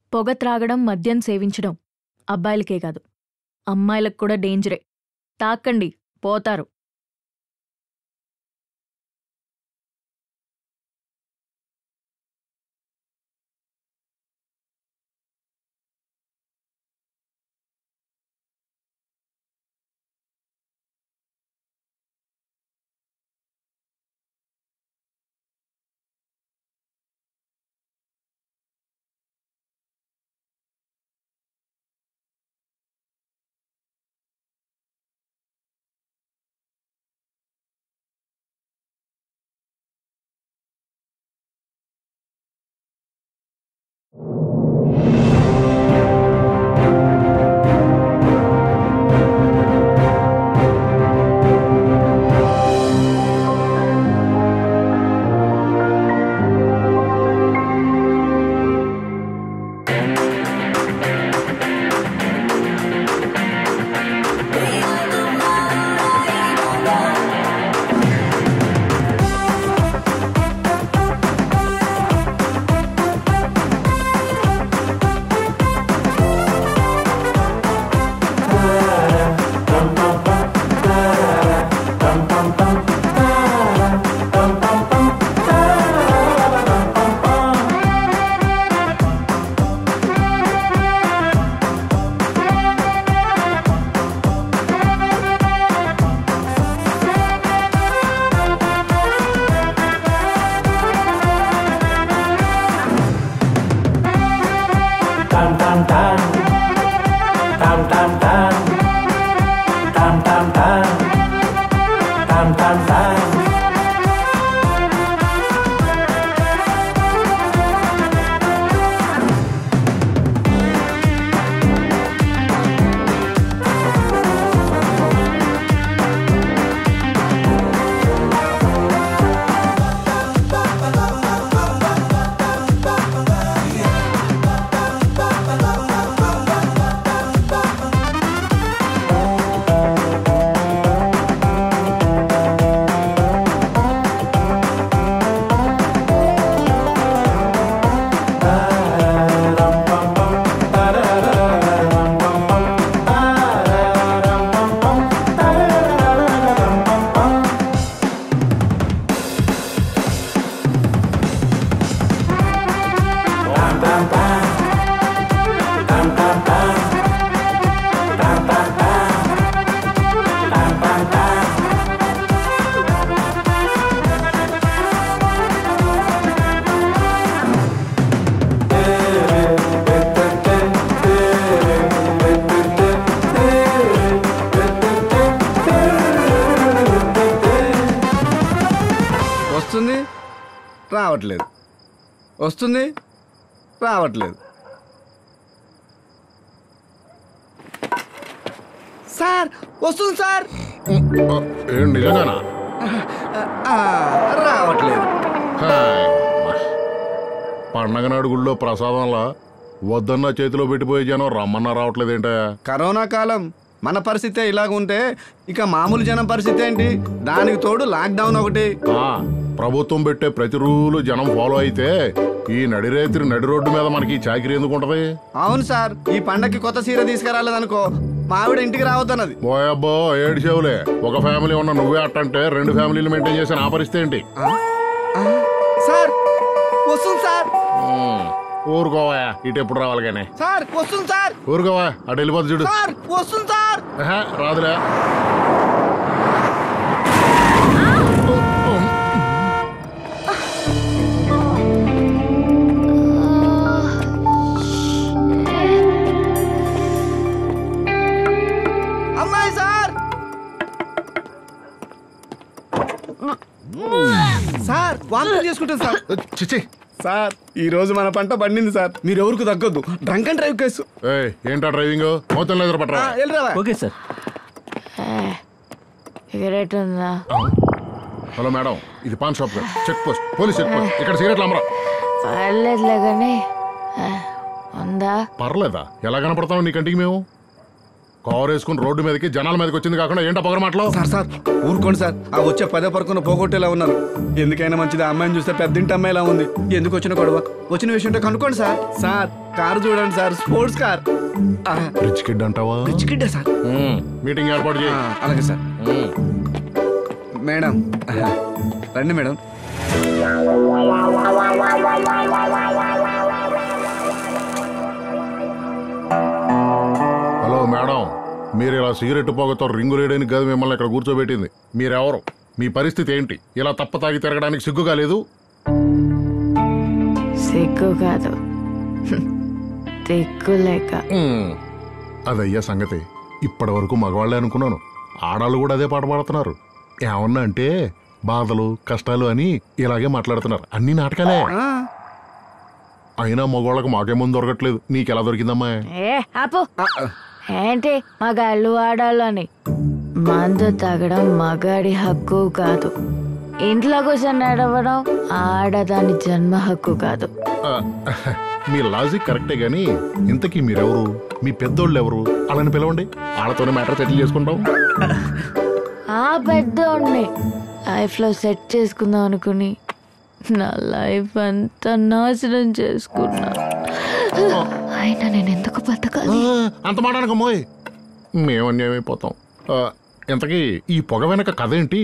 పొగ త్రాగడం మద్యం సేవించడం అబ్బాయిలకే కాదు అమ్మాయిలకు కూడా డేంజరే తాకండి పోతారు వస్తుంది రావట్లేదు వస్తుంది రావట్లేదు సార్ వస్తుంది సార్ ఏం నిజంగానా ఆ, రావట్లేదు హాయ్. పండగ నాడు గుళ్ళో ప్రసాదంలా వద్దన్న చేతిలో పెట్టిపోయే జనం రమ్మన్నా రావట్లేదేంటా కరోనా కాలం మన పరిస్థితే ఇలాగ ఉంటే ఇక మామూలు జనం పరిస్థితి ఏంటి దానికి తోడు లాక్డౌన్ ఒకటి ఆ, ప్రభుత్వం పెట్టే ప్రతి రూలు జనం ఫాలో అయితే ఈ నడిరేత్రి నడి రోడ్డు మీద మనకి ఈ చాకిరి ఎందుకు ఉంటది అవును సార్ ఈ పండక్కి కొత్త సీర తీసుకురాలేదనుకో మా ఆవిడ ఇంటికి రావద్దన్నది పోయబ్బో ఏడు చెవులే ఒక ఫ్యామిలీ ఉన్న నువ్వే అట్టంటే రెండు ఫ్యామిలీలు మెయింటైన్ చేసిన ఆ పరిస్థితి ఏంటి సార్ వస్తుంది సార్ ఉమ్, ఊరుకోవా ఇటు ఎప్పుడు రావాలి కానీ సార్ వస్తుంది సార్ ఊరుకోవా అటు వెళ్ళిపోతుంది చూడు సార్ వస్తుంది సార్ ఆహా, రాదులే అమ్మాయి సార్ సార్ వాంతులు చేసుకుంటాను సార్ చిచి సార్ ఈ రోజు మన పంట పండింది సార్ మీరు ఎవరికి తగ్గొద్దు డ్రంక్ అండ్ డ్రైవ్ కేసు ఏయ్ ఏంటా డ్రైవింగ్ మొత్తం లేదు పట్టరా ఆ, వెళ్ళిరావా ఓకే సార్ సిగరెట్ ఉందా హలో మేడం ఇది పాన్ షాప్ కాదు. Check post police check post ఇక్కడ సిగరెట్లు అమ్మరా పర్లేదులే కానీ ఉందా పర్లేదా ఎలా కనపడతావు నీ కంటికి మేము కారు వేసుకుని రోడ్డు మీదకి జనాల మీదకి వచ్చింది కాకుండా ఏంటో పొగర మాటలు సార్ సార్ ఊరుకోండి సార్ ఆ వచ్చే పదే పరకున పోగొట్టేలా ఉన్నారు ఎందుకైనా మంచిది ఆ అమ్మాయిని చూస్తే పెద్దింటి అమ్మాయిలా ఉంది ఎందుకు వచ్చిన గొడవ వచ్చిన విషయం ఏంటో కనుక్కోండి సార్ సార్ కారు చూడండి సార్ స్పోర్ట్స్ కార్ ఆ, రిచ్ కిడ్ అంటావా రిచ్ కిడ్డే సార్ ఉమ్, మీటింగ్ ఏర్పాటు ఆ, చేయి అలాగే సార్ ఉమ్. మేడం ఆ, రండి మేడం హలో మేడం మీరు ఇలా సిగరెట్ పొగతో రింగు రేయడానికి కాదు మిమ్మల్ని ఇక్కడ కూర్చోబెట్టింది మీరెవరు మీ పరిస్థితి ఏంటి ఇలా తప్ప తాగి తిరగడానికి సిగ్గుగా లేదు సిగ్గు కాదు దిక్కు లేక ఉమ్, అదయ్యా సంగతి ఇప్పటి వరకు మగవాళ్ళే అనుకున్నాను ఆడాళ్ళు కూడా అదే పాట పాడుతున్నారు ఏమన్నా అంటే బాధలు కష్టాలు అని ఇలాగే మాట్లాడుతున్నారు అన్ని నాటకాలే ఆ, అయినా మగవాళ్ళకు మాకేముందు దొరకట్లేదు నీకెలా దొరికిందమ్మా ఏ ఆపు ఆ, ఆ, ఏంటి మగాళ్ళు ఆడాలని మందు తాగడం మగాడి హక్కు కాదు ఇంట్లో కూర్చొని నడవడం ఆడదాని జన్మ హక్కు కాదు ఆ, మీ లాజిక్ కరెక్టే గాని ఇంతకీ మీరెవరు మీ పెద్దోళ్ళు ఎవరు అలాని పిలవండి వాళ్ళతోనే మ్యాటర్ సెటిల్ చేసుకుంటాం ఆ పెద్దోడిని లైఫ్ లో సెట్ చేసుకుందాం అనుకుని నా లైఫ్ అంతా నాశనం చేసుకున్నా అయినా నేను ఎందుకు బతకాలి ఆ, అంత మాట అనకమ్మోయ్ మేము అన్యాయమైపోతాం ఆ, ఇంతకీ ఈ పొగ వెనక కథ ఏంటి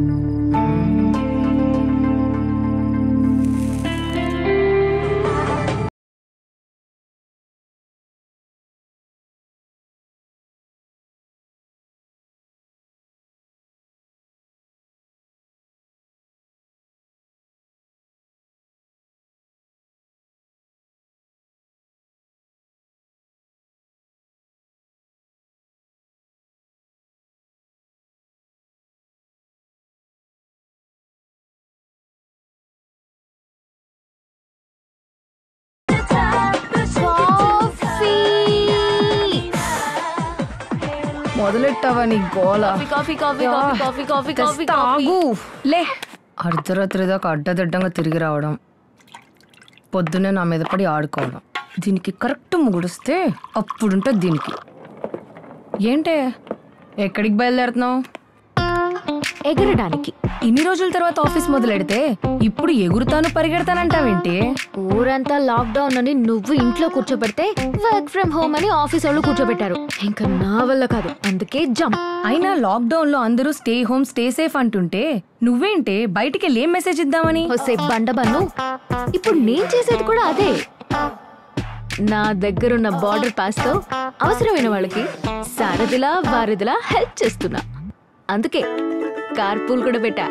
మొదలెట్టావా నీ గోల coffee coffee coffee coffee coffee coffee తెస్తా, ఆగు లే అర్ధరాత్రి దాకా అడ్డదిడ్డంగా తిరిగి రావడం పొద్దున్నే నా మీద పడి ఆడుకోవడం దీనికి కరెక్ట్ ముగుడిస్తే అప్పుడుంటుంది దీనికి ఏంటే ఎక్కడికి బయలుదేరుతున్నావు ఎగరడానికి ఇన్ని రోజుల తర్వాత ఆఫీస్ మొదలెడితే ఇప్పుడు ఎగురుతాను పరిగెడతానంటావేంటి ఊరంతా లాక్డౌన్ అని నువ్వు ఇంట్లో కూర్చోబెడితే వర్క్ ఫ్రమ్ హోమ్ అని ఆఫీస్ వాళ్ళు కూర్చోబెట్టారు ఇంకా నా వల్ల కాదు అందుకే జంప్ అయినా లాక్డౌన్ లో అందరూ స్టే హోమ్ స్టే సేఫ్ అంటుంటే నువ్వేంటే బయటికి వెళ్ళి ఏం మెసేజ్ ఇద్దామని వస్తే బండబన్ను ఇప్పుడు నేను చేసేది కూడా అదే నా దగ్గరున్న బార్డర్ పాస్ తో అవసరమైన వాళ్ళకి సారథిలా వారధిలా హెల్ప్ చేస్తున్నా అందుకే కార్పూల్ కూడా పెట్టా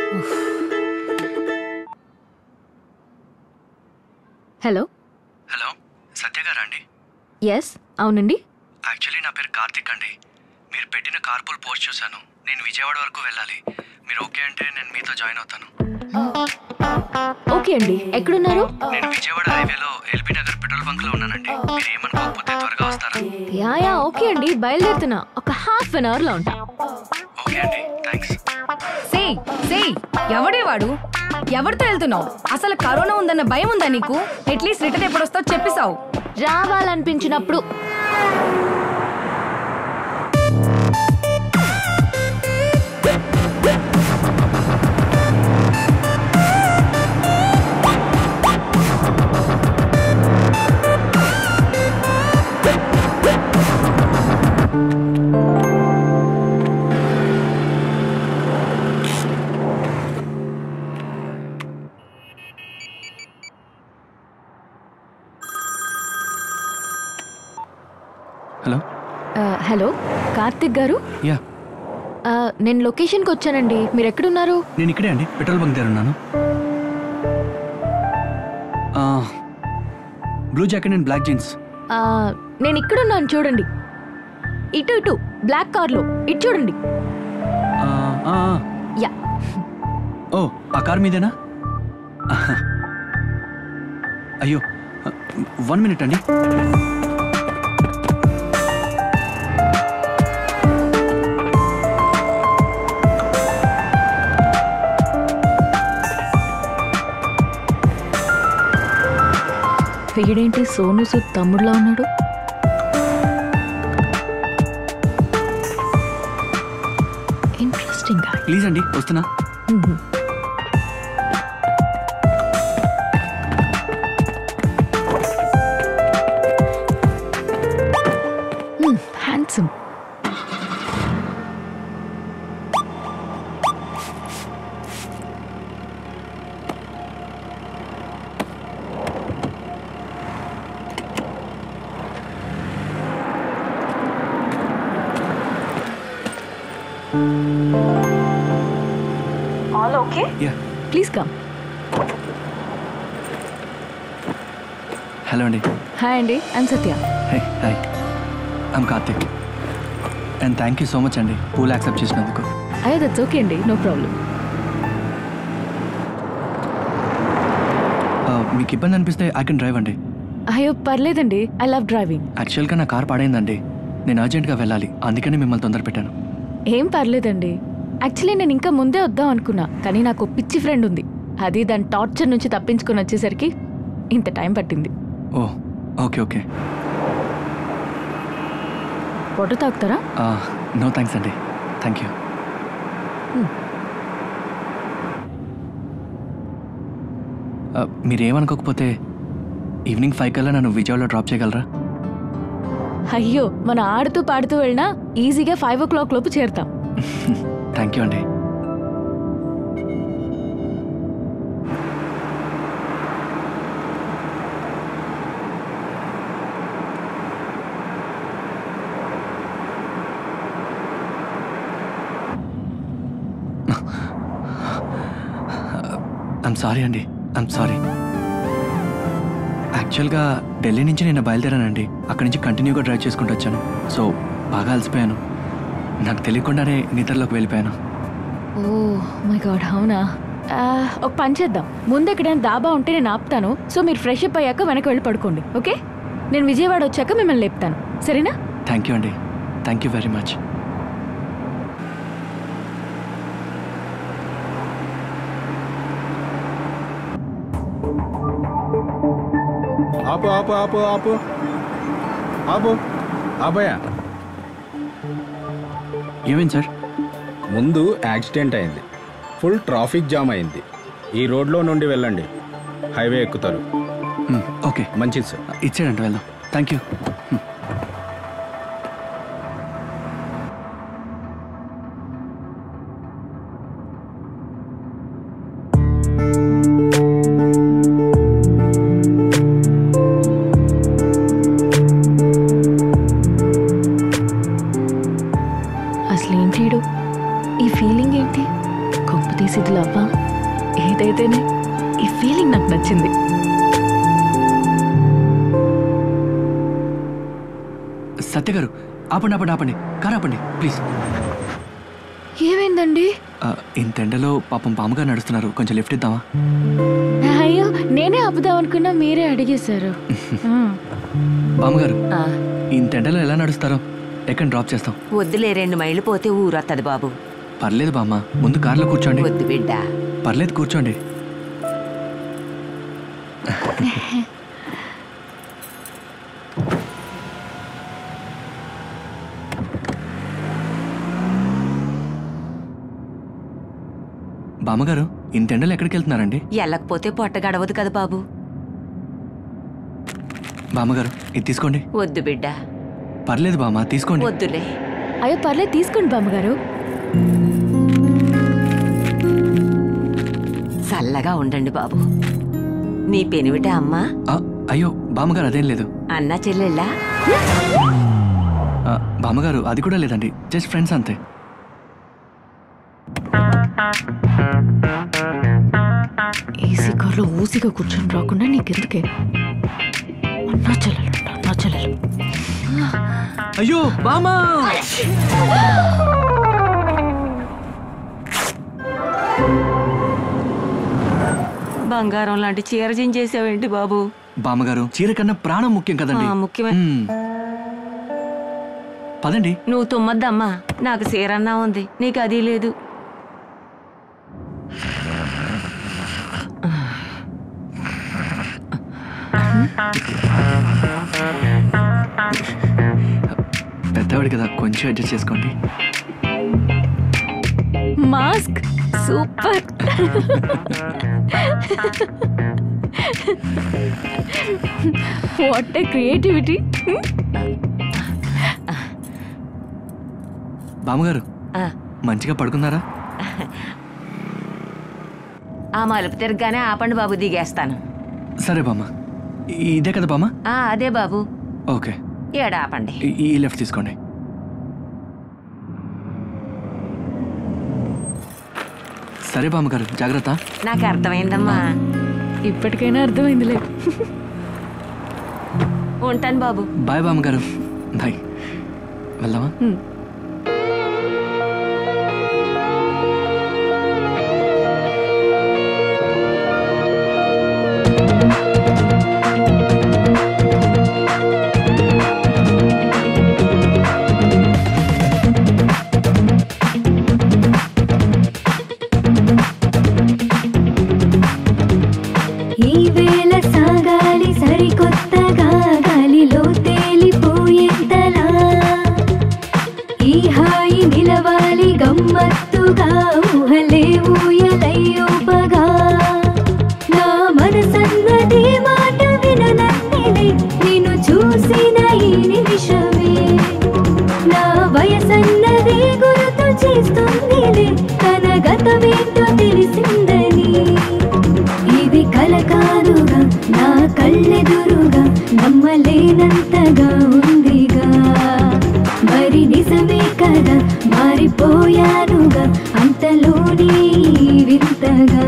హలో హలో సత్య గారా అండి ఎస్ అవునండి యాక్చువల్లీ నా పేరు కార్తిక్ అండి మీరు పెట్టిన కార్పూల్ పోస్ట్ చూశాను నేను విజయవాడ వరకు వెళ్ళాలి మీరు ఓకే అంటే నేను మీతో జాయిన్ అవుతాను ఓకే అండి ఎక్కడున్నారు నేను విజయవాడ హైవేలో ఎల్బీ నగర్ పెట్రోల్ బంక్ లో ఉన్నానండి మీరు ఏమనుకోకపోతే త్వరగా వస్తారా యా యా ఓకే అండి బయలుదేరుతున్నా ఒక హాఫ్ అన్ అవర్ లో ఉంటా ఓకే అండి థ్యాంక్స్ సే సే ఎవడే వాడు ఎవరితో వెళ్తున్నావు అసలు కరోనా ఉందన్న భయం ఉందా నీకు అట్లీస్ట్ రిటర్న్ ఎప్పుడు వస్తావు చెప్పిసావు రావాలనిపించినప్పుడు హలో ఆ, హలో కార్తిక్ గారు యా ఆ, నేను లొకేషన్కి వచ్చానండి మీరు ఎక్కడున్నారు నేను ఇక్కడే అండి పెట్రోల్ బంక్ దగ్గర ఉన్నాను blue jacket and black jeans ఆ, నేను ఇక్కడున్నాను చూడండి ఇటు ఇటు బ్లాక్ కార్లో ఇటు చూడండి యా ఓ ఆ కార్ మీదేనా అయ్యో వన్ మినిట్ అండి వీడేంటి సోను సూద్ తమ్ముడులా ఉన్నాడు ఇంట్రెస్టింగ్ గా ప్లీజ్ అండి వస్తున్నా handsome yeah please come hello అండి హాయ్ అండి I'm Satya hi hi I'm Karthik and thank you so much అండి పూల్ యాక్సెప్ట్ చేసినందుకు అయ్యో దట్స్ ఓకే అండి నో ప్రాబ్లం Uh, మీకు ఇబ్బంది అనిపిస్తే ఐ కెన్ డ్రైవ్ అండి అయ్యో పర్లేదండి ఐ లవ్ డ్రైవింగ్ యాక్చువల్గా నా కార్ పాడైందండి నేను అర్జెంట్గా వెళ్ళాలి అందుకని మిమ్మల్ని తొందర పెట్టాను ఏం పర్లేదండి యాక్చువల్లీ నేను ఇంకా ముందే వద్దాం అనుకున్నా కానీ నాకు ఓ పిచ్చి ఫ్రెండ్ ఉంది అది దాని టార్చర్ నుంచి తప్పించుకొని వచ్చేసరికి ఇంత టైం పట్టింది ఓ ఓకే ఓకే వాటర్ తాగుతారా నో థ్యాంక్స్ అండి థ్యాంక్ యూ మీరేమనుకోకపోతే ఈవినింగ్ ఫైవ్ కల్లా నన్ను విజయవాడలో డ్రాప్ చేయగలరా అయ్యో మనం ఆడుతూ పాడుతూ వెళ్ళినా ఈజీగా ఫైవ్ ఓ క్లాక్ లోపు చేరుతాం థ్యాంక్ యూ అండి ఐమ్ సారీ అండి ఐమ్ సారీ యాక్చువల్గా ఢిల్లీ నుంచి నేను బయలుదేరానండి అక్కడి నుంచి కంటిన్యూగా డ్రైవ్ చేసుకుంటూ వచ్చాను సో బాగా అలసిపోయాను నాకు తెలియకుండానే నిద్రలోకి వెళ్ళిపోయాను ఓ మై గాడ్ అవునా ఆ, ఒక పని చేద్దాం ముందు ఎక్కడైనా దాబా ఉంటే నేను ఆపుతాను సో మీరు ఫ్రెష్ అప్ అయ్యాక వెనక్కి వెళ్ళి పడుకోండి ఓకే నేను విజయవాడ వచ్చాక మిమ్మల్ని లేపుతాను సరేనా థ్యాంక్ యూ అండి థ్యాంక్ యూ వెరీ మచ్ ఆపు ఆపు ఆపు ఆపు ఆపు ఆపయా ఏమైంది సార్ ముందు యాక్సిడెంట్ అయింది ఫుల్ ట్రాఫిక్ జామ్ అయింది ఈ రోడ్లో నుండి వెళ్ళండి హైవే ఎక్కుతారు మ్, ఓకే మంచిది సార్ ఇచ్చాడంట వెళ్దాం థ్యాంక్ యూ మ్. అసలు ఏంటి ఈడు? ఈ ఫీలింగ్ ఏంటి కొంప తీసి ఇది లవ్వా ఏదైతేనే ఈ ఫీలింగ్ నాకు నచ్చింది సత్య గారు ఆపండి ఆపండి ఆపండి కారు ఆపండి ప్లీజ్ ఏమైందండి ఆ, ఇంత ఎండలో పాపం పాముగా నడుస్తున్నారు కొంచెం లిఫ్ట్ ఇద్దామా అయ్యో నేనే ఆపుదాం అనుకున్నా మీరే అడిగేశారు ఆ. బామ్మగారు ఇంత ఎండలో ఎలా నడుస్తారో ఎక్కడ డ్రాప్ చేస్తాం వద్దులే రెండు మైళ్ళు పోతే ఊరొత్తది బాబు పర్లేదు బామ్మ ముందు కార్లో కూర్చోండి వద్దు బిడ్డ పర్లేదు కూర్చోండి బామ్మగారు ఇంత ఎండలో ఎక్కడికి వెళ్తున్నారండి ఎల్లకపోతే పొట్ట గడవదు కదా బాబు బామ్మగారు ఇది తీసుకోండి వద్దు బిడ్డ పర్లేదు బామ్మ తీసుకోండి వద్దులే అయ్యో పర్లేదు తీసుకోండి బామ్మగారు చల్లగా ఉండండి బాబు నీ పెనివిటే అమ్మా ఆ, అయ్యో బామ్మగారు అదేం లేదు అన్నా చెల్లెళ్ళా ఆ, బామ్మగారు అది కూడా లేదండి జస్ట్ ఫ్రెండ్స్ అంతే ఏసీ కార్లో ఊసిగా కూర్చొని రాకుండా నీకెందుకే అన్నా చెల్లెలు అన్నా చెల్లెలు అయ్యో బామా బంగారం లాంటి చీర జించేసావేంటి బాబు బామ్మగారు చీర కన్నా ప్రాణం ముఖ్యం కదండి ఆ, ముఖ్యమే. మ్మ్. పదండి నువ్వు తుమ్మద్దమ్మా నాకు చీరన్నా ఉంది నీకు అది లేదు పెద్దవాడి కదా కొంచెం అడ్జస్ట్ చేసుకోండి mask super what a creativity బామ్మగారు ఆ, మంచిగా పడుకున్నారా ఆ మలుపు తిరగగానే ఆపండి బాబు దిగేస్తాను సరే బామ్మ ఇదే కదా బామ్మ ఆ, అదే బాబు ఓకే ఏడ ఆపండి ఈ- ఈ లెఫ్ట్ తీసుకోండి సరే బామ్మగారు జాగ్రత్త నాకు అర్థమైందమ్మా ఇప్పటికైనా అర్థమైందిలే ఉంటాను బాబు బాయ్ బామ్మగారు బాయ్ వెళ్దామా ఈ వేళ సాగాలి సరికొత్తగా గాలిలో తేలిపోయేంతలా ఈ హాయి నిలవాలి గమ్మత్తుగా ఊహలే ఊయలయ్యూపగా నా మనసన్నది మాట విననన్నిలే నిన్ను చూసిన ఈ నిమిషమే నా వయసన్నది గుర్తు చేస్తుందిలే తన గతమేంటో తెలిసిందని ఇది కల కాదుగా నా కళ్ళెదురుగా నమ్మలేనంతగా ఉందిగా మరి నిజమే కదా మారిపోయానుగా అంతలోనే ఈ వింతగా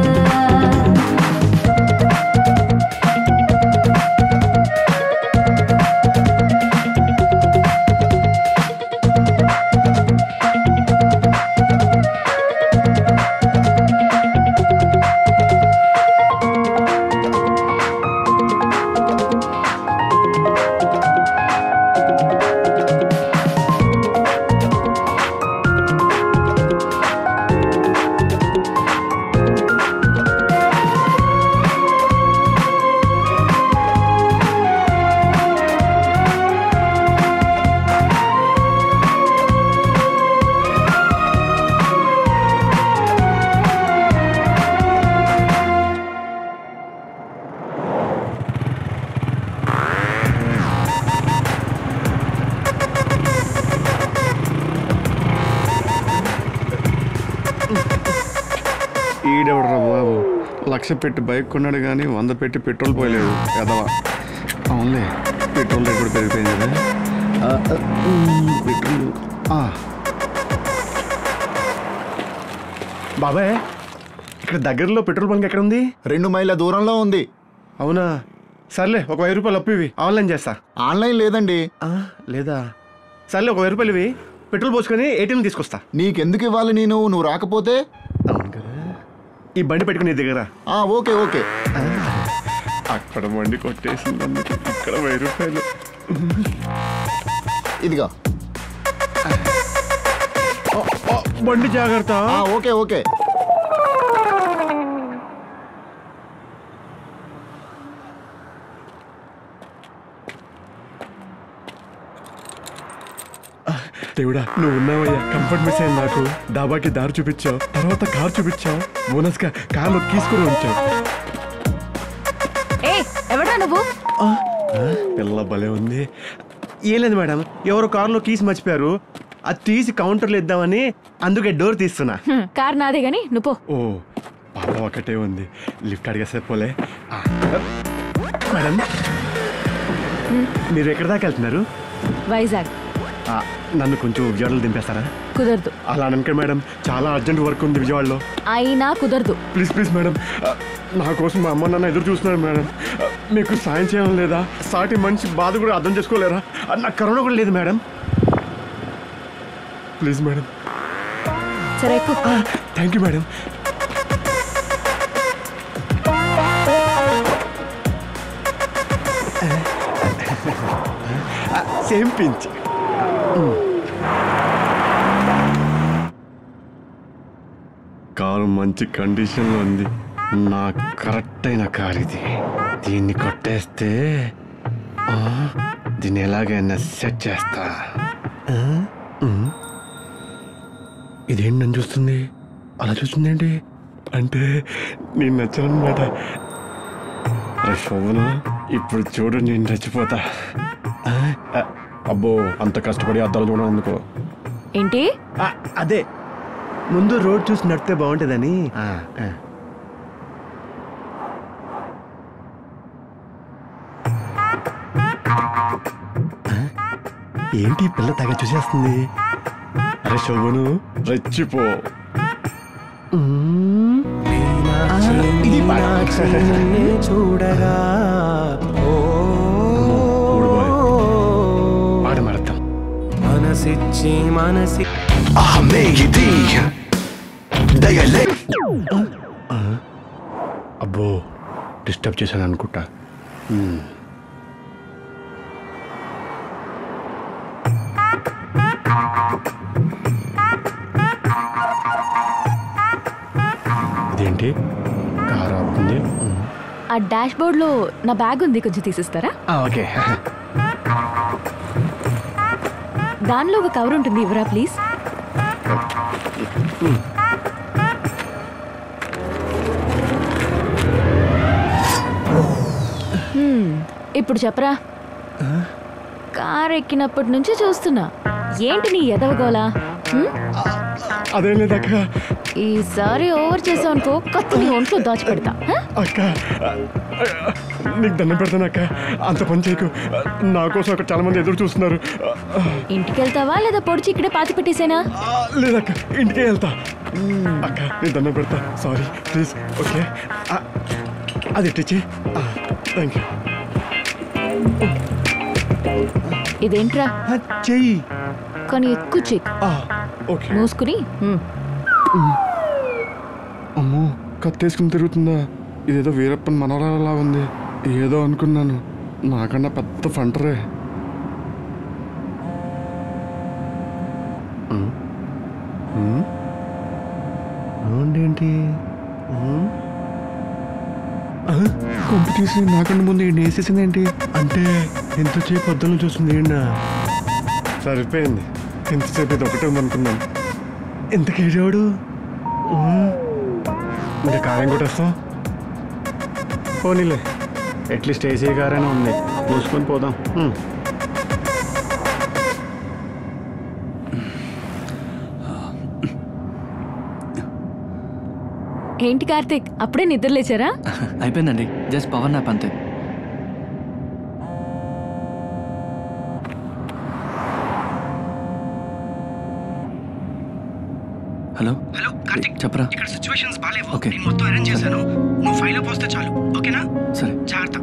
ఈడెవడరా బాబు లక్ష పెట్టి బైక్ కొన్నాడు కానీ వంద పెట్టి పెట్రోల్ పోయలేడు ఎదవా అవునులే పెట్రోల్ రేట్ కూడా పెరిగిపోయింది కదా ఆ, ఆ, ఉమ్, పెట్రోల్ ఆ. బాబాయ్ ఇక్కడ దగ్గరలో పెట్రోల్ బంక్ ఎక్కడ ఉంది రెండు మైళ్ళ దూరంలో ఉంది అవునా సర్లే ఒక వెయ్యి రూపాయలు అప్పు ఇవి ఆన్లైన్ చేస్తా ఆన్లైన్ లేదండి ఆ, లేదా సర్లే ఒక వెయ్యి రూపాయలు ఇవి పెట్రోల్ పోసుకొని ఏటీఎం తీసుకొస్తా నీకెందుకు ఇవ్వాలి నేను నువ్వు రాకపోతే అవును కదా ఈ బండి పెట్టుకుని నీ దగ్గర ఆ ఓకే ఓకే అక్కడ బండి కొట్టేసింది అందుకే ఇక్కడ వెయ్యి రూపాయలు ఇదిగో ఆ, ఆ, బండి జాగ్రత్త ఆ ఓకే ఓకే దేవుడా నువ్వు ఉన్నావయ్యా కంఫర్ట్ మిస్ అయింది నాకు డాబాకి దారి చూపించావు తర్వాత కార్ చూపించావు బోనస్ గా కార్లో తీసుకుని ఉంచావు ఏ ఎవడా నువ్వు పిల్ల భలే ఉంది ఏం లేదు మేడం ఎవరో కారులో కీస్ మర్చిపోయారు అది తీసి కౌంటర్లో ఇద్దామని అందుకే డోర్ తీస్తున్నా హ్మ్, కార్ నాదే గాని నువ్వు పో ఓ పాప ఒకటే ఉంది లిఫ్ట్ అడిగేస్తే పోలే ఆ, మేడం మీరు ఎక్కడి దాకా వెళ్తున్నారు వైజాగ్ ఆ, నన్ను కొంచెం విజయవాడలో దింపేస్తారా కుదరదు అలా అనక మేడం చాలా అర్జెంట్ వర్క్ ఉంది విజయవాడలో అయినా కుదరదు ప్లీజ్ ప్లీజ్ మేడం ఆ, నా కోసం మా అమ్మ నాన్న ఎదురు చూస్తున్నారు మేడం ఆ, మీకు సాయం చేయడం లేదా సాటి మనిషి బాధ కూడా అర్థం చేసుకోలేరా ఆ, నాకు కరోనా కూడా లేదు మేడం ప్లీజ్ మేడం సరే ఎక్కువ thank you madam same pinch car మంచి కండిషన్లో ఉంది నా కరెక్ట్ అయిన కార్ ఇది దీన్ని కొట్టేస్తే ఆ, దీన్ని ఎలాగైనా సెట్ చేస్తా ఆ, ఉమ్. ఇదేంటి నన్ను చూస్తుంది అలా చూస్తుందేంటి అంటే నేను నచ్చానమాట అరే శోభను ఇప్పుడు చూడు నేను చచ్చిపోతా ఆ, ఆ, అబ్బో అంత కష్టపడి అద్దాలు చూడడం ఎందుకో ఏంటి ఆ, అదే ముందు రోడ్ చూసి నడితే బాగుంటుందని ఆ, ఆ. ఆ, ఏంటి ఈ పిల్ల తెగ చూసేస్తుంది అరే శోభను రెచ్చిపో మ్మ్. ఆ, ఇది పాడు. చూడగా ఊడిపోయి. పాడు మరద్దాం మనసిచ్చి మనసి అబ్బో డిస్టర్బ్ చేశాను అనుకుంటా మ్మ్. ఇదేంటి కారు ఆపుతుంది మ్మ్. ఆ డాష్ బోర్డ్ లో నా బ్యాగ్ ఉంది కొంచెం తీసిస్తారా ఆ, ఓకే దానిలో ఒక కవర్ ఉంటుంది ఇవ్వరా ప్లీజ్ హ్మ్, ఇప్పుడు చెప్పరా కార్ ఎక్కినప్పటి నుంచి చూస్తున్నా ఏంటి నీ ఎదవగోలా హ్మ్? అదేం లేదక్క ఈసారి ఓవర్ చేసావు అనుకో కత్తి నీ ఒంట్లో దాచిపెడతా హ? అక్క నీకు దండం పెడతాను అక్క అంత పని చేయకు నా కోసం అక్కడ చాలా మంది ఎదురు చూస్తున్నారు ఇంటికి వెళ్తావా లేదా పొడిచి ఇక్కడే పాతి పెట్టేసేనా ఆ, లేదక్క ఇంటికే వెళ్తా అక్క నేను దండం పెడతా సారీ ప్లీజ్ ఓకే ఆ, అది ఇట్టించి థ్యాంక్ యూ ఇదేంట్రా చెయ్యి కానీ ఎక్కువ చెక్ ఓకే మూసుకుని హ్మ్. అమ్మో కత్తేసుకుని తిరుగుతుందా ఇదేదో వీరప్పన్ మనవరాలా ఉంది ఏదో అనుకున్నాను నాకన్నా పెద్ద ఫంటరే ఏంటి కొంప తీసి నాకన్నా ముందు ఈయన వేసేసింది ఏంటి అంటే ఎంతసేపు పొద్దున్న చూస్తుంది ఏంటా సరిపోయింది ఎంతసేపు ఇది ఒకటే ఉందనుకున్నాను ఎందుకు ఏడాడు ఇంకా కారం కొట్టేస్తాం పోనీలే అట్లీస్ట్ ఏసీ కారైనా ఉంది మూసుకొని పోదాం హ్మ్. ఏంటి కార్తీక్ అప్పుడే నిద్ర లేచారా అయిపోయిందండి జస్ట్ పవర్ నాప్ అంతే హలో హలో కార్తిక్ చెప్పరా ఇక్కడ సిచ్యువేషన్స్ బాగాలేవు ఓకే. నేను మొత్తం అరేంజ్ చేశాను నువ్వు ఫైల్ అప్ వస్తే చాలు ఓకేనా సరే జాగ్రత్త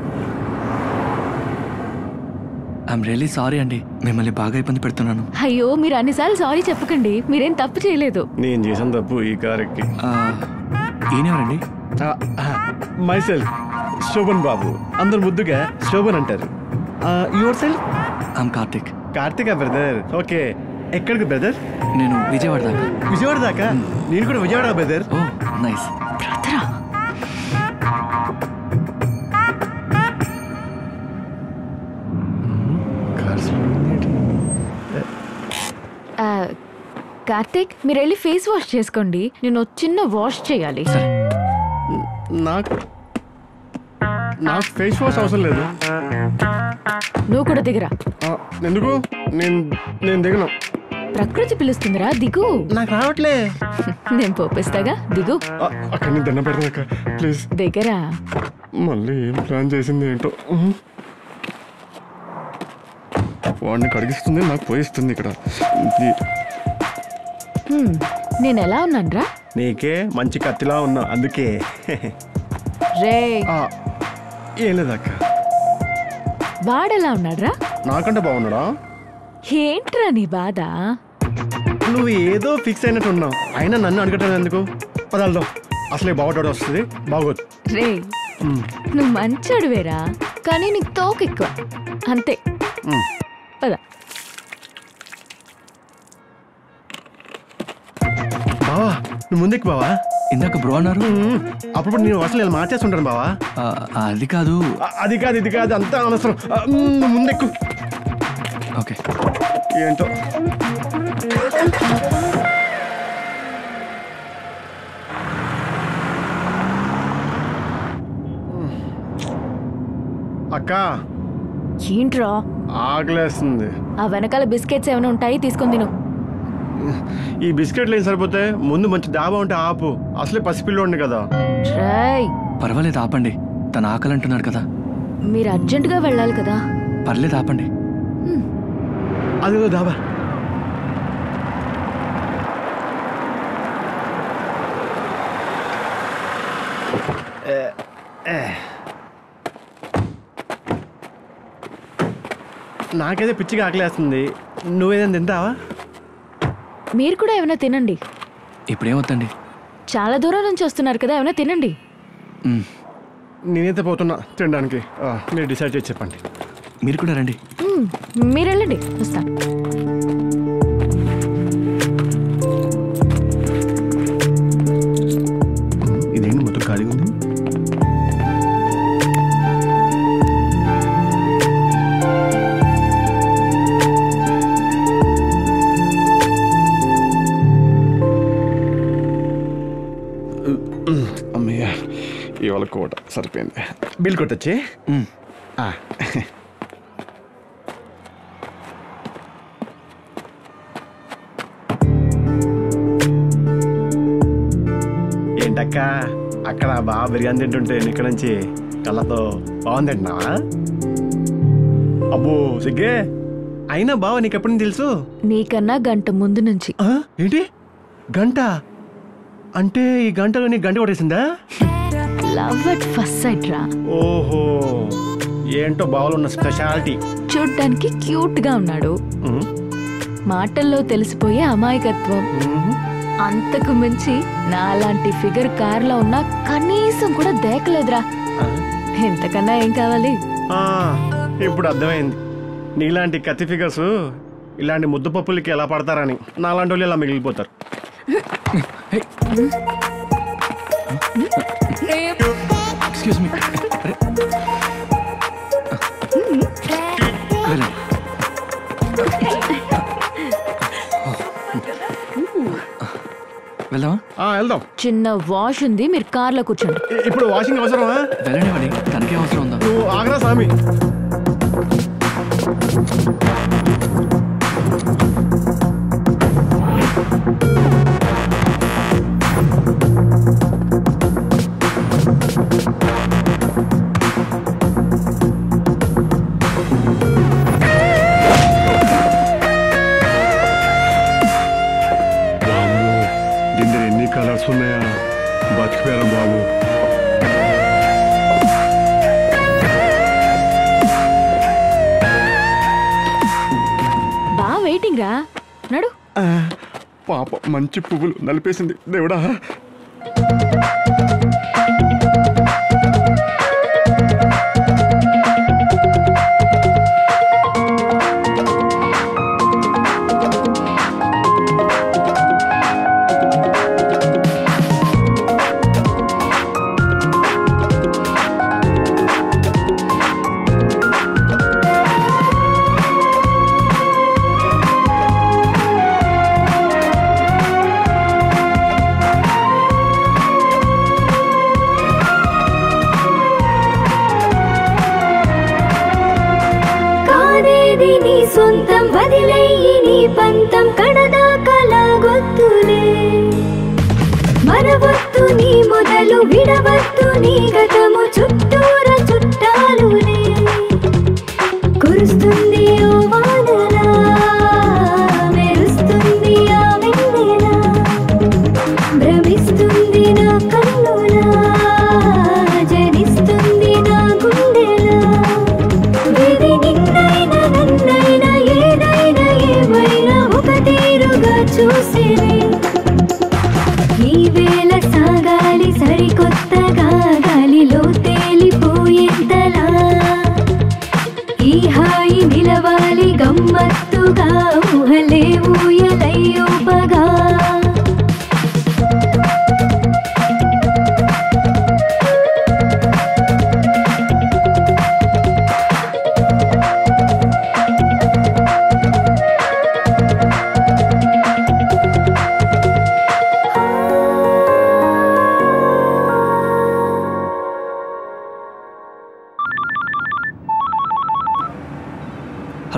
ఐఎమ్ రియలీ సారీ అండి మిమ్మల్ని బాగా ఇబ్బంది పెడుతున్నాను అయ్యో మీరు అన్నిసార్లు సారీ చెప్పకండి మీరేం తప్పు చేయలేదు నేను చేసిన తప్పు ఈ కారెక్కి ఆ, ఈయనెవరండి మై సెల్ఫ్ శోభన్ బాబు అందరు ముద్దుగా శోభన్ అంటారు yourself I'm Karthik Karthika brother okay ఎక్కడికి బ్రదర్ నేను విజయవాడ దాకా విజయవాడ దాకా నేను కూడా విజయవాడ బ్రదర్ ఓ నైస్ బ్రదరా ఆ, కార్తీక్ మీరు వెళ్ళి ఫేస్ వాష్ చేసుకోండి నేను ఒక చిన్న వాష్ చేయాలి సరే నాకు నాకు ఫేస్ వాష్ అవసరం లేదు నువ్వు కూడా దిగరా ఆ, ఎందుకు నేను నేను దిగను ప్రకృతి పిలుస్తుందిరా దిగు నాకు రావట్లే నేను పోపిస్తాగా దిగు ఆ, అక్కడ నేను దండం పెడతాక ప్లీజ్ దిగరా మళ్ళీ ఏం ప్లాన్ చేసింది ఏంటో ఉహు. వాడిని కడిగిస్తుంది నాకు పోయిస్తుంది ఇక్కడ ఇది హ్మ్, నేను ఎలా ఉన్నానురా నీకే మంచి కత్తిలా ఉన్నా అందుకే రే ఆ, ఏం లేదక్క వాడెలా ఉన్నాడ్రా నాకంటే బాగున్నాడా ఏంట్రా నీ బాధ నువ్వు ఏదో ఫిక్స్ అయినట్టు ఉన్నావు అయినా నన్ను అడగటం ఎందుకు పదాలతో అసలే బాగుంటాడు వస్తుంది బాగోదు రే నువ్వు మంచోడువేరా కానీ నీకు తోక ఎక్కువ అంతే మ్. పద బావా నువ్వు ముందుకు బావా ఇందాక బ్రో అన్నారు ఉమ్, అప్పుడు నేను అసలు ఇలా మార్చేస్తుంటాను బావా ఆ, అది కాదు ఆ, అది కాదు ఇది కాదు అంతా అనవసరం ఆ, ఉమ్, నువ్వు ముందెక్కు ఓకే ఏంటో అక్క ఏంట్రా ఆకలేస్తుంది ఆ వెనకాల బిస్కెట్స్ ఏమైనా ఉంటాయి తీసుకొని తిను ఈ బిస్కెట్లు ఏం సరిపోతే ముందు మంచి డాబా ఉంటే ఆపు అసలే పసిపిల్లోండి కదా ట్రై పర్వాలేదు ఆపండి తను ఆకలి అంటున్నాడు కదా మీరు అర్జెంటుగా వెళ్ళాలి కదా పర్లేదు ఆపండి అదిగో డాబా నాకైతే పిచ్చిగా ఆకలేస్తుంది నువ్వేదైనా తింటావా మీరు కూడా ఏమైనా తినండి ఇప్పుడేమవుతండి చాలా దూరం నుంచి వస్తున్నారు కదా ఏమైనా తినండి నేనైతే పోతున్నా తినడానికి ఆ, మీరు డిసైడ్ చేసి చెప్పండి మీరు కూడా రండి మ్మ్, మీరు వెళ్ళండి వస్తా ఇదేంటి మొత్తం ఖాళీగా ఉంది అమ్మయ్య ఇవాళ కోట సరిపోయింది బిల్ కొట్టచ్చి ఏంటక్క అక్కడ బాగా బిర్యానీ తింటుంటే ఇక్కడ నుంచి కళ్ళతో బాగుంది తింటున్నావా అబ్బో సిగ్గే అయినా బావ నీకు ఎప్పటి నుంచి తెలుసు నీకన్నా గంట ముందు నుంచి ఆ, ఏంటి గంట అంటే ఈ గంటలో నీ గంట కొట్టేసిందా లవ్ అట్ ఫస్ట్ సైట్ రా ఓహో ఏంటో బావలో ఉన్న స్పెషాలిటీ చూడ్డానికి క్యూట్ గా ఉన్నాడు మాటల్లో తెలిసిపోయే అమాయకత్వం అంతకు మించి నాలాంటి ఫిగర్ కార్లో ఉన్నా కనీసం కూడా దేకలేదురా ఎంతకన్నా ఏం కావాలి ఇప్పుడు అర్థమైంది నీలాంటి కత్తి ఫిగర్స్ ఇలాంటి ముద్దు పప్పులకి ఎలా పడతారని నాలాంటి వాళ్ళు ఇలా మిగిలిపోతారు ఎక్స్క్యూజ్ మీ వెళ్ళండి వెళ్దామా వెళ్దాం చిన్న వాష్ ఉంది మీరు కార్లో కూర్చోండి ఇప్పుడు వాషింగ్ అవసరమా వెళ్ళండి వాడి తనకే అవసరం ఉందా నువ్వు ఆగ్రా స్వామి వామ్మో, దీని దగ్గర ఎన్ని కలర్స్ ఉన్నాయా బతికిపోయారా బాబు బా వెయిటింగ్ రా నడు ఆ, పాప మంచి పువ్వులు నలిపేసింది దేవుడా కాదేది నీ సొంతం వదిలేయి నీ పంతం కడదాకలాగొత్తులే మరవద్దు నీ మొదలు విడవద్దు నీ గతము చుట్టూర చుట్టాలులే కురుస్తుంది ఓ వానలా మెరుస్తుంది ఆ వెన్నెల భ్రమిస్తుంది నా కన్నులా జనిస్తుంది నా గుండెలా విధి నిన్నైనా నన్నైనా ఏదైనా ఏమైనా ఒక తీరుగా చూసినే ఈ వేళ సాగాలి సరికొత్తగా గాలిలో తేలిపోయేంతలా ఈ హాయి నిలవాలి గమ్మత్తుగా ఊహలే ఊయలయ్యోపగా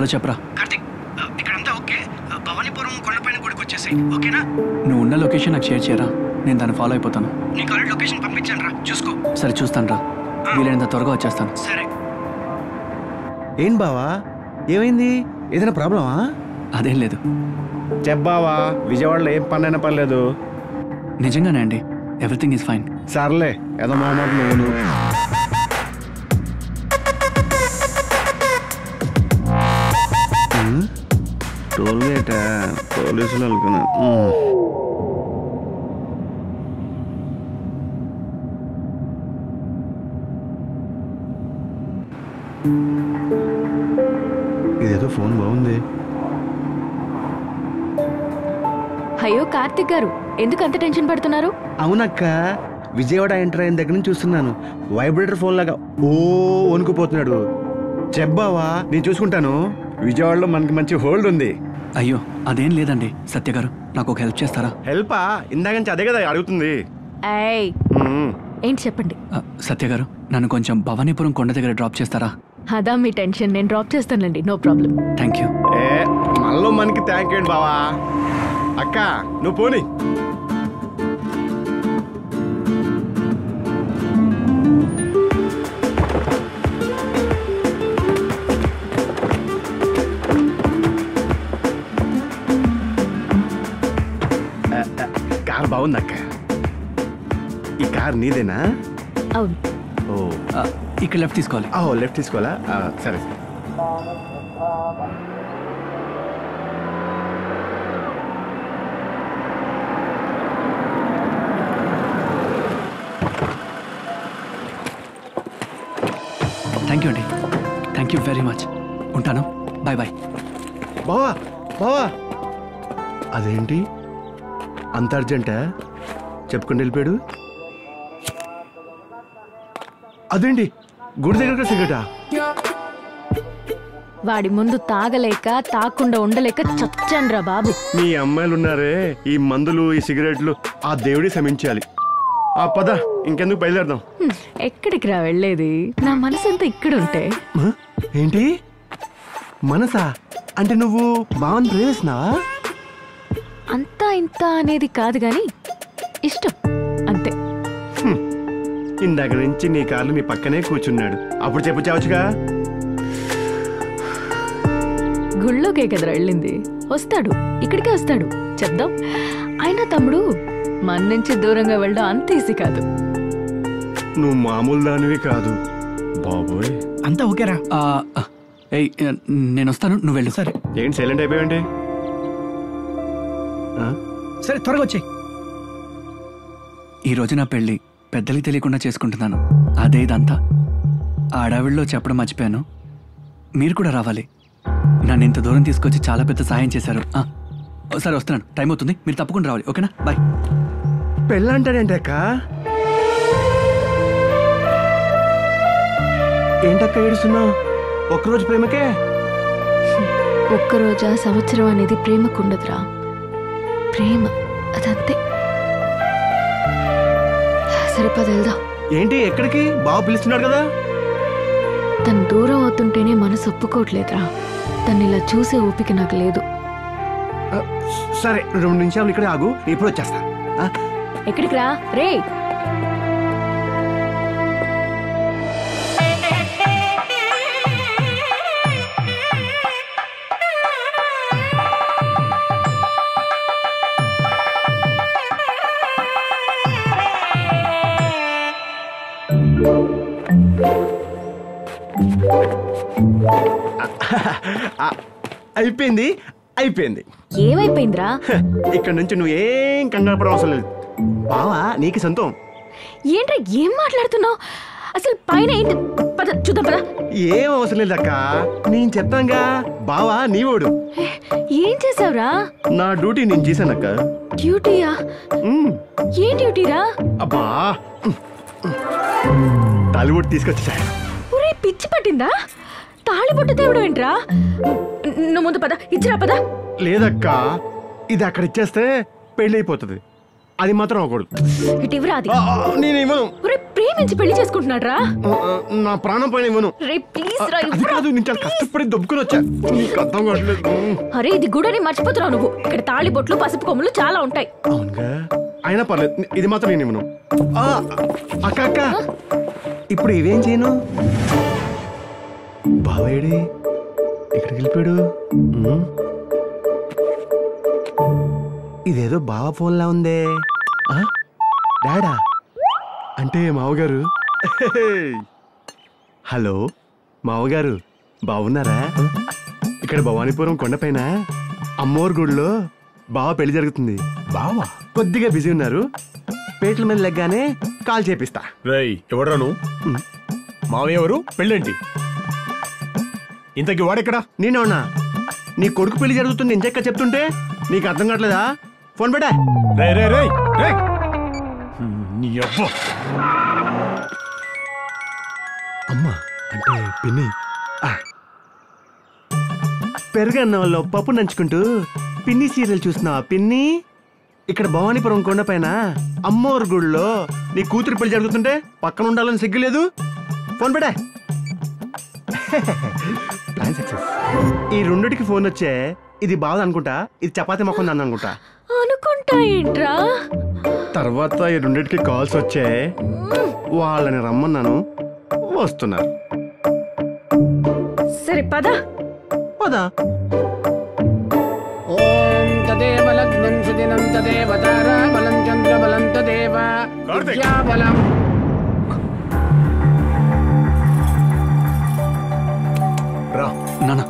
చెప్పరా కార్తిక్ ఆ, ఇక్కడంతా ఓకే ఆ, భవానీపురం కొండపైన గుడికి వచ్చేసాయి ఓకేనా నువ్వు ఉన్న లొకేషన్ నాకు షేర్ చేయరా నేను దాన్ని ఫాలో అయిపోతాను నీకు ఆల్రెడీ లొకేషన్ పంపించాను రా చూసుకో సరే చూస్తాను రా వీలైనంత త్వరగా వచ్చేస్తాను సరే ఏం బావా ఏమైంది ఏదైనా ప్రాబ్లమా అదేం లేదు చెప్పావా విజయవాడలో ఏం పని అయినా పర్లేదు నిజంగానే అండి ఎవ్రీథింగ్ ఈజ్ ఫైన్ సర్లే ఏదో మా మాట నువ్వు టోల్ గేటా పోలీసులు అనుకున్నా ఇదేదో ఫోన్ బాగుంది అయ్యో కార్తిక్ గారు ఎందుకు అంత టెన్షన్ పడుతున్నారు అవునక్క విజయవాడ ఎంటర్ అయిన దగ్గర నుంచి చూస్తున్నాను వైబ్రేటర్ ఫోన్ లాగా ఓ వణుకుపోతున్నాడు చెప్పావా నేను చూసుకుంటాను విజయవాడలో మనకి మంచి హోల్డ్ ఉంది అయ్యో అదేం లేదండి సత్య గారు నాకు ఒక హెల్ప్ చేస్తారా హెల్పా ఇందాక నుంచి అదే కదా అడుగుతుంది ఏయ్ మ్మ్. ఏంటి చెప్పండి ఆ, సత్య గారు నన్ను కొంచెం భవానీపురం కొండ దగ్గర డ్రాప్ చేస్తారా అదా మీ టెన్షన్ నేను డ్రాప్ చేస్తానండి నో ప్రాబ్లం థ్యాంక్ యూ ఏ మనలో మనకి థ్యాంక్ యూ బావా అక్క నువ్వు పోని ఆ, ఆ, కార్ బాగుంది అక్క ఈ కార్ నీదేనా అవును ఓ ఆ, ఇక్కడ లెఫ్ట్ తీసుకోవాలి ఓ లెఫ్ట్ తీసుకోవాలా ఆ, సరే సరే థ్యాంక్ యూ అండి థ్యాంక్ యూ వెరీ మచ్ ఉంటాను బాయ్ బాయ్ బావా బావా అదేంటి అంత అర్జెంటా చెప్పుకుని వెళ్ళిపోయాడు అదేంటి గుడి దగ్గర సిగటా వాడి ముందు తాగలేక తాకుండా ఉండలేక చచ్చానురా బాబు మీ అమ్మాయిలు ఉన్నారే ఈ మందులు ఈ సిగరెట్లు ఆ దేవుడి శమించాలి ఆ పద ఇంకెందుకు బయలుదేరదాం హ్మ్, ఎక్కడికి రా వెళ్ళేది నా మనసంతా ఇక్కడుంటే మ? ఏంటి మనసా అంటే నువ్వు బావని ప్రేమిస్తున్నావా అంతా ఇంత అనేది కాదు గాని ఇష్టం అంతే ఇందాక నుంచి నీ కాళ్ళు నీ పక్కనే కూర్చున్నాడు అప్పుడు చెప్పు చావచ్చుగా గుళ్ళోకే కదరా వెళ్ళింది వస్తాడు ఇక్కడికే వస్తాడు చెప్దాం అయినా తమ్ముడు మన నుంచి దూరంగా వెళ్ళడం అంత ఈజీ కాదు నువ్వు మామూలు దానివి కాదు బాబోయ్ అంతా ఓకేరా ఆ, ఆ, ఏయ్ ఆ, నేను వస్తాను నువ్వు వెళ్ళు సరే ఏంటి సైలెంట్ అయిపోయావండి ఆ? సరే త్వరగా వచ్చేయి ఈ రోజు నా పెళ్ళి పెద్దలకి తెలియకుండా చేసుకుంటున్నాను అదే ఇదంతా ఆ అడవిలో చెప్పడం మర్చిపోయాను మీరు కూడా రావాలి నన్ను ఇంత దూరం తీసుకొచ్చి చాలా పెద్ద సాయం చేశారు ఆ, సరే వస్తున్నాను టైం అవుతుంది మీరు తప్పకుండా రావాలి ఓకేనా బాయ్ పెళ్ళంటాడేంటి అక్క ఏంటక్క ఏడుస్తున్నావు ఒక్కరోజు ప్రేమకే ఒక్కరోజా సంవత్సరం అనేది ప్రేమకుండదురా ప్రేమ అదంతే సరే పద వెళ్దాం ఏంటి ఎక్కడికి బావ పిలుస్తున్నాడు కదా తను దూరం అవుతుంటేనే మనసు ఒప్పుకోవట్లేదురా తను ఇలా చూసే ఓపిక నాకు లేదు ఆ, సరే రెండు నిమిషాలు ఇక్కడే ఆగు నేను ఇప్పుడు వచ్చేస్తా ఆ? ఎక్కడికి రా రే ఆ, అయిపోయింది అయిపోయింది ఏమైపోయిందిరా హ, ఇక్కడ నుంచి నువ్వు ఏం కంగారు పడడం అవసరం లేదు బావా నీకు సొంతం ఏంట్రా ఏం మాట్లాడుతున్నావు అసలు పైన ఏంటి పద చూద్దాం పద ఏం అవసరం లేదు అక్క నేను చెప్తాంగా బావా నీవోడు ఏం చేసావురా నా డ్యూటీ నేను చేశానక్క డ్యూటీయా ఉమ్, ఏం డ్యూటీరా అబ్బా టాలీవుడ్ తీసుకొచ్చా ఒరే పిచ్చి పట్టిందా తాళిబొట్టు తేవడం ఏంట్రా నువ్వు ముందు పద ఇచ్చిరా పద లేదక్క ఇది అక్కడ ఇచ్చేస్తే పెళ్ళి అయిపోతుంది అది మాత్రం అవ్వకూడదు ఇటు ఇవ్వరా అది ఆ, ఆ, నేను ఇవ్వను ఒరే ప్రేమించి పెళ్లి చేసుకుంటున్నాడు రా ఆ, ఆ, నా ప్రాణం పైన ఇవ్వను రే ప్లీజ్ ఆ, రా అది ఇవ్వరా కాదు నేను చాలా కష్టపడి దొబ్బుకుని వచ్చా నీకు అర్థం కావట్లేదు ఉమ్. అరే ఇది గుడని మర్చిపోతున్నావు నువ్వు ఇక్కడ తాళి బొట్లు పసుపు కొమ్ములు చాలా ఉంటాయి అవునుగా అయినా పర్లేదు ఇది మాత్రం నేను ఇవ్వను ఆ, అక్క అక్క ఇప్పుడు ఇవేం చేయను బావేడి ఎక్కడికి వెళ్ళిపోయాడు ఉమ్. ఇదేదో బావ ఫోన్లా ఉందే ఆ? డాడా అంటే మావగారు హలో మావగారు బాగున్నారా ఇక్కడ భవానీపురం కొండపైన అమ్మోరు గుడిలో బావ పెళ్లి జరుగుతుంది బావా కొద్దిగా బిజీ ఉన్నారు పేట్ల మీద లెగ్గానే కాల్ చేపిస్తా రేయ్ ఎవడ్రా నువ్వు మావయ్య ఎవరు పెళ్ళేంటి ఇంతకి వాడెక్కడా నేనవునా నీ కొడుకు పెళ్లి జరుగుతుంది ఇంచెక్క చెప్తుంటే నీకు అర్థం కావట్లేదా ఫోన్ పెట్టా రే రే రే రే నీ అబ్బా అమ్మా అంటే పిన్ని ఆ. పెరుగన్న వాళ్ళు పప్పు నంచుకుంటూ పిన్ని సీరియల్ చూస్తున్నావా పిన్ని ఇక్కడ భవానీపురం కొండపైన అమ్మోరు గుడిలో నీ కూతురు పెళ్లి జరుగుతుంటే పక్కన ఉండాలని సిగ్గులేదు ఫోన్ పెట్టా ప్లాన్ సక్సెస్ ఈ రెండిటికి ఫోన్ వచ్చే ఇది బాగుంది అనుకుంటా ఇది చపాతి మొక్క అనుకుంటా అనుకుంటా ఏంట్రా తర్వాత ఈ రెండిటికి కాల్స్ వచ్చే వాళ్ళని రమ్మన్నాను వస్తున్నారు సరే పద పదా ఓం తదేవ లగ్నం సుదినం తదేవ తారా బలం చంద్ర బలం తదేవ కార్తీక్. విద్యా బలం రా నాన్న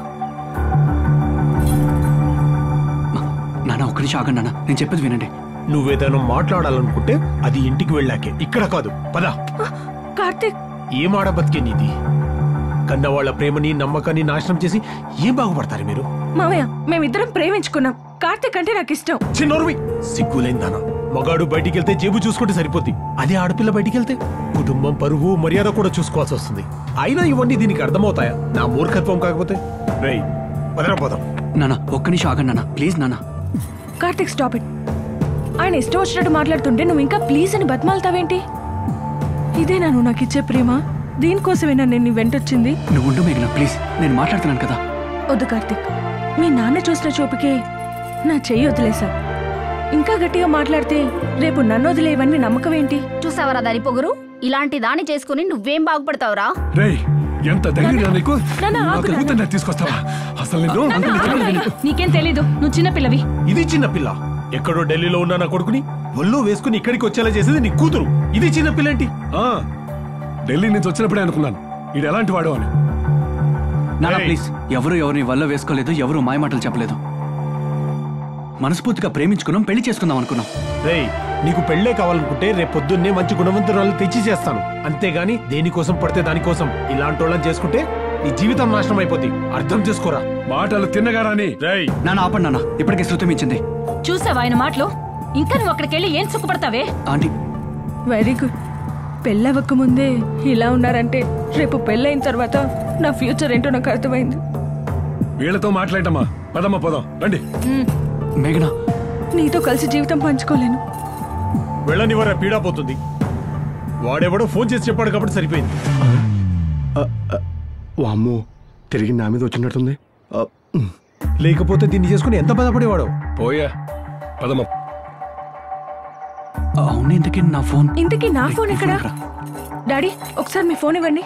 నాన్న ఒక్క నిమిషం ఆగండి నాన్న నేను చెప్పేది వినండి నువ్వేదైనా మాట్లాడాలనుకుంటే అది ఇంటికి వెళ్ళాకే ఇక్కడ కాదు పద కార్తీక్ ఏం ఆడ బతికే నీది కన్న వాళ్ళ ప్రేమని నమ్మకాన్ని నాశనం చేసి ఏం బాగుపడతారు మీరు మామయ్య మేమిద్దరం ప్రేమించుకున్నాం కార్తీక్ అంటే నాకు ఇష్టం చిన్నోర్వి సిగ్గులేందానా మగాడు బయటికి వెళ్తే జేబు చూసుకుంటే సరిపోద్ది అదే ఆడపిల్ల బయటికి వెళ్తే కుటుంబం పరువు మర్యాద కూడా చూసుకోవాల్సి వస్తుంది అయినా ఇవన్నీ దీనికి అర్థమవుతాయా నా మూర్ఖత్వం కాకపోతే రేయ్ వదరా పోదాం నాన్న ఒక్క నిమిషం ఆగండి నాన్న ప్లీజ్ నాన్న కార్తీక్ స్టాప్ ఇట్ ఆయన ఇష్టం వచ్చినట్టు మాట్లాడుతుంటే నువ్వు ఇంకా ప్లీజ్ అని బతిమాలతావేంటి ఇదేనా నువ్వు నాకు ఇచ్చే ప్రేమ దీనికోసమేనా నేను నీ వెంటొచ్చింది నువ్వు ఉండు మేఘన ప్లీజ్ నేను మాట్లాడుతున్నాను కదా వద్దు కార్తీక్ మీ నాన్న చూసిన చూపుకే నా చెయ్యి వదిలేసా ఇంకా గట్టిగా మాట్లాడితే రేపు నన్ను వదిలేవని నమ్మకం ఏంటి చూసావరా దాని పొగరు ఇలాంటి దాన్ని చేసుకుని నువ్వేం బాగుపడతావురా రేయ్ ఎంత ధైర్యం నీకు నాన్న, నా ఆగు, కూతుర్ని తీసుకొస్తావా అసలు నేను నీకేం తెలీదు నువ్వు చిన్న పిల్లవి ఇది చిన్న పిల్ల ఎక్కడో ఢిల్లీలో ఉన్న నా కొడుకుని ఒళ్ళో వేసుకుని ఇక్కడికి వచ్చేలా చేసేది నీ కూతురు ఇది చిన్న పిల్లేంటి ఆ, ఢిల్లీ నుంచి వచ్చినప్పుడే అనుకున్నాను ఇది ఎలాంటి వాడు అని నాన్న ఏయ్. ప్లీజ్ ఎవరు ఎవరిని వల్ల వేసుకోలేదు ఎవరు మాయమాటలు చెప్పలేదు మనస్ఫూర్తిగా ప్రేమించుకున్నాం పెళ్లి చేసుకుందాం అనుకున్నాం రేయ్ నీకు పెళ్ళే కావాలనుకుంటే రేపు పొద్దున్నే మంచి గుణవంతురాలు తెచ్చి చేస్తాను అంతేగాని దేనికోసం పడితే దానికోసం ఇలాంటి వాళ్ళని చేసుకుంటే నీ జీవితం నాశనం అయిపోద్ది అర్థం చేసుకోరా మాటలు తిన్నగారాని రేయ్ నాన్న ఆపండి నాన్న ఇప్పటికే శృతం ఇచ్చింది చూసావా ఆయన మాటలు ఇంకా నువ్వు అక్కడికి వెళ్ళి ఏం సుఖపడతావే ఆంటీ వెరీ గుడ్ పెళ్ళవక ముందే ఇలా ఉన్నారంటే రేపు పెళ్ళైన తర్వాత నా ఫ్యూచర్ ఏంటో నాకు అర్థమైంది వీళ్ళతో మాట్లాడటమ్మా పదమ్మా పోదాం రండి మేఘన నీతో కలిసి జీవితం పంచుకోలేను వెళ్ళనివరా పీడా పోతుంది వాడెవడో ఫోన్ చేసి చెప్పాడు కాబట్టి సరిపోయింది వామ్మో తిరిగి నా మీద వచ్చినట్టుంది ఆ, ఉమ్. లేకపోతే దీన్ని చేసుకుని ఎంత బాధపడేవాడు పోయా పదమ్మా అవును ఇంతకీ నా ఫోన్ ఇంతకీ నా రేయ్, ఫోన్ ఈ ఎక్కడా ఎక్కడా? డాడీ ఒకసారి మీ ఫోన్ ఇవ్వండి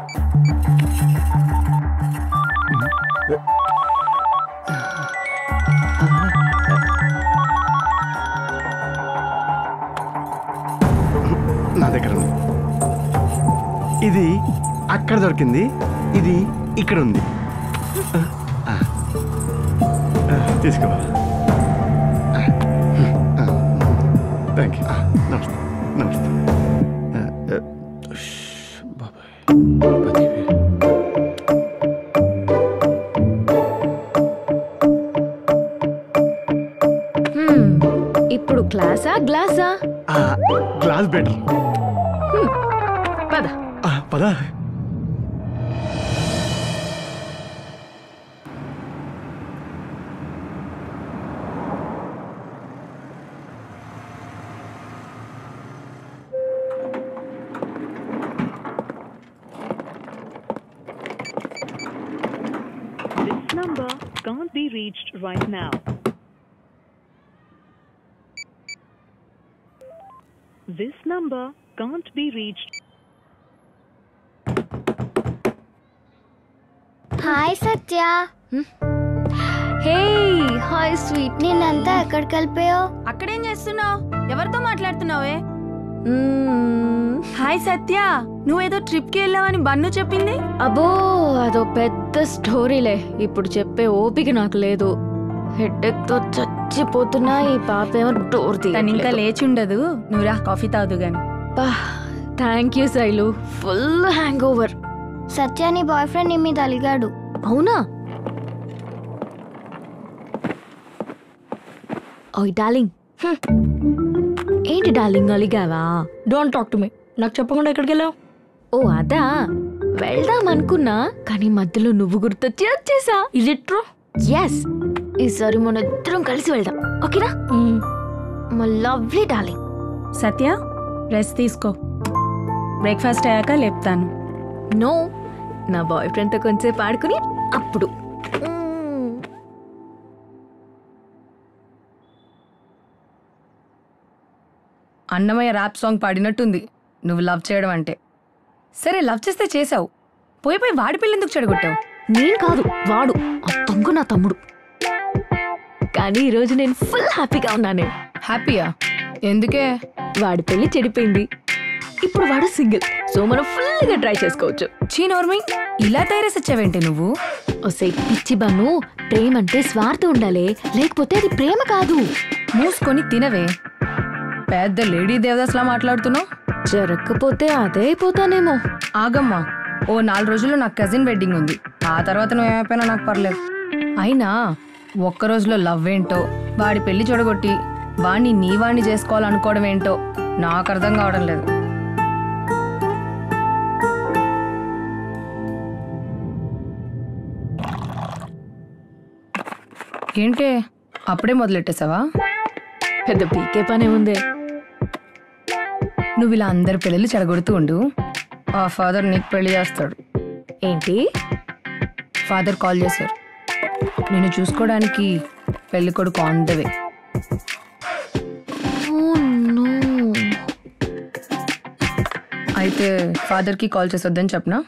నా దగ్గర ఉంది ఇది అక్కడ దొరికింది ఇది ఇక్కడ ఉంది ఆ. ఆ, తీసుకో థ్యాంక్ యూ నమస్తే నమస్తే ఆ, ఆ, ఉష్, బాబాయ్ పదివేలు. ఇప్పుడు క్లాసా గ్లాసా ఆ, గ్లాస్ బెటర్ పద ఆ, పదా can't be reached right now. This number can't be reached. Hi Satya hey hi sweet నేనంతా ఎక్కడికి వెళ్ళిపోయావు అక్కడేం చేస్తున్నావు ఎవరితో మాట్లాడుతున్నావే హాయ్ సత్య నువ్వేదో ట్రిప్ కి వెళ్ళావని బన్ను చెప్పింది అబ్బో అదో పెద్ద స్టోరీలే ఇప్పుడు చెప్పే ఓపిక నాకు లేదు హెడ్ఎక్ తో చచ్చిపోతున్నా ఈ పాప ఏమో డోర్ తను ఇంకా లేచి ఉండదు నువ్వు రా కాఫీ తాగుదు గాని thank you Shailu full hangover Satya నీ బాయ్ ఫ్రెండ్ నీ మీద అలిగాడు అవునా ఓయ్ డార్లింగ్ ఏంటి డార్లింగ్ అలిగావా డోంట్ టాక్ టు మీ నాకు చెప్పకుండా ఎక్కడికి వెళ్ళావు ఓ అదా వెళ్దాం అనుకున్నా కానీ మధ్యలో నువ్వు గుర్తొచ్చి వచ్చేసా ఇది ట్రూ ఎస్ ఈసారి మన ఇద్దరం కలిసి వెళ్దాం ఓకేనా మా లవ్లీ డార్లింగ్ సత్య రెస్ట్ తీసుకో బ్రేక్ఫాస్ట్ అయ్యాక లేపుతాను నో నా బాయ్ ఫ్రెండ్తో కొంచెంసేపు ఆడుకుని అప్పుడు అన్నమయ్య ర్యాప్ సాంగ్ పాడినట్టుంది నువ్వు లవ్ చేయడం అంటే సరే లవ్ చేస్తే చేసావు పోయి పోయి వాడి పిల్ల ఎందుకు చెడగొట్టావు నేను కాదు వాడు ఆ దొంగ నా తమ్ముడు కానీ ఈరోజు నేను ఫుల్ హ్యాపీగా ఉన్నాను హ్యాపీయా ఎందుకే వాడి పెళ్లి చెడిపోయింది ఇప్పుడు వాడు సింగిల్ సో మనం ఫుల్గా ట్రై చేసుకోవచ్చు చీ నోర్మి ఇలా తయారేసి వచ్చావేంటి నువ్వు ఒసే పిచ్చి బను ప్రేమ అంటే స్వార్థం ఉండాలి లేకపోతే అది ప్రేమ కాదు మూసుకొని తినవే పెద్ద లేడీ దేవదాస్లా మాట్లాడుతున్నావు జరగకపోతే అదే అయిపోతానేమో ఆగమ్మా ఓ నాలుగు రోజుల్లో నాకు కజిన్ వెడ్డింగ్ ఉంది ఆ తర్వాత నువ్వు ఏమైపోయినా నాకు పర్లేదు అయినా ఒక్క రోజులో లవ్ ఏంటో వాడి పెళ్లి చూడగొట్టి వాణ్ణి నీ వాణ్ణి చేసుకోవాలనుకోవడం ఏంటో నాకు అర్థం కావడం లేదు ఏంటే అప్పుడే మొదలెట్టేసావా పెద్ద పీకే పనే ఉంది నువ్వు ఇలా అందరి పిల్లలు చెడగొడుతూ ఉండు ఆ ఫాదర్ నీకు పెళ్లి చేస్తాడు ఏంటి ఫాదర్ కాల్ చేశారు నిన్ను చూసుకోవడానికి పెళ్లి కొడుకు ఆన్ ద వే అయితే ఫాదర్కి కాల్ చేసి వద్దని చెప్పనా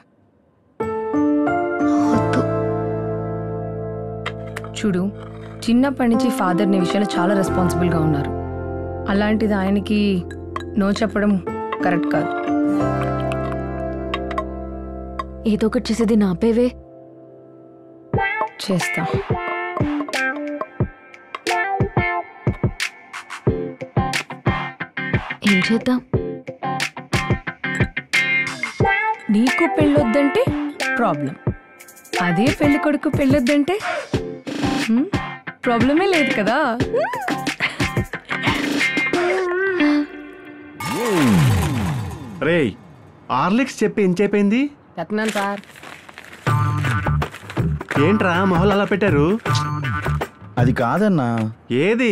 చూడు చిన్నప్పటి నుంచి ఫాదర్ నీ విషయంలో చాలా రెస్పాన్సిబుల్గా ఉన్నారు అలాంటిది ఆయనకి నో చెప్పడం కరెక్ట్ కాదు ఏదో ఒకటి చేసేది నాపేవే చేస్తా ఏం చేద్దాం నీకు పెళ్ళొద్దంటే ప్రాబ్లం అదే పెళ్లి కొడుకు పెళ్ళొద్దంటే హ్మ్? ప్రాబ్లమే లేదు కదా రేయ్ ఆర్లిక్స్ చెప్పి ఎంచైపోయింది చెప్తున్నాను సార్ ఏంట్రా మొహలు అలా పెట్టారు అది కాదన్నా ఏది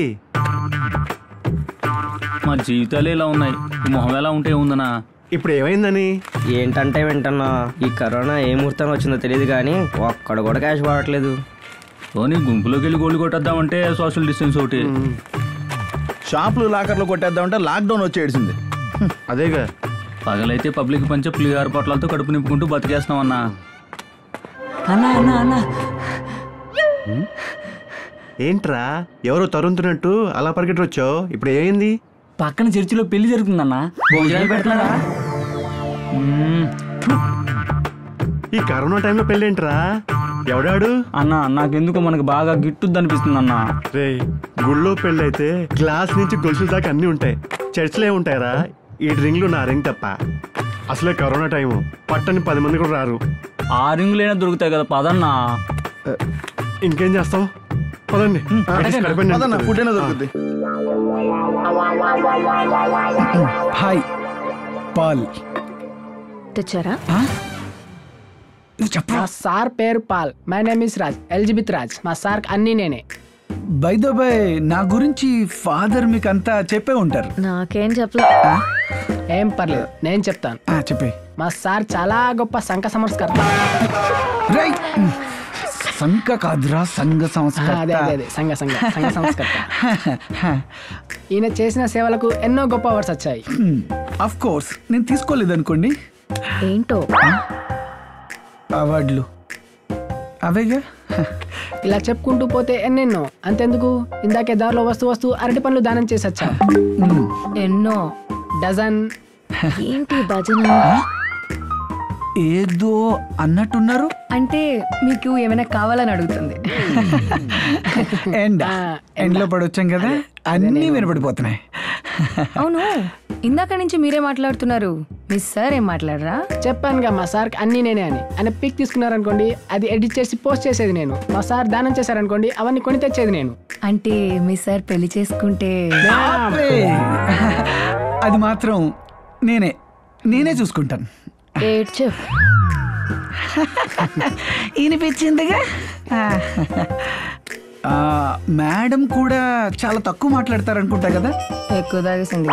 మా జీవితాలే ఇలా ఉన్నాయి ఈ మొహం ఎలా ఉంటే ఉందనా ఇప్పుడు ఏమైందని ఏంటంటే వింటున్నా ఈ కరోనా ఏ ముహూర్తం వచ్చిందో తెలియదు కానీ ఒక్కడ కూడా క్యాష్ వాడట్లేదు పోనీ గుంపులోకి వెళ్ళి గోల్డ్ కొట్టేద్దామంటే సోషల్ డిస్టెన్స్ ఒకటి షాపులు లాకర్లు కొట్టేద్దామంటే లాక్డౌన్ వచ్చేసింది అదేగా పగలైతే పబ్లిక్ పంచే పులిహార పొట్లాలతో కడుపు నింపుకుంటూ బతికేస్తున్నాం అన్నా అన్నా అన్నా అన్నా ఏంట్రా ఎవరో తరుముతున్నట్టు అలా పరిగెట్టి వచ్చావు ఇప్పుడు ఏమైంది పక్కన చర్చిలో పెళ్లి జరుగుతుందన్నా భోజనాలు పెడతారా ఈ కరోనా టైంలో పెళ్ళేంట్రా ఎవడాడు అన్నా నాకెందుకు మనకు బాగా గిట్టుద్ది అనిపిస్తుంది అన్నా రే గుళ్ళో పెళ్ళైతే గ్లాస్ నుంచి గొలుసుల దాకా అన్నీ ఉంటాయి చర్చిలో ఉంటాయరా ఈ రింగ్లు నా రింగ్ తప్ప అసలే కరోనా టైము పట్టని పది మంది కూడా రారు ఆ రింగులైనా దొరుకుతాయి కదా పదన్నా ఇంకేం చేస్తాం పదండి పదండి. కడపండి. పదన్నా, ఫుడ్ అయినా దొరుకుద్ది. హాయ్ పాల్ తెచ్చారా మా సార్ పేరు Paul my name is Raj Elizabeth Raj మా సార్ అన్ని నేనే బై ద బై నా గురించి ఫాదర్ మీకు అంతా చెప్పే ఉంటారు నాకేం చెప్పలే ఏం పర్లేదు నేను చెప్తాను చెప్పే మా సార్ చాలా గొప్ప సంఘ సంస్కర్త సంఘ కాదురా సంఘ ఆ, అదే అదే అదే సంఘ సంఘ సంఘ సంస్కర్త ఈయన చేసిన సేవలకు ఎన్నో గొప్ప అవార్డ్స్ వచ్చాయి అఫ్ కోర్స్ నేను తీసుకోలేదు అనుకోండి ఏంటో అవార్డులు అవేగా ఇలా చెప్పుకుంటూ పోతే ఎన్నెన్నో అంతెందుకు ఇందాకే దారిలో వస్తూ వస్తూ అరటి పండ్లు దానం చేసి వచ్చా ఎన్నో డజన్ ఏంటి భజన ఏదో అన్నట్టున్నారు అంటే మీకు ఏమైనా కావాలని అడుగుతుంది ఎండ్ ఎండ్లో పడొచ్చాం కదా అన్నీ వినపడిపోతున్నాయి అవును ఇందాక నుంచి మీరే మాట్లాడుతున్నారు మీ సార్ ఏం మాట్లాడరా చెప్పానుగా మా సార్ అన్ని నేనే అని ఆయన పిక్ తీసుకున్నారనుకోండి అది ఎడిట్ చేసి పోస్ట్ చేసేది నేను మా సార్ దానం చేశారనుకోండి అవన్నీ కొని తెచ్చేది నేను అంటే మీ సార్ పెళ్లి చేసుకుంటే ఆపే. అది మాత్రం నేనే నేనే చూసుకుంటాను ఏడ్చు వినిపించిందిగా ఆ, మేడం కూడా చాలా తక్కువ మాట్లాడతారు అనుకుంటా కదా ఎక్కువ తాగేసింది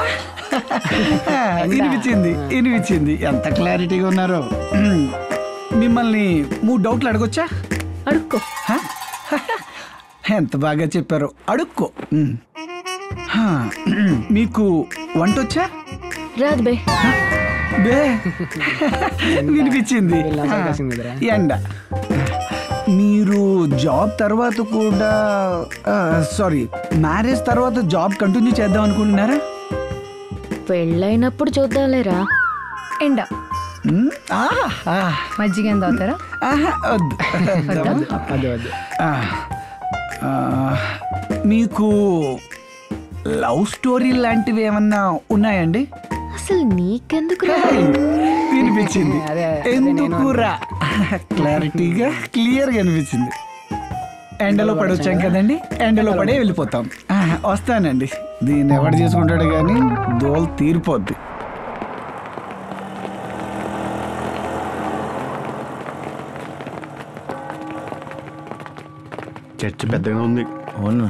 వినిపించింది వినిపించింది ఎంత క్లారిటీగా ఉన్నారో మిమ్మల్ని మూడు డౌట్లు అడగొచ్చా అడుక్కో ఎంత బాగా చెప్పారు అడుక్కో ఉమ్. హా, మీకు వంట వచ్చా రాదు బే బే వినిపించింది వీళ్ళందరూ కలిసిందిరా. ఎండ మీరు జాబ్ తర్వాత కూడా సారీ మ్యారేజ్ తర్వాత జాబ్ కంటిన్యూ చేద్దాం అనుకుంటున్నారా పెళ్ళైనప్పుడు చూద్దాంలేరా ఎండ ఉమ్, ఆహా, ఆహా. మజ్జిగ ఏం తాగుతారా ఆహా, వద్దు. అదే అదే ఆ, ఆ, మీకు లవ్ స్టోరీ లాంటివి ఏమన్నా ఉన్నాయండి అసలు నీకెందుకు రా వినిపించింది ఎందుకురా క్లారిటీగా క్లియర్గా అనిపించింది ఎండలో పడొచ్చాం కదండి ఎండలో పడే వెళ్ళిపోతాం ఆ, వస్తానండి దీన్ని ఎవడు చేసుకుంటాడు కానీ దోల్ తీరిపోద్ది చర్చ్ పెద్దగా ఉంది అవును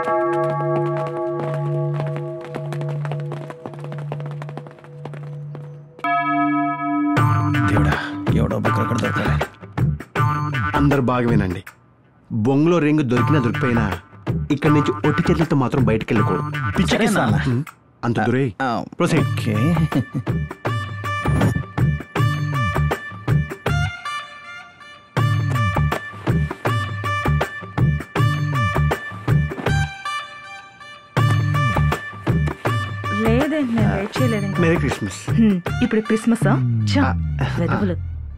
దేవుడా ఎవడో బుక్ ఎక్కడ దొరకాలి అందరు బాగా వినండి బొంగులో రింగ్ దొరికినా దొరికిపోయినా ఇక్కడి నుంచి ఒట్టి చేతులతో మాత్రం బయటికి వెళ్ళకూడదు పిచ్చెక్కిస్తానా? హ్మ్. అంత దూరే ప్రొసీడ్ ఓకే లేదే నేను వెయిట్ చేయలేదు ఇంకా. మేరీ క్రిస్మస్ హ్మ్, ఇప్పుడు క్రిస్మస్ వెదవులు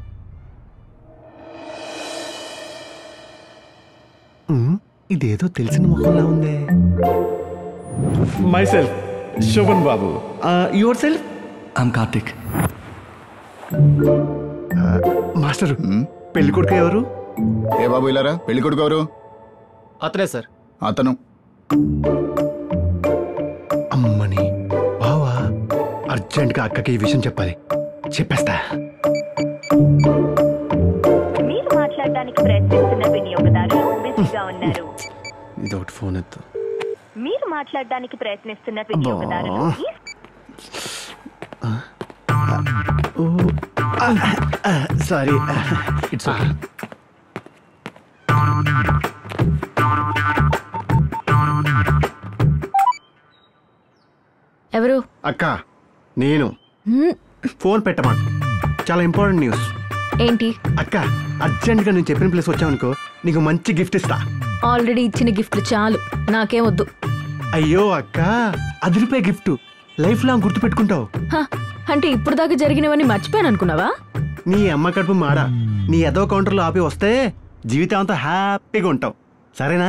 హ్మ్, ఇదేదో తెలిసిన మొహంలా ఉంది myself Shobhan Babu yourself I'm Karthik master పెళ్లి కొడుకు ఎవరు ఏ బాబు ఇలారా పెళ్లి కొడుకు ఎవరు అతనే సార్ అతను అమ్మని బావా అర్జెంట్గా అక్కకి ఈ విషయం చెప్పాలి చెప్పేస్తా మీరు మాట్లాడడానికి ప్రయత్నిస్తున్న వినియోగదారులు బిజీగా ఉన్నారు ఇది ఒకటి ఫోన్ ఎత్తు మీరు మాట్లాడడానికి ప్రయత్నిస్తున్న వినియోగదారులు ఈ సారీ ఇట్స్ ఎవరు అక్క నేను హ్మ్, ఫోన్ పెట్టమా చాలా ఇంపార్టెంట్ న్యూస్ ఏంటి అక్క అర్జెంట్గా నేను చెప్పిన ప్లేస్ వచ్చావనుకో నీకు మంచి గిఫ్ట్ ఇస్తా ఆల్రెడీ ఇచ్చిన గిఫ్ట్లు చాలు నాకేం వద్దు అయ్యో అక్క అదిరిపోయే గిఫ్ట్ లైఫ్ లాంగ్ గుర్తు పెట్టుకుంటావు హ, అంటే ఇప్పుడు దాకా జరిగినవన్నీ మర్చిపోయాను అనుకున్నావా నీ అమ్మ కడుపు మాడ నీ ఎదో కౌంటర్లో ఆపి వస్తే జీవితం అంతా హ్యాపీగా ఉంటావు సరేనా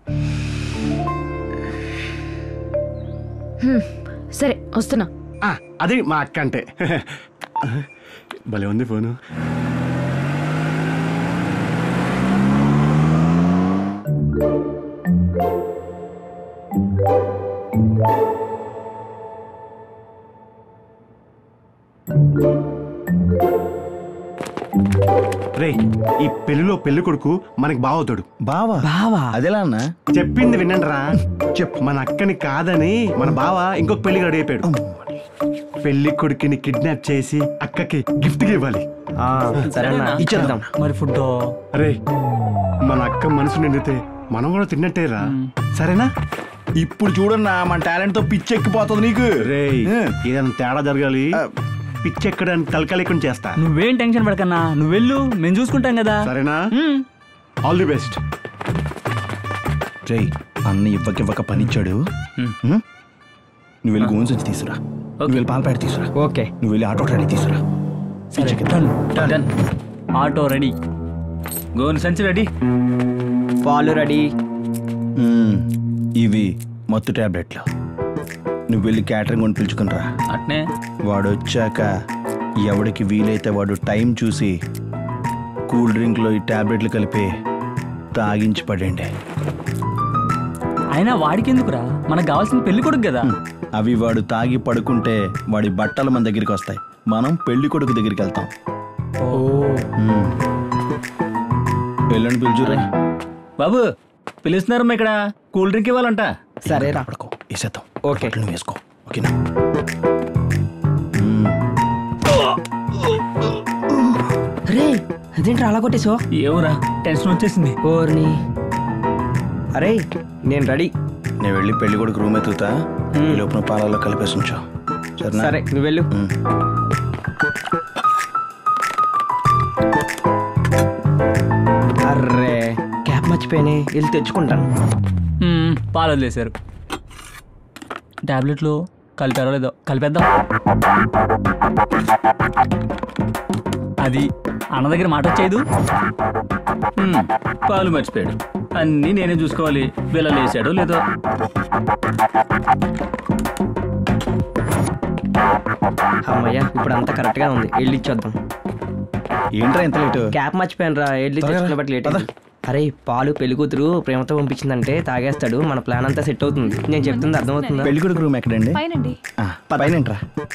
హ్మ్, సరే వస్తున్నా ఆ, అది మా అక్క అంటే భలే ఉంది ఫోను రే ఈ పెళ్లిలో పెళ్లి కొడుకు మనకి బావవుతాడు బావా బావా అదేలా అన్నా చెప్పింది వినండి రా చెప్పు మన అక్కని కాదని మన బావ ఇంకొక పెళ్లి రెడీ అయిపోయాడు పెళ్లి కొడుకుని కిడ్నాప్ చేసి అక్కకి గిఫ్ట్ ఇవ్వాలి సరేనా ఇచ్చేద్దాం మరి ఫుడ్ రే మన అక్క మనసు నిండితే మనం కూడా తిన్నట్టేరా సరేనా ఇప్పుడు చూడన్నా మన టాలెంట్ తో పిచ్చి ఎక్కిపోతుంది నీకు రే ఏదైనా తేడా జరగాలి పిచ్చి ఎక్కడానికి తలకలేకుండా చేస్తా నువ్వేం టెన్షన్ పడకన్నా నువ్వు వెళ్ళు మేము చూసుకుంటాం కదా సరేనా ఆల్ ది బెస్ట్ రే అన్న ఇవ్వక ఇవ్వక పనిచ్చాడు హ్మ్? నువ్వు వెళ్ళి గోన్స్ వచ్చి తీసురా నువ్వు వెళ్ళి పాలపేట తీసురా ఓకే నువ్వు వెళ్ళి ఆటో రెడీ తీసురా సరే డన్ డన్ ఆటో రెడీ గోను సంచి రెడీ పాలు రెడీ మ్మ్. ఇవి మత్తు టాబ్లెట్లు నువ్వు వెళ్ళి క్యాటరింగ్ కొని పిలుచుకునిరా అట్నే వాడు వచ్చాక ఎవడికి వీలైతే వాడు టైం చూసి కూల్ డ్రింక్లో ఈ టాబ్లెట్లు కలిపి తాగించి పడండి అయినా వాడికి ఎందుకురా మనకు కావాల్సిన పెళ్లి కొడుకు కదా అవి వాడు తాగి పడుకుంటే వాడి బట్టలు మన దగ్గరికి వస్తాయి మనం పెళ్లి కొడుకు దగ్గరికి వెళ్తాం మ్మ్. వెళ్ళండి పిలుచురా బాబు పిలుస్తున్నారమ్మా ఇక్కడ కూల్ డ్రింక్ ఇవ్వాలంట సరే రా వేసేద్దాం ఓకే నువ్వు వేసుకో ఓకేనా రే అదేంటి అలా కొట్టేసో ఏవురా టెన్షన్ వచ్చేసింది ఓర్ని అరే నేను రెడీ నేను వెళ్ళి పెళ్లి కొడుకు రూమ్ ఎత్తుతా ఈ లోపల పాలలో కలిపేసి ఉంచు సరేనా సరే నువ్వు వెళ్ళు మ్మ్. అర్రే క్యాప్ మర్చిపోయానే వెళ్ళి తెచ్చుకుంటాను మ్మ్, పాలు వదిలేశారు టాబ్లెట్లు కలిపారో లేదో కలిపేద్దాం అది అన్న దగ్గర మాట వచ్చేదు మ్మ్, పాలు మర్చిపోయాడు అన్నీ నేనే చూసుకోవాలి బిల్లలు వేసాడో లేదో అమ్మయ్య ఇప్పుడు అంతా కరెక్ట్ గా ఉంది వెళ్ళి ఇచ్చేద్దాం ఏంట్రా ఇంత లేటు క్యాప్ మర్చిపోయాను రా వెళ్ళి త్వరగా రా. తెచ్చుకునే బట్టి లేట్ అయింది. అరే పాలు పెళ్లి కూతురు ప్రేమతో పంపించిందంటే తాగేస్తాడు మన ప్లాన్ అంతా సెట్ అవుతుంది నేను చెప్తుంది అర్థమవుతుందా పెళ్లి కొడుకు రూమ్ ఎక్కడండి పైనండి ఆ, పైనంట్రా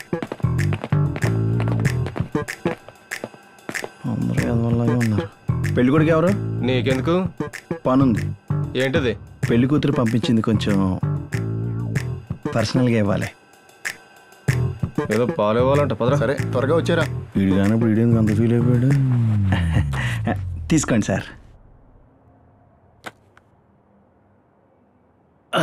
అందరూ ఎదవల్లాగే ఉన్నారు పెళ్లి కొడుకు ఎవరు నీకెందుకు పనుంది ఏంటది పెళ్లి కూతురు పంపించింది కొంచెం పర్సనల్గా ఇవ్వాలి ఏదో పాలు ఇవ్వాలంట పదరా సరే త్వరగా వచ్చారా వీడు కానప్పుడు వీడేందుకు అంత ఫీల్ అయిపోయాడు తీసుకోండి సార్ ఆ,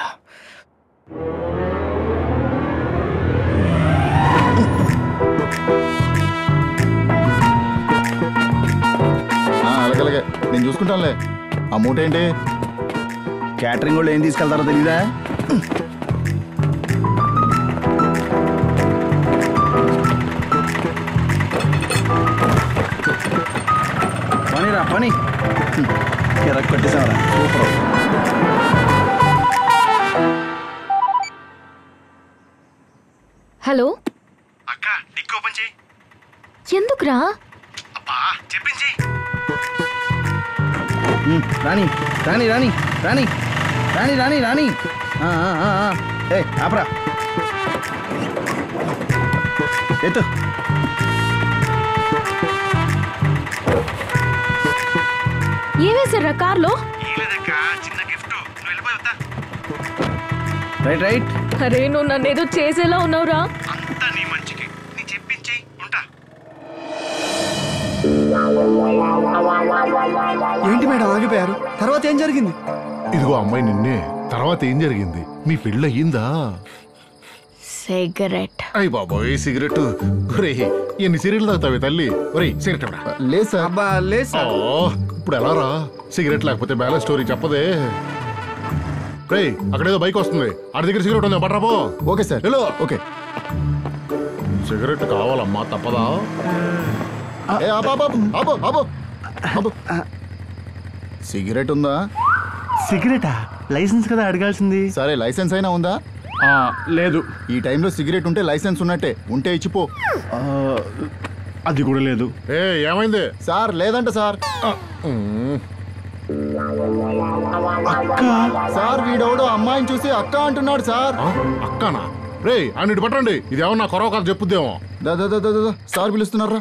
ఆ, అలాగే అలాగే నేను చూసుకుంటానులే అమౌంట్ ఏంటి క్యాటరింగ్ వాళ్ళు ఏం తీసుకెళ్తారో తెలీదా పని రా పని ఎర్ర కొట్టేసావరా సూపర్ హలో అక్క డిక్ ఓపెన్ చేయి ఎందుకురా అబ్బా చెప్పించి ఉమ్, రాణి రాణి రాణి రాణి రాణి రాణి రాణి ఆ, ఆ, ఆ, ఆ. ఏ ఆపరా ఎత్తు ఏమేశారా కార్లో ఏలేదక్క చిన్న గిఫ్ట్ నువ్వు వెళ్ళిపోయి వద్దా రైట్ రైట్ అరే నువ్వు నన్ను ఏదో చేసేలా ఉన్నావురా అంతా నీ మంచికి నీ చెప్పించేయి ఉంటా ఏంటి మేడం ఆగిపోయారు తర్వాత ఏం జరిగింది ఇదిగో అమ్మాయి నిన్నే తర్వాత ఏం జరిగింది నీ పెళ్ళి అయ్యిందా సిగరెట్ అయ్యి బాబోయ్ సిగరెట్ ఒరే ఎన్ని సిగరెట్లు తాగుతావే తల్లి ఒరే సిగరెట్ ఎవడా లేదు సార్ అబ్బా లేదు సార్ ఇప్పుడు ఎలా రా సిగరెట్ లేకపోతే బ్యాలెన్స్ స్టోరీ చెప్పదే రే అక్కడేదో బైక్ వస్తుంది ఆడి దగ్గర సిగరెట్ ఉంది పట్రాపో okay sir hello okay cigarette కావాలమ్మా తప్పదా ఏ ఆపు, ఆపు, ఆపు, ఆపు, ఆపు. సిగరెట్ ఉందా సిగరెటా లైసెన్స్ కదా అడగాల్సింది సరే లైసెన్స్ అయినా ఉందా లేదు ఈ టైంలో సిగరెట్ ఉంటే లైసెన్స్ ఉన్నట్టే ఉంటే ఇచ్చిపో అది కూడా లేదు ఏ ఏమైంది సార్ లేదంట సార్ సార్ వీడెవడో అమ్మాయిని చూసి అక్క అంటున్నాడు సార్ అక్కనా రే అన్నిటి పట్టండి ఇది ఏమన్నా కొరవ కథ చెప్పుద్దేమో దా దా దా దా, దా, దా. సార్ పిలుస్తున్నారా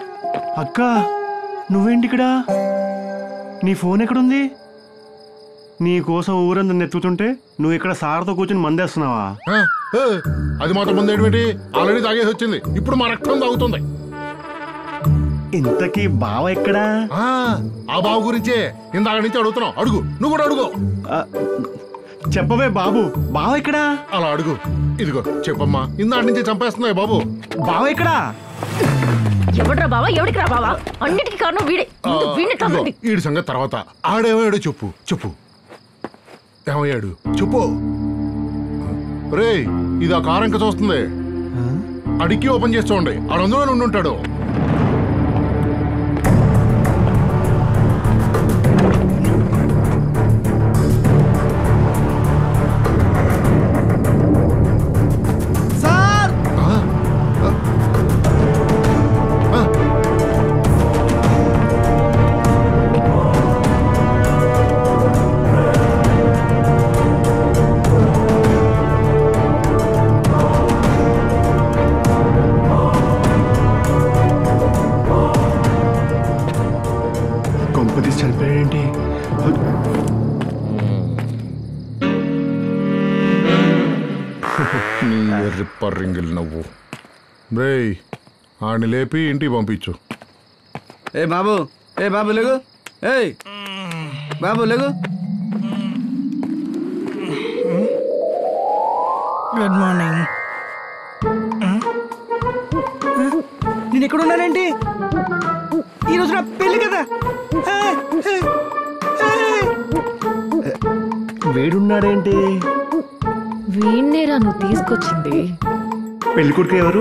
అక్క నువ్వేంటి ఇక్కడ నీ ఫోన్ ఎక్కడుంది నీ కోసం ఊరంతా నెత్తుతుంటే నువ్వు ఇక్కడ సార్తో కూర్చుని మందేస్తున్నావా ఆ, ఏ, అది మాత్రం ముందు ఏంటి ఆల్రెడీ తాగేసి వచ్చింది ఇప్పుడు మా రక్తం తాగుతుంది ఇంతకీ బావ ఎక్కడా ఆ, ఆ బాబు గురించే ఇందాక నుంచి అడుగుతున్నావు అడుగు నువ్వు కూడా అడుగు చెప్పవే బాబు బావ ఎక్కడా అలా అడుగు ఇదిగో చెప్పమ్మా ఇందాక నుంచి చంపేస్తున్నాయి బాబు బావ ఎక్కడా ఎవడ్రా బావా ఎవడికి రా బావా అన్నిటికీ కారణం వీడే ముందు వీడిని ఇదిగో, తమ్మండి ఈడి సంగతి తర్వాత ఆడేమయ్యాడు చెప్పు చెప్పు ఏమయ్యాడు చెప్పు రే ఇది ఆ కారు ఇంకా చూస్తుంది అడిగి ఓపెన్ చేసి చూడండి ఆడు అందులో ఉండి ఉంటాడు సార్ కొంపతీసి చనిపోయాడేంటి నీ ఎర్రి పర్రింగిల్ నవ్వు రేయ్ ఆడిని లేపి ఇంటికి పంపించు ఏ బాబు ఏ బాబు లేగు ఏయ్ బాబు లేగు గుడ్ మార్నింగ్ నేను ఎక్కడ ఉన్నానండి ఈరోజు నా పెళ్లి కదా వేడున్నాడేంటి వీణ్ణేరా నువ్వు తీసుకొచ్చింది పెళ్లి కొడుకు ఎవరు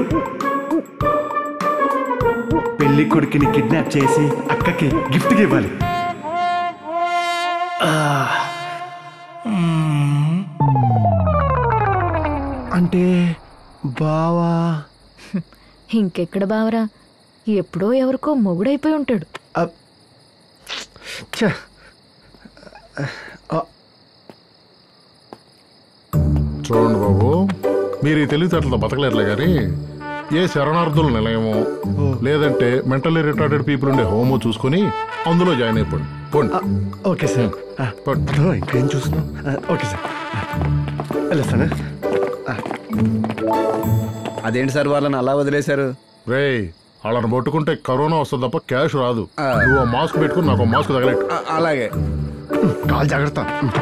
పెళ్లి కొడుకుని కిడ్నాప్ చేసి అక్కకి గిఫ్ట్ ఇవ్వాలి ఆ. అంటే బావా ఇంకెక్కడ బావరా ఎప్పుడో ఎవరికో మొగుడైపోయి ఉంటాడు ఛ. ఆ, చూడండి బాబు మీరు ఈ తెలివితేటలతో బతకలేరులే కానీ ఏ శరణార్థుల నిలయమో లేదంటే మెంటల్లీ రిటార్డెడ్ పీపుల్ ఉండే హోమో చూసుకొని అందులో జాయిన్ అయిపోండి పోండి ఓకే సార్ ఆ, ఓ, ఇంకేం చూస్తున్నాం ఆ, ఓకే సార్ వెళ్ళేస్తాను అదేంటి సార్ వాళ్ళని అలా వదిలేశారు రే వాళ్ళని పట్టుకుంటే కరోనా వస్తుంది తప్ప క్యాష్ రాదు నువ్వు ఆ మాస్క్ పెట్టుకుని నాకు మాస్క్ తగలెట్టు అలాగే కాల్ జాగ్రత్త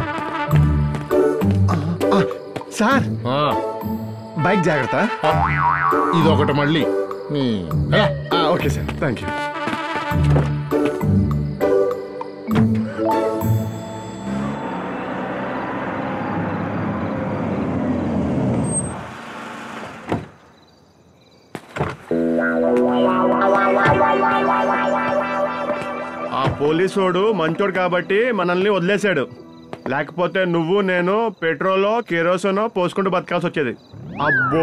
ఆ, సార్ బైక్ జాగ్రత్త ఇది ఒకటి మళ్ళీ ఆ, ఓకే సార్ థ్యాంక్ యూ ఆ పోలీసోడు మంచోడు కాబట్టి మనల్ని వదిలేశాడు లేకపోతే నువ్వు నేను పెట్రోలో కిరోసినో పోసుకుంటూ బతకాల్సి వచ్చేది అబ్బో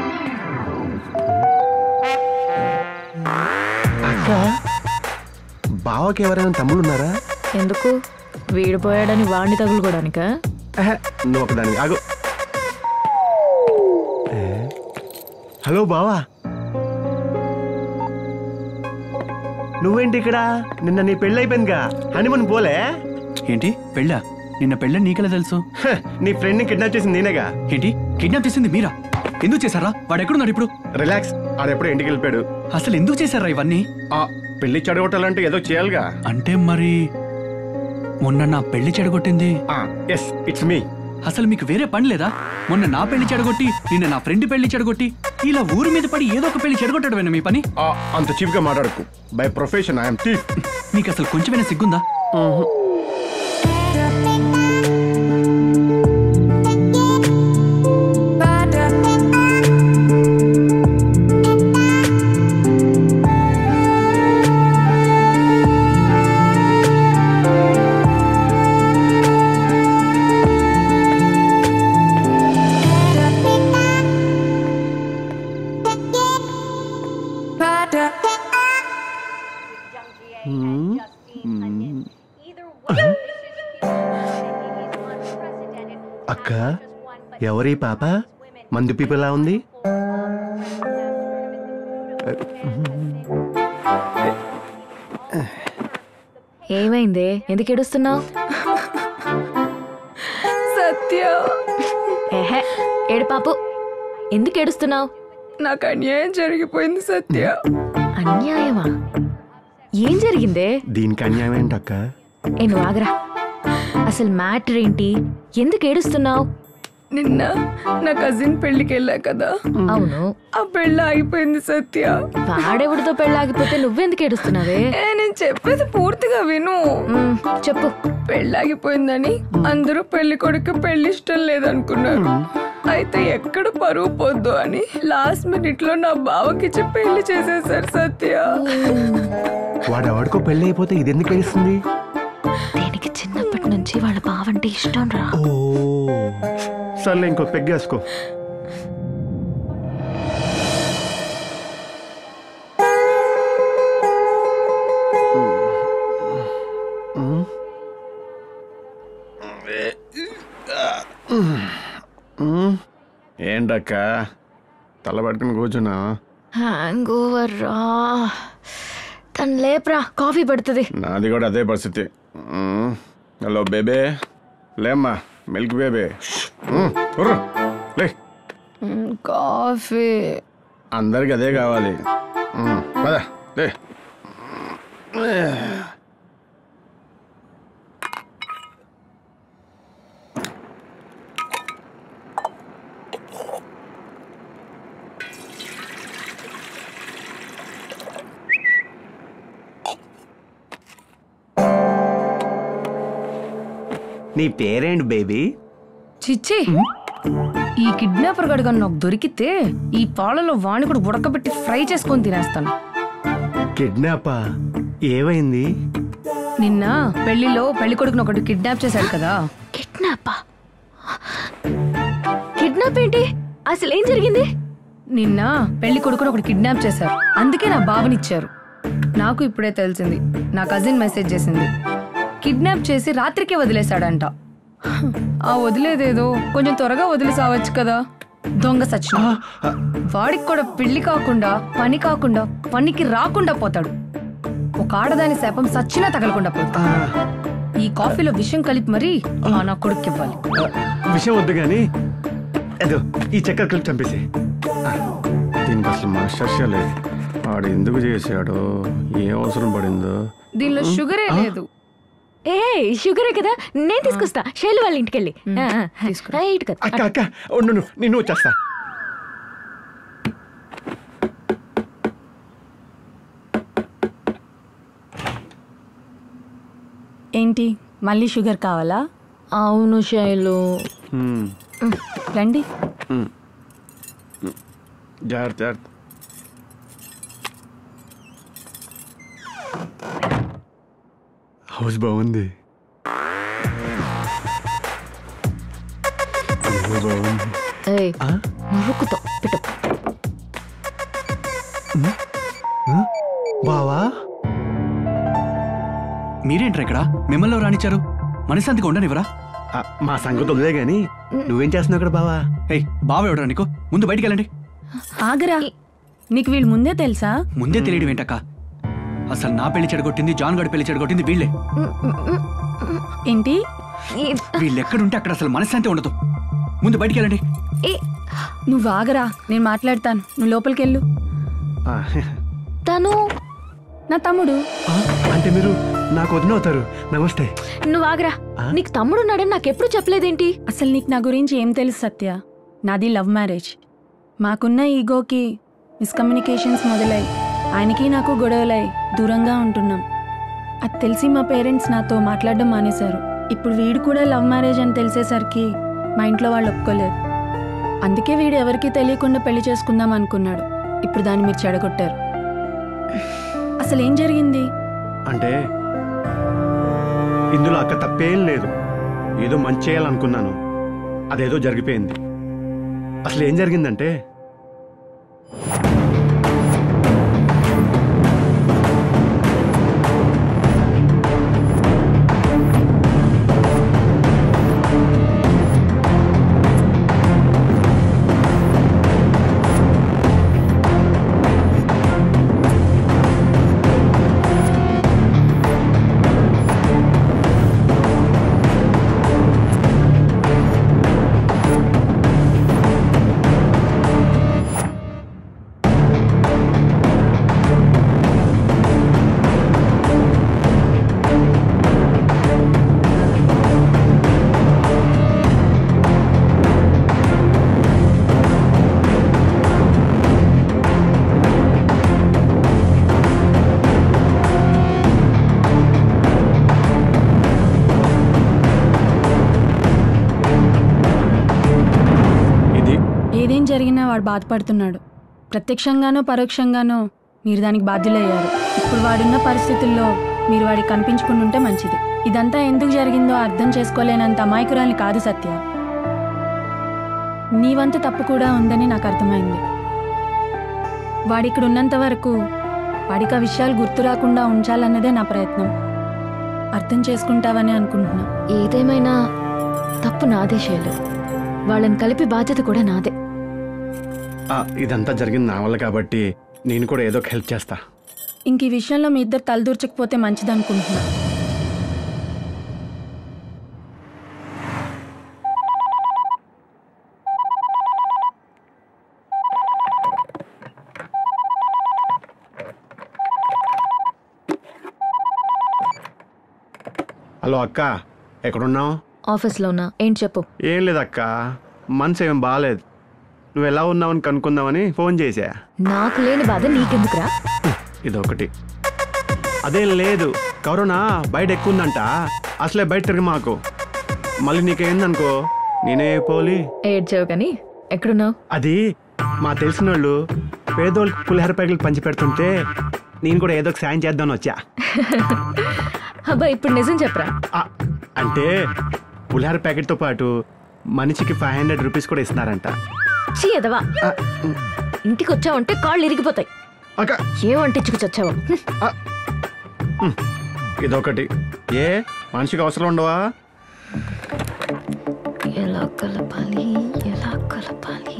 అక్క బావకి ఎవరైనా తమ్ముడు ఉన్నారా ఎందుకు వీడిపోయాడని వాడిని తగులుకోవడానికా నువ్వు ఒకదాని ఆగు ఏ? హలో బావా నువ్వేంటి ఇక్కడ నిన్న నీ పెళ్ళైపోయిందిగా హనీమూన్ పోలే ఏంటి పెళ్ళా నిన్న పెళ్ళ నీకెలా తెలుసు నీ ఫ్రెండ్ ని కిడ్నాప్ చేసింది నేనేగా ఏంటి కిడ్నాప్ చేసింది మీరా ఎందుకు చేశారా వాడు ఎక్కడున్నాడు ఇప్పుడు రిలాక్స్ ఆడెప్పుడు ఇంటికి వెళ్ళిపోయాడు అసలు ఎందుకు చేశారా ఇవన్నీ పెళ్లి చెడగొట్టాలంటే ఏదో చేయాలిగా అంటే మరి మొన్న నా పెళ్లి చెడగొట్టింది ఎస్ ఇట్స్ మీ అసలు మీకు వేరే పని లేదా మొన్న నా పెళ్లి చెడగొట్టి నిన్న నా ఫ్రెండ్ పెళ్లి చెడగొట్టి ఇలా ఊరి మీద పడి ఏదో ఒక పెళ్లి చెడగొట్టడమేనా మీ పని అంత చీప్ గా మాట్లాడకు బై ప్రొఫెషన్ ఐఎమ్ టీఫ్ మీకు అసలు కొంచెమైనా సిగ్గుందా అక్క ఎవరి పాప మందు పీపులా ఉంది ఏమైందే ఎందుకు ఏడుస్తున్నావు సత్య ఏహే ఏడు పాపు ఎందుకు ఏడుస్తున్నావు నాకు అన్యాయం జరిగిపోయింది సత్య అన్యాయమా ఏం జరిగిందే దీనికి అన్యాయం ఏంటక్క ఏ నువ్వు ఆగరా అసలు మ్యాటర్ ఏంటి ఎందుకు ఏడుస్తున్నావు నిన్న నా కజిన్ పెళ్లికి వెళ్ళా కదా అవును ఆ పెళ్ళి ఆగిపోయింది సత్య వాడెవడితో పెళ్ళాగిపోతే నువ్వెందుకు ఏడుస్తున్నావే ఏ, నేను చెప్పేది పూర్తిగా విను చెప్పు పెళ్ళాగిపోయిందని అందరూ పెళ్లి కొడుకు పెళ్లి ఇష్టం లేదనుకున్నారు అయితే ఎక్కడ పరువు పొద్దు అని లాస్ట్ మినిట్ లో నా బావకిచ్చి పెళ్లి చేసేసారు సత్య వాడు ఎవడికో పెళ్ళి అయిపోతే ఇది ఎందుకు ఏడుస్తుంది దీనికి చిన్నప్పటి నుంచి వాళ్ళ బావంటే ఇష్టం రా ఓ సర్లే ఇంకో పెగ్గేసుకో ఏంటక్క తల పట్టుకుని కూర్చున్నా హ్యాంగ్ ఓవర్ రా తను లేప్రా కాఫీ పడుతుంది నాది కూడా అదే పరిస్థితి మ్మ్. హలో బేబే లేమ్మా మిల్క్ బేబే మ్మ్. ఉర్రు. లే కాఫీ అందరికి అదే కావాలి మ్మ్. పద లే నీ పేరేంటి బేబీ చిచ్చి ఈ కిడ్నాపర్ గడుగా నాకు దొరికితే ఈ పాలలో వాణి కూడా ఉడకబెట్టి ఫ్రై చేసుకొని తినేస్తాను కిడ్నాపా ఏమైంది నిన్న పెళ్లిలో పెళ్లి కొడుకుని ఒకటి కిడ్నాప్ చేశాడు కదా కిడ్నాపా కిడ్నాప్ ఏంటి అసలు ఏం జరిగింది నిన్న పెళ్లి కొడుకుని ఒకటి కిడ్నాప్ చేశారు అందుకే నా బావనిచ్చారు నాకు ఇప్పుడే తెలిసింది నా కజిన్ మెసేజ్ చేసింది కిడ్నాప్ చేసి రాత్రికే వదిలేశాడంట ఆ వదిలేదేదో కొంచెం త్వరగా వదిలి సావచ్చు కదా దొంగ సచిన వాడికి కూడా పెళ్లి కాకుండా పని కాకుండా పనికి రాకుండా పోతాడు ఒక ఆడదాని శాపం సచ్చినా తగలకుండా పోతాడు ఈ కాఫీలో విషయం కలిపి మరీ ఆ నా కొడుకు ఇవ్వాలి విషయం వద్దు కానీ ఏదో ఈ చక్కెర కలిపి చంపేసి దీనికి అసలు మాస్టర్షే లేదు వాడు ఎందుకు చేశాడో ఏ అవసరం పడిందో దీనిలో షుగరే లేదు ఏ షుగరే కదా నేను తీసుకొస్తా శైలు వాళ్ళ ఇంటికి వెళ్ళి రైట్ కదా అక్క అక్క ఉండు ఉండు, నిన్ను వచ్చేస్తా ఏంటి మళ్ళీ షుగర్ కావాలా అవును శైలు మ్మ్. రండి మ్మ్. మ్మ్. జాగ్రత్త జాగ్రత్త హౌస్ బాగుంది ఇల్లు బాగుంది ఏయ్ మురుకుతో పెట్టు బావా మీరేంట్రా ఇక్కడ మిమ్మల్ని ఎవరు రానిచ్చారు మనశాంతిగా ఉండనివరా ఆ, మా సంగతి వదిలే గాని నువ్వేం చేస్తున్నావు ఇక్కడ బావా ఏయ్ బావ ఎవడరా నీకు ముందు బయటికి వెళ్ళండి ఆగరా నీకు వీళ్ళు ముందే తెలుసా ముందే తెలియడం ఏంటక్క అసలు నా పెళ్లి చెడగొట్టింది జాన్ గడి పెళ్లి చెడగొట్టింది వీళ్ళే ఏంటి వీళ్ళు ఎక్కడుంటే అక్కడ అసలు మనశ్శాంతి ఉండదు ముందు బయటికి వెళ్ళండి నువ్వు ఆగరా నేను మాట్లాడతాను నువ్వు లోపలికి వెళ్ళు తను నా తమ్ముడు అంటే మీరు నాకు వదినవుతారు నమస్తే నువ్వు ఆగరా నీకు తమ్ముడున్నాడని నాకెప్పుడు చెప్పలేదేంటి అసలు నీకు నా గురించి ఏం తెలుసు సత్య నాది లవ్ మ్యారేజ్ మాకున్న ఈగోకి మిస్కమ్యూనికేషన్స్ మొదలై ఆయనకి నాకు గొడవలై దూరంగా ఉంటున్నాం అది తెలిసి మా పేరెంట్స్ నాతో మాట్లాడడం మానేశారు ఇప్పుడు వీడు కూడా లవ్ మ్యారేజ్ అని తెలిసేసరికి మా ఇంట్లో వాళ్ళు ఒప్పుకోలేదు అందుకే వీడు ఎవరికీ తెలియకుండా పెళ్లి చేసుకుందాం అనుకున్నాడు ఇప్పుడు దాన్ని మీరు చెడగొట్టారు అసలు ఏం జరిగింది అంటే ఇందులో అక్క తప్పేం లేదు ఏదో మంచి చేయాలనుకున్నాను అదేదో జరిగిపోయింది అసలు ఏం జరిగిందంటే జరిగినా వాడు బాధపడుతున్నాడు ప్రత్యక్షంగానో పరోక్షంగానో మీరు దానికి బాధ్యులయ్యారు ఇప్పుడు వాడున్న పరిస్థితుల్లో మీరు వాడికి కనిపించకుండా ఉంటే మంచిది ఇదంతా ఎందుకు జరిగిందో అర్థం చేసుకోలేనంత అమాయకురాలి కాదు సత్య నీ వంతు తప్పు కూడా ఉందని నాకు అర్థమైంది వాడిక్కడ ఉన్నంత వరకు వాడికి ఆ విషయాలు గుర్తు రాకుండా ఉంచాలన్నదే నా ప్రయత్నం అర్థం చేసుకుంటావని అనుకుంటున్నా ఏదేమైనా తప్పు నాదే శైలు వాళ్ళని కలిపి బాధ్యత కూడా నాదే ఆ, ఇదంతా జరిగింది నా వల్ల కాబట్టి నేను కూడా ఏదో ఒక హెల్ప్ చేస్తా ఇంక ఈ విషయంలో మీ ఇద్దరు తలదూర్చకపోతే మంచిది అనుకుంటున్నా హలో అక్క ఎక్కడున్నావు ఆఫీస్లో ఉన్నా ఏంటి చెప్పు ఏం లేదు అక్క మనసు ఏం బాగాలేదు నువ్వు ఎలా ఉన్నావని కనుక్కుందామని ఫోన్ చేశా నాకు లేని బాధ నీకెందుకురా ఇదొకటి అదేం లేదు కరోనా బయట ఎక్కువ ఉందంట అసలే బయట తిరిగి మాకు మళ్ళీ నీకేందనుకో నేనే పోలి ఏడ్చావు కానీ ఎక్కడున్నావు అది మా తెలిసిన వాళ్ళు పేదోళ్ళకి పులిహోర ప్యాకెట్లు పంచి పెడుతుంటే నేను కూడా ఏదో ఒక సాయం చేద్దామని వచ్చా అబ్బా ఇప్పుడు నిజం చెప్పరా ఆ, అంటే పులిహోర ప్యాకెట్తో పాటు మనిషికి ఫైవ్ హండ్రెడ్ రూపీస్ కూడా ఇస్తున్నారంట చీ ఎదవా ఇంటికి వచ్చావంటే కాళ్ళు ఇరిగిపోతాయి ఏం అంటించుకు చచ్చావు ఇదొకటి ఏ మనిషికి అవసరం ఉండవా ఎలా కలపాలి ఎలా కలపాలి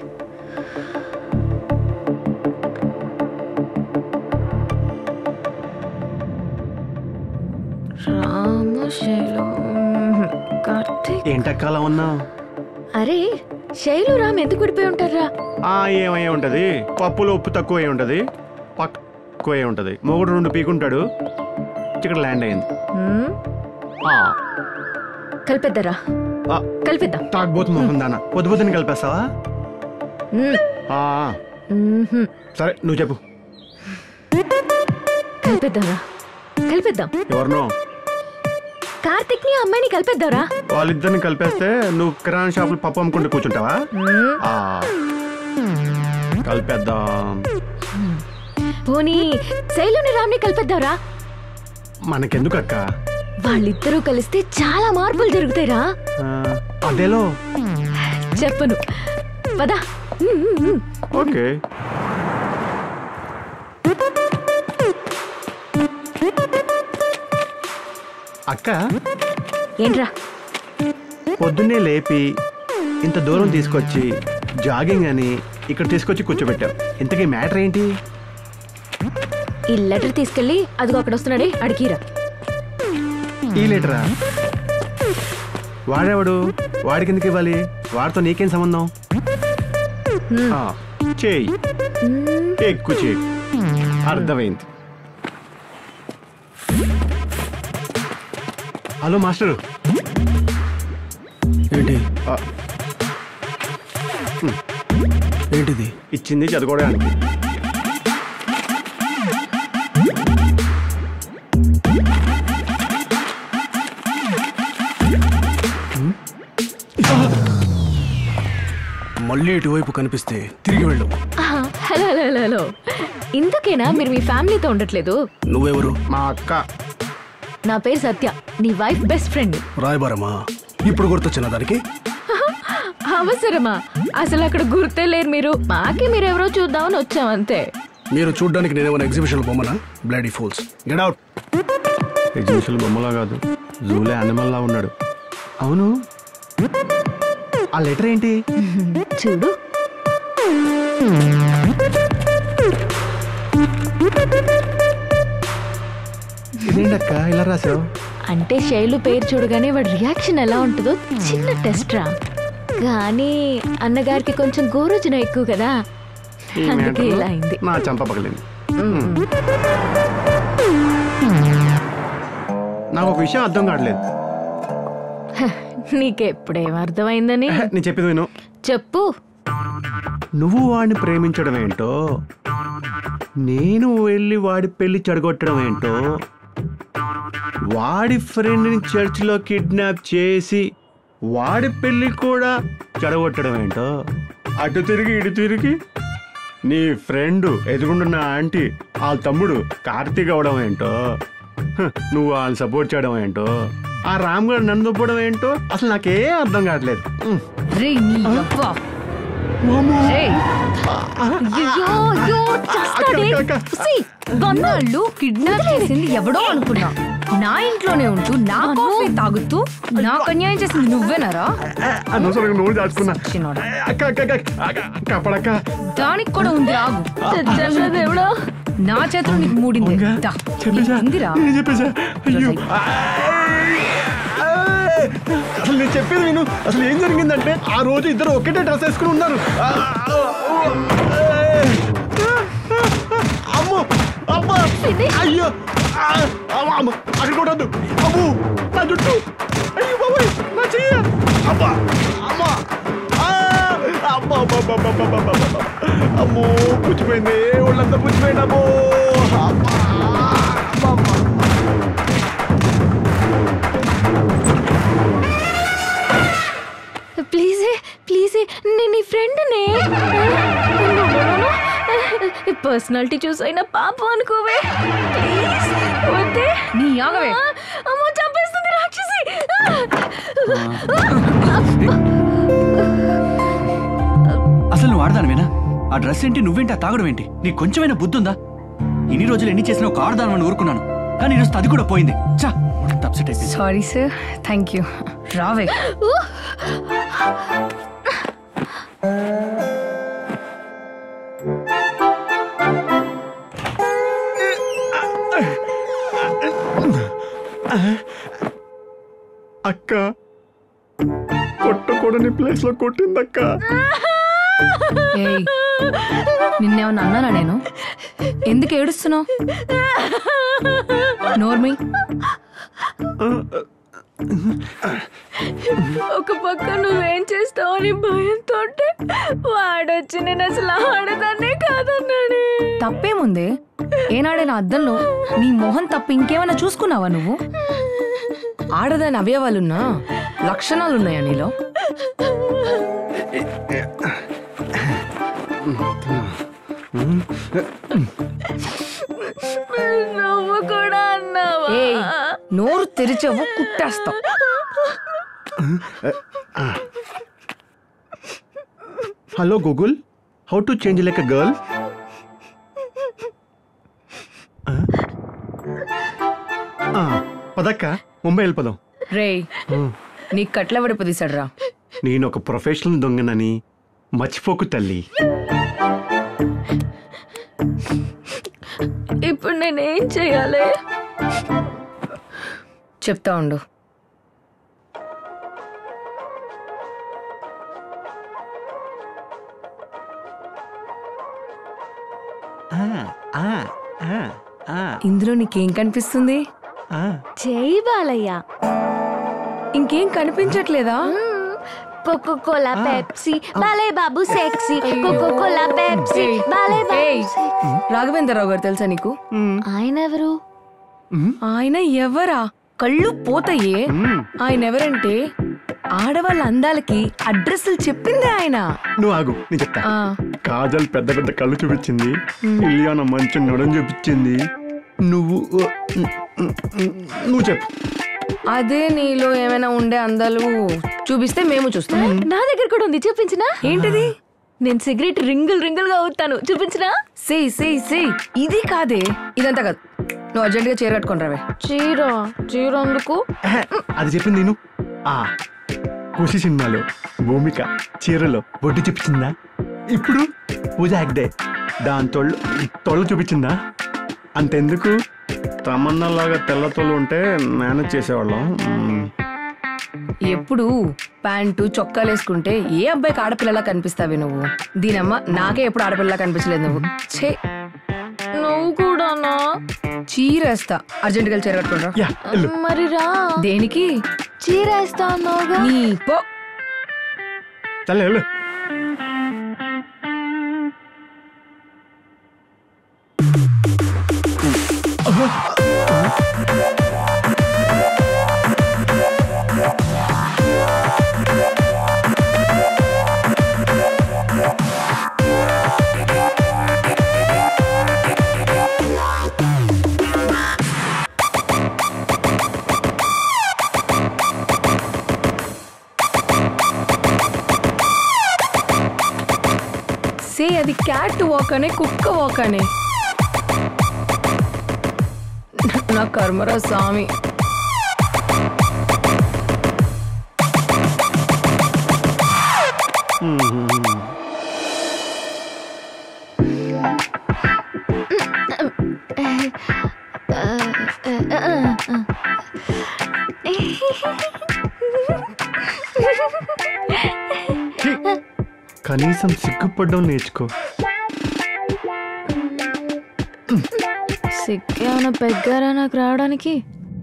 రామశైలం కార్తీక్ ఏంటక్క అలా ఉన్నావు అరే శైలు రామ్ ఎందుకు విడిపోయి ఉంటారా ఆ ఏమై ఉంటది పప్పులో ఉప్పు తక్కువ అయి ఉంటది పక్క ఎక్కువ అయి ఉంటది మొగుడు రెండు పీకుంటాడు ఇక్కడ ల్యాండ్ అయింది హ్మ్? ఆ, కలిపేద్దారా ఆ, కలిపిద్దాం తాగబోతు మొహం దానా పొద్దు పొద్దున కలిపేస్తావా హ్మ్. ఆ, మ్మ్హ్మ్. సరే నువ్వు చెప్పు కలిపేద్దారా కలిపేద్దాం ఎవరినో కార్తిక్ ని అమ్మాయిని కలిపేద్దారా వాళ్ళిద్దరిని కలిపేస్తే నువ్వు కిరాణా షాపులో పప్పు అమ్ముకుంటూ కూర్చుంటావా హ్మ్. ఆ, కలిపేద్దాం పోనీ శైలుని రామ్ని కలిపేద్దారా మనకెందుకు అక్క వాళ్ళిద్దరూ కలిస్తే చాలా మార్పులు జరుగుతాయిరా ఆ, అదేలో చెప్పను పదా ఓకే అక్క ఏంట్రా పొద్దున్నే లేపి ఇంత దూరం తీసుకొచ్చి జాగింగ్ అని ఇక్కడ తీసుకొచ్చి కూర్చోబెట్టావు ఇంతకీ మ్యాటర్ ఏంటి ఈ లెటర్ తీసుకెళ్ళి అదిగో అక్కడ వస్తున్నాడే అడిగిరా ఈ లెటరా వాడేవాడు వాడికి ఎందుకు ఇవ్వాలి వాడితో నీకేం సంబంధం ఆ, చేయి ఎక్కువ చేయి అర్థమైంది హలో మాస్టరు ఏంటి ఆ, ఏంటిది ఇచ్చింది చదువుకోవడానికి మళ్ళీ ఇటువైపు కనిపిస్తే తిరిగి వెళ్ళు ఆహా, హలో హలో హలో హలో ఇందుకేనా మీరు మీ ఫ్యామిలీతో ఉండట్లేదు నువ్వెవరు మా అక్క నా పేరు సత్య నీ వైఫ్ బెస్ట్ ఫ్రెండ్ రాయబారమ్మా ఇప్పుడు గుర్తొచ్చిన దానికి అవసరమా అసలు అక్కడ గుర్తే లేరు మీరు మాకే మీరెవరో చూద్దామని వచ్చాం అంతే మీరు చూడ్డానికి నేనేమైనా ఎగ్జిబిషన్ బొమ్మనా bloody fools get out exhibition బొమ్మలా కాదు జూలే అనిమల్లా ఉన్నాడు అవును ఆ లెటర్ ఏంటి చూడు ఇదేంటక్క ఇలా రాసావు అంటే శైలు పేరు చూడగానే వాడి రియాక్షన్ ఎలా ఉంటుందో చిన్న టెస్ట్ రా కానీ అన్నగారికి కొంచెం గోరోజున ఎక్కువ కదా ఈ అందుకే matter ఇలా అయింది నా చంప పగిలింది నాకు ఒక విషయం అర్థం కావట్లేదు హ, నీకెప్పుడేం అర్థమైందని నేను చెప్పింది విను చెప్పు నువ్వు వాడిని ప్రేమించడం ఏంటో నేను వెళ్ళి వాడి పెళ్లి చెడగొట్టడం ఏంటో వాడి ఫ్రెండ్ని చర్చిలో కిడ్నాప్ చేసి వాడి పెళ్లి కూడా చెడగొట్టడం ఏంటో అటు తిరిగి ఇటు తిరిగి నీ ఫ్రెండ్ ఎదుగుండున్న ఆంటీ వాళ్ళ తమ్ముడు కార్తీక్ అవడం ఏంటో హ, నువ్వు వాళ్ళని సపోర్ట్ చేయడం ఏంటో ఆ రామ్ గారు నన్ను దుప్పడం ఏంటో అసలు నాకేం అర్థం కావట్లేదు ఉమ్. రే నీ అవ్వ రేయ్. అయ్యో అయ్యో చేస్తాడే See, వాళ్ళు కిడ్నాప్ చేసింది ఎవడో అనుకున్నా నా ఇంట్లోనే ఉంటూ నా కాఫీ తాగుతూ నాకు అన్యాయం చేసింది నువ్వేనారా అనవసరంగా నోరు దాచుకున్నా అక్క అక్క అక్క, అక్క కాపాడక్క దానికి కూడా ఉంది ఆగు చచ్చా దేవుడా నా చేతిలో నీకు మూడింది దా, నీకు ఉందిరా నేను చెప్పేసా అయ్యో అసలు నేను చెప్పేది విను అసలు ఏం జరిగిందంటే ఆ రోజు ఇద్దరు ఒకటే డ్రెస్ వేసుకుని ఉన్నారు ఆ, ఆ, అమ్మో అమ్మా అయ్యో ఆ, అమ్మ, అమ్మ, అక్కడ కూడా వద్దు అమ్ము నా జుట్టు అయ్యో బాబాయ్ నా చెయ్య అమ్మా అమ్మా ఆ, అమ్మా అమ్మా అమ్మా అమ్మా అమ్మా అమ్మా అమ్మా. అమ్మో పుచ్చిపోయింది ఒళ్ళంతా పుచ్చిపోయింది అమ్మో అమ్మా అమ్మా అమ్మా ప్లీజే ప్లీజే నేను నీ ఫ్రెండ్నే పర్సనాలిటీ చూసి అయినా పాపం అనుకోవే ప్లీజ్ వద్దే నీ ఆగవే అమ్మో చంపేస్తుంది రాక్షసి అసలు నువ్వు ఆడదానివేనా ఆ డ్రెస్ ఏంటి నువ్వేంటి ఆ తాగడం ఏంటి నీకు కొంచెమైనా బుద్ధి ఉందా ఇన్ని రోజులు ఎన్ని చేసినా ఒక ఆడదానమని ఊరుకున్నాను కానీ ఈరోజు అది కూడా పోయింది చా అప్సెట్ అయిపోయింది సారీ సార్ థ్యాంక్ యూ రావే అక్క కొట్టకూడని ప్లేస్ లో కొట్టిందక్క ఏయ్ నిన్నేమన్నా అన్నానా నేను ఎందుకు ఏడుస్తున్నావు నోర్మి ఒక పక్క నువ్వేం చేస్తావు అని భయంతో వాడొచ్చి నేను అసలు ఆడదాన్నే కాదన్నాడే తప్పేముంది ఏనాడైనా అద్దంలో నీ మొహం తప్ప ఇంకేమైనా చూసుకున్నావా నువ్వు ఆడదాని అవయవాలున్నా లక్షణాలున్నాయా నీలో నువ్వు కూడా అన్నావా ఏయ్ నోరు తెరిచావు కుట్టేస్తావు hello Google how to change like a girl పదక్క ముంబై వెళ్ళిపోదాం రేయ్ నీకు కట్లబడి పొదిసాడురా నేను ఒక ప్రొఫెషనల్ దొంగనని మర్చిపోకు తల్లి ఇప్పుడు నేనేం చేయాలి చెప్తా ఉండు ఇందులో నీకేం కనిపిస్తుంది జై బాలయ్య ఇంకేం కనిపించట్లేదా Coca Cola Pepsi Balayya Babu sexy Coca Cola Pepsi Balayya Babu ఏయ్, రాఘవేంద్రరావు గారు తెలుసా నీకు ఆయన ఎవరు ఆయన ఎవరా కళ్ళు పోతాయే ఆయన ఎవరంటే ఆడవాళ్ళ అందాలకి అడ్రస్లు చెప్పిందే ఆయన నువ్వు ఆగు నేను చెప్తా ఆ, కాజల్ పెద్ద పెద్ద కళ్ళు చూపించింది మ్మ్. ఇలియానా మంచి నడం చూపించింది నువ్వు నువ్వు చెప్పు అదే నీలో ఏమైనా ఉండే అందాలు చూపిస్తే మేము చూస్తాం నా దగ్గర కూడా ఉంది చూపించినా ఏంటిది నేను సిగరెట్ రింగుల్ రింగుల్ గా అవుతాను చూపించినా సేయ్ సేయ్ సేయ్ ఇది కాదే ఇదంతా కాదు నువ్వు అర్జెంట్గా చీర కట్టుకొని రావే చీర చీర అందుకు అది చెప్పింది నేను ఆ ఖుషి సినిమాలో భూమిక చీరలో బొడ్డు చూపించిందా ఇప్పుడు పూజ యాక్డే దాని తొళ్ళు తొళ్ళు చూపించిందా అంతెందుకు తమన్నాలాగా తెల్ల తొళ్ళు ఉంటే మేనేజ్ చేసేవాళ్ళం మ్మ్. ఎప్పుడు ప్యాంటు చొక్కాలు వేసుకుంటే ఏ అబ్బాయికి ఆడపిల్లలా కనిపిస్తావే నువ్వు దీనమ్మ నాకే ఎప్పుడు ఆడపిల్లలా కనిపించలేదు నువ్వు ఛే నువ్వు కూడానా చీరేస్తా అర్జెంట్గా చీర కట్టుకుంటా మరి రా దేనికి చీర వేస్తా అన్నావుగా నీ పో చల్లే వెళ్ళు సే అది క్యాట్ వాక్ అనే కుక్క వాక్ అనే నా కర్మరా స్వామి కనీసం సిగ్గుపడడం నేర్చుకో సిక్కేమైనా పెగ్గారా నాకు రావడానికి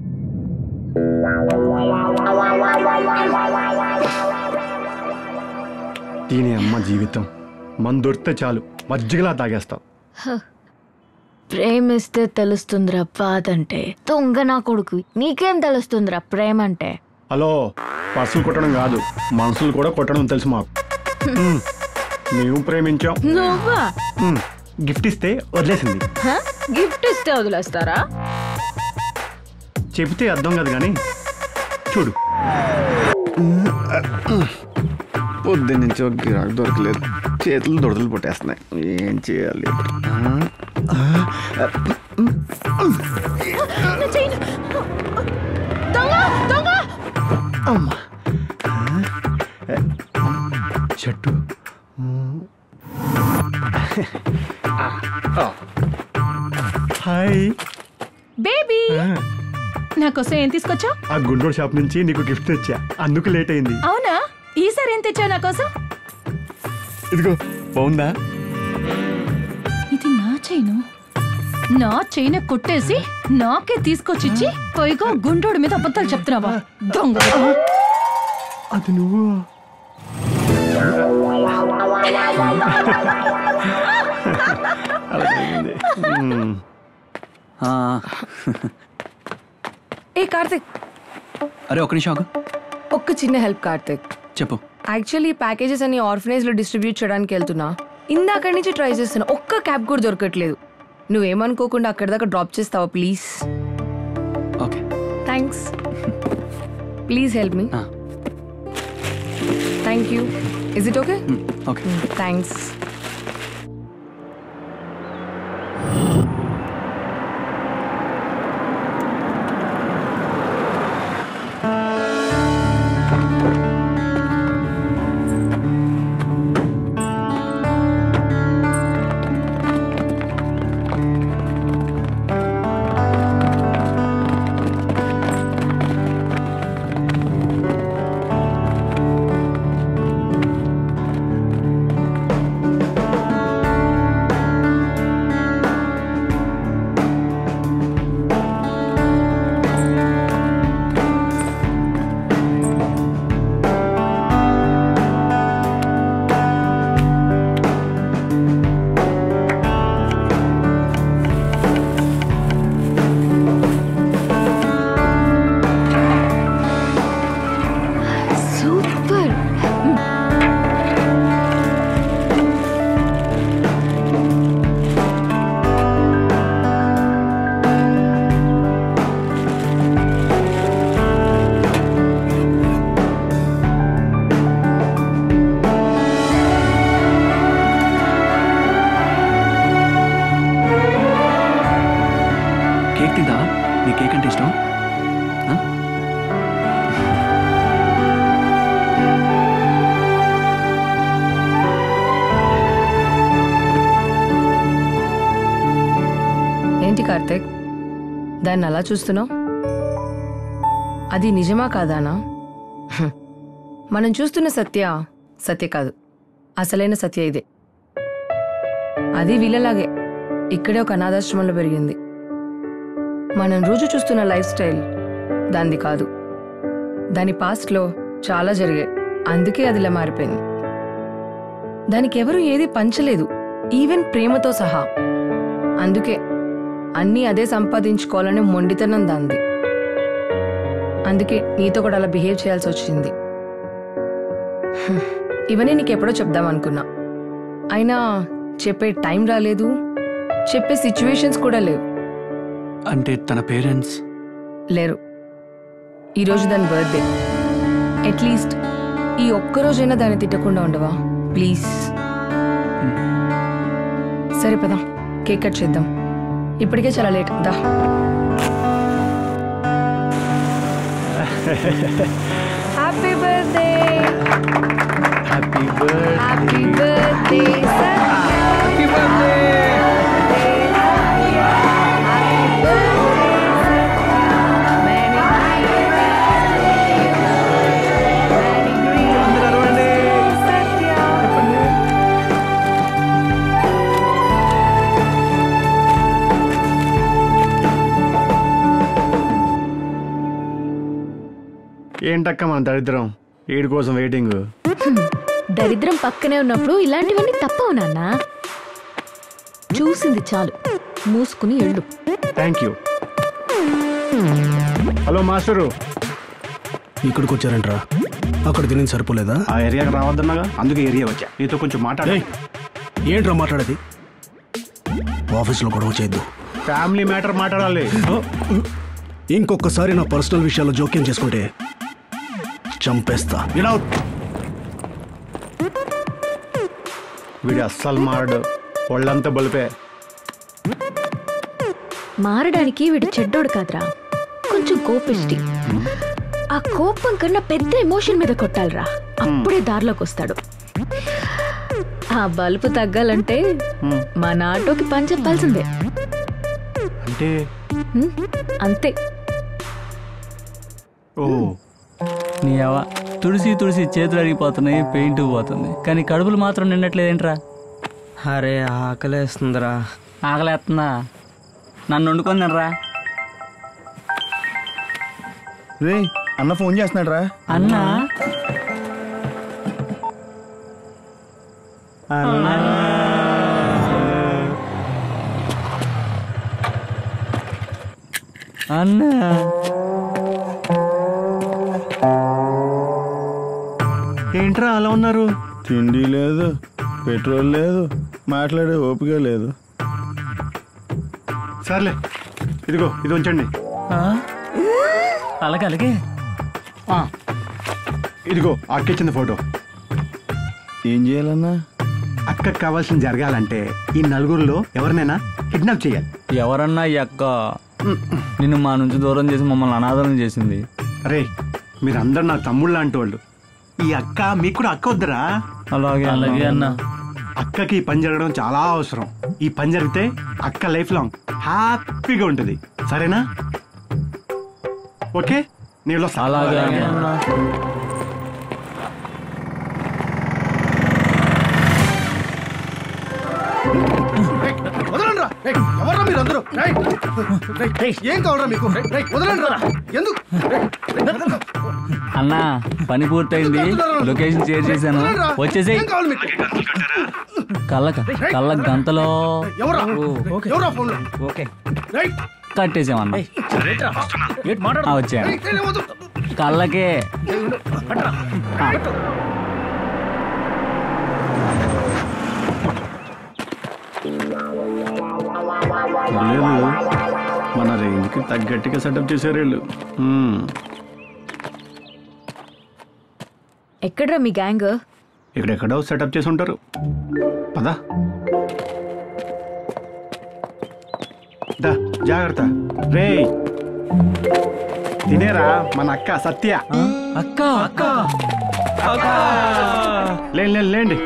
దీని అమ్మ జీవితం మన దొరికితే చాలు మజ్జిగలా తాగేస్తాం హ. ప్రేమిస్తే తెలుస్తుందిరా బాధంటే దొంగ నా కొడుకు నీకేం తెలుస్తుందిరా ప్రేమ అంటే హలో పర్సులు కొట్టడం కాదు మనసులు కూడా కొట్టడం తెలుసు మాకు మ్మ్. మేము ప్రేమించాం నువ్వా మ్మ్. గిఫ్ట్ ఇస్తే వదిలేసింది హ? గిఫ్ట్ ఇస్తే వదిలేస్తారా చెబితే అర్థం కాదు కానీ చూడు పొద్దు నుంచి ఒక గిరాకు దొరకలేదు చేతులు దొడతలు పుట్టేస్తున్నాయి ఏం చేయాలి నా చెయ్యి. దొంగ దొంగ అమ్మా చెట్టు హాయ్ బేబీ నా కోసం ఏం తీసుకొచ్చా ఆ గుంటూరు షాప్ నుంచి నీకు గిఫ్ట్ తెచ్చా అందుకు లేట్ అయింది అవునా ఈసారి ఏం తెచ్చావు నా కోసం ఇదిగో బాగుందా ఇది నా చైను నా చైన్ కొట్టేసి నాకే తీసుకొచ్చిచ్చి పైగా గుండోడి మీద అబద్ధాలు చెప్తున్నావా దొంగ అది నువ్వు అలా జరిగింది. మ్మ్. ఏ కార్తిక్ అరే ఒక నిమిషం ఆగు. ఒక్క చిన్న హెల్ప్ కార్తిక్ చెప్పు యాక్చువల్లీ ప్యాకేజెస్ అన్ని ఆర్ఫనేజ్ లో డిస్ట్రిబ్యూట్ చేయడానికి వెళ్తున్నా ఇందాక నుంచి ట్రై చేస్తున్నా ఒక్క క్యాబ్ కూడా దొరకట్లేదు నువ్వేమనుకోకుండా అక్కడి దాకా డ్రాప్ చేస్తావా please okay thanks please help me thank you is it okay okay thanks super cake తిందా నీ కేక్ అంటే ఇష్టం ఆ? ఏంటి కార్తిక్ దాన్ని అలా చూస్తున్నావు అది నిజమా కాదానా హ్మ్. మనం చూస్తున్న సత్య సత్య కాదు అసలైన సత్య ఇదే అది వీళ్ళలాగే ఇక్కడే ఒక అనాథాశ్రమంలో పెరిగింది మనం రోజు చూస్తున్న లైఫ్ స్టైల్ దానిది కాదు దాని పాస్ట్లో చాలా జరిగాయి అందుకే అది ఇలా మారిపోయింది దానికి ఎవరు ఏది పంచలేదు ఈవెన్ ప్రేమతో సహా అందుకే అన్నీ అదే సంపాదించుకోవాలని మొండితనం దాంది అందుకే నీతో కూడా అలా బిహేవ్ చేయాల్సి వచ్చింది హ్మ్. ఇవన్నీ నీకు ఎప్పుడో చెప్దాం అనుకున్నా అయినా చెప్పే టైం రాలేదు చెప్పే సిచ్యువేషన్స్ కూడా లేవు అంటే తన పేరెంట్స్ లేరు ఈరోజు దాని బర్త్డే అట్లీస్ట్ ఈ ఒక్కరోజైనా దాన్ని తిట్టకుండా ఉండవా ప్లీజ్ సరే పదం కేక్ కట్ చేద్దాం ఇప్పటికే చాలా లేట్ దా happy birthday happy birthday happy birthday happy birthday ఏంటక్క మన దరిద్రం ఏడు కోసం వెయిటింగ్ హ్మ్. దరిద్రం పక్కనే ఉన్నప్పుడు ఇలాంటివన్నీ తప్పవు నాన్న చూసింది చాలు మూసుకుని ఎళ్ళు థ్యాంక్ యూ హలో మాస్టరు ఇక్కడికి వచ్చారంట్రా అక్కడ తిని సరిపోలేదా ఆ ఏరియాకి రావద్దన్నాగా అందుకే ఏరియా వచ్చా నీతో కొంచెం మాట్లాడే ఏంట్రా మాట్లాడేది ఆఫీస్లో గొడవ చేయొద్దు ఫ్యామిలీ మ్యాటర్ మాట్లాడాలి ఇంకొకసారి నా పర్సనల్ విషయాల్లో జోక్యం చేసుకుంటే చంపేస్తా ఇలా వీడు అస్సలు మారడు ఒళ్ళంతా బలిపే మారడానికి వీడు చెడ్డోడు కాదురా కొంచెం కోపిష్టి ఆ కోపం కన్నా పెద్ద ఎమోషన్ మీద కొట్టాలిరా అప్పుడే దారిలోకి వస్తాడు ఆ బలుపు తగ్గాలంటే మా నాటోకి పని చెప్పాల్సిందే అంటే హ్మ్? అంతే ఓ నీ అవ తుడిసి తుడిసి చేతులు అరిగిపోతున్నాయి పెయింట్ పోతుంది కానీ కడుపులు మాత్రం నిండట్లేదేంట్రా అరే ఆకలేస్తుందిరా ఆకలేస్తుందా నన్ను వండుకొని తినరా రే అన్న ఫోన్ చేస్తున్నాడు రా అన్నా అన్నా ఏంట్రా అలా ఉన్నారు తిండి లేదు పెట్రోల్ లేదు మాట్లాడే ఓపిక లేదు సర్లే ఇదిగో ఇది ఉంచండి అలాగే అలాగే ఆ, ఇదిగో అక్క ఇచ్చింది ఫోటో ఏం చేయాలన్నా అక్కకి కావాల్సింది జరగాలంటే ఈ నలుగురిలో ఎవరినైనా కిడ్నాప్ చేయాలి ఎవరన్నా ఈ అక్క నిన్ను మా నుంచి దూరం చేసి మమ్మల్ని అనాథనం చేసింది అరే మీరందరు నా తమ్ముళ్ళు లాంటి వాళ్ళు ఈ అక్క మీకు కూడా అక్క వద్దురా అలాగే అలాగే అన్న అక్కకి ఈ పని జరగడం చాలా అవసరం ఈ పని జరిగితే అక్క లైఫ్ లాంగ్ హ్యాపీగా ఉంటుంది సరేనా ఓకే నేను అలాగే వదలండి రా ఎవర్రా మీరు అందరూ ఏం కావాలరా మీకు వదలండి రా ఎందుకు అన్నా పని పూర్తయింది లొకేషన్ షేర్ చేశాను వచ్చేసేయ్ ఏం కావాలి మీకు కళ్ళక కళ్ళ గంతలో ఎవరా ఓ, ఎవరా ఫోన్ ఓకే రైట్ కట్టేసామన్నా ఆ, వచ్చాను కళ్ళకే ఆ. లేదు మన రేంజ్కి తగ్గట్టుగా సెటప్ చేశారు వీళ్ళు మ్మ్. ఎక్కడ్రా మీ గ్యాంగ్ ఇక్కడెక్కడో సెటప్ చేసి ఉంటారు పదా దా జాగ్రత్త రే తినేరా మన అక్క సత్య అక్క అక్క లేండి లేండి లేండి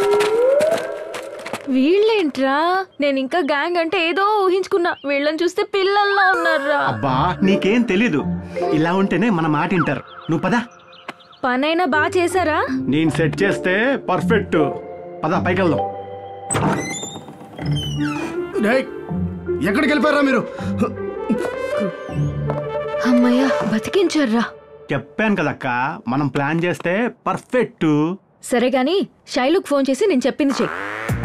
వీళ్ళేంట్రా నేను ఇంకా గ్యాంగ్ అంటే ఏదో ఊహించుకున్నా వీళ్ళని చూస్తే పిల్లల్లా ఉన్నారా అబ్బా నీకేం తెలీదు ఇలా ఉంటేనే మన మాట వింటారు నువ్వు పదా పనైనా బాగా చేశారా నేను సెట్ చేస్తే పర్ఫెక్ట్ పద పైకి వెళ్దాం రేయ్, ఎక్కడికి వెళ్ళిపోయారా మీరు అమ్మయ్యా బతికించారా చెప్పాను కదక్క మనం ప్లాన్ చేస్తే పర్ఫెక్ట్ సరే గాని శైలుకు ఫోన్ చేసి నేను చెప్పింది చెయ్యి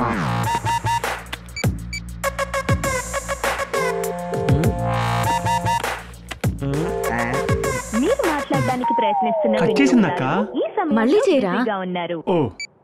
మీరు మాట్లాడడానికి ప్రయత్నిస్తున్న కట్ చేసిందక్క? ఈ సమయంలో మళ్ళీ చేయరా? బిజీగా ఉన్నారు ఓ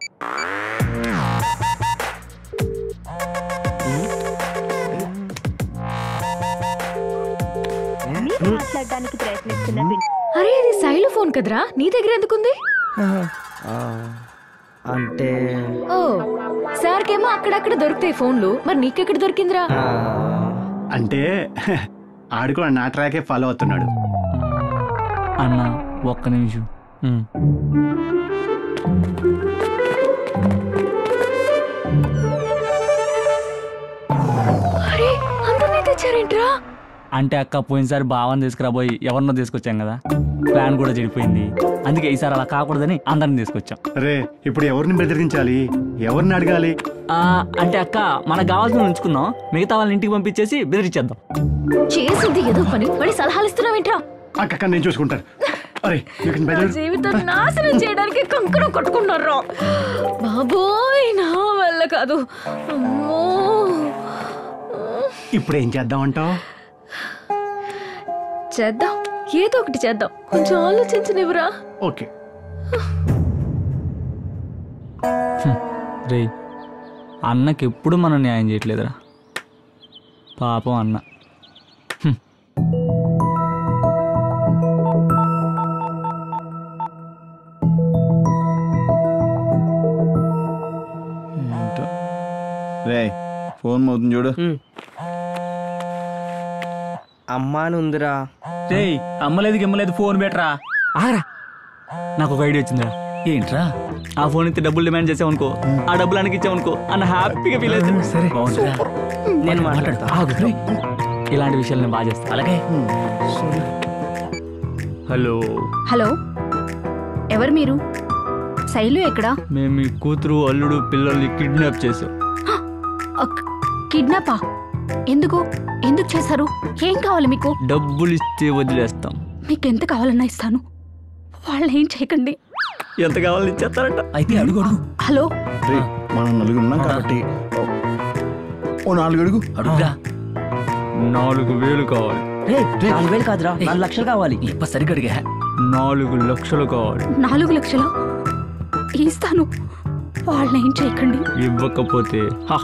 మీరు మాట్లాడడానికి ప్రయత్నిస్తున్న విన్- అరే అది శైలు ఫోన్ కదరా నీ దగ్గర ఎందుకుంది అంటే ఓ సార్కేమో నాకేమో అక్కడక్కడ దొరుకుతాయి ఫోన్లు మరి నీకెక్కడ దొరికిందిరా అంటే ఆడు కూడా నా ట్రాకే ఫాలో అవుతున్నాడు అన్న ఒక్క నిమిషం ఉమ్. అరే అందరినీ తెచ్చారేంట్రా అంటే అక్క పోయినసారి భావన తీసుకురాబోయి ఎవరినో తీసుకొచ్చాం కదా ప్లాన్ కూడా చెడిపోయింది అందుకే ఈసారి అలా కాకూడదని అందరిని తీసుకొచ్చాం రే ఇప్పుడు ఎవరిని బెదిరించాలి ఎవరిని అడగాలి ఆ, అంటే అక్క మనకు కావాల్సిన ఉంచుకుందాం మిగతా వాళ్ళని ఇంటికి పంపించేసి బెదిరించేద్దాం చేసింది ఏదో పని మళ్ళీ సలహాలు ఇస్తున్నావేంట్రా అక్క నేను చూసుకుంటాను అరే మీకు నా బెదిరి జీవితం నాశనం చేయడానికి కంకణం కట్టుకున్నారా బాబోయ్ నా వల్ల కాదు అమ్మో ఇప్పుడు ఏం చేద్దాం అంటావు చేద్దాం ఏదో ఒకటి చేద్దాం కొంచెం ఆలోచించనివ్వరా ఓకే రే అన్నకి ఎప్పుడు మనం న్యాయం చేయట్లేదురా పాపం అన్న హ్మ్. రే ఫోన్ మోతుంది చూడు అమ్మా అని ఉందిరా రేయ్ అమ్మలేదు గిమ్మలేదు ఫోన్ బెటరా ఆగరా నాకు ఒక ఐడియా వచ్చిందిరా ఏంట్రా ఆ ఫోన్ ఇస్తే డబ్బులు డిమాండ్ చేసావనుకో ఆ డబ్బులు అన్నకి ఇచ్చావనుకో అన్న హ్యాపీగా ఫీల్ అవుతుంది సరే నేను మాట్లాడతా ఆగు రేయ్. ఇలాంటి విషయాలు నేను బాగా చేస్తాను అలాగే హలో హలో ఎవరు మీరు శైలు ఎక్కడా మేము మీ కూతురు అల్లుడు పిల్లల్ని కిడ్నాప్ చేసాం కిడ్నాపా ఎందుకు ఎందుకు చేశారు ఏం కావాలి మీకు డబ్బులు ఇస్తే వదిలేస్తాం మీకు ఎంత కావాలన్నా ఇస్తాను వాళ్ళు ఏం చేయకండి ఎంత కావాలని ఇచ్చేస్తారంట అయితే అడుగు అడుగు హలో రే మనం నలుగురు ఉన్నాం కాబట్టి ఓ- ఓ నాలుగు అడుగు అడుగురా నాలుగు వేలు కావాలి నాలుగు వేలు కాదురా నాలుగు లక్షలు కావాలి సరిగ్గా అడిగా నాలుగు లక్షలు కావాలి నాలుగు లక్షల ఇస్తాను వాళ్ళని ఏం చేయకండి ఇవ్వకపోతే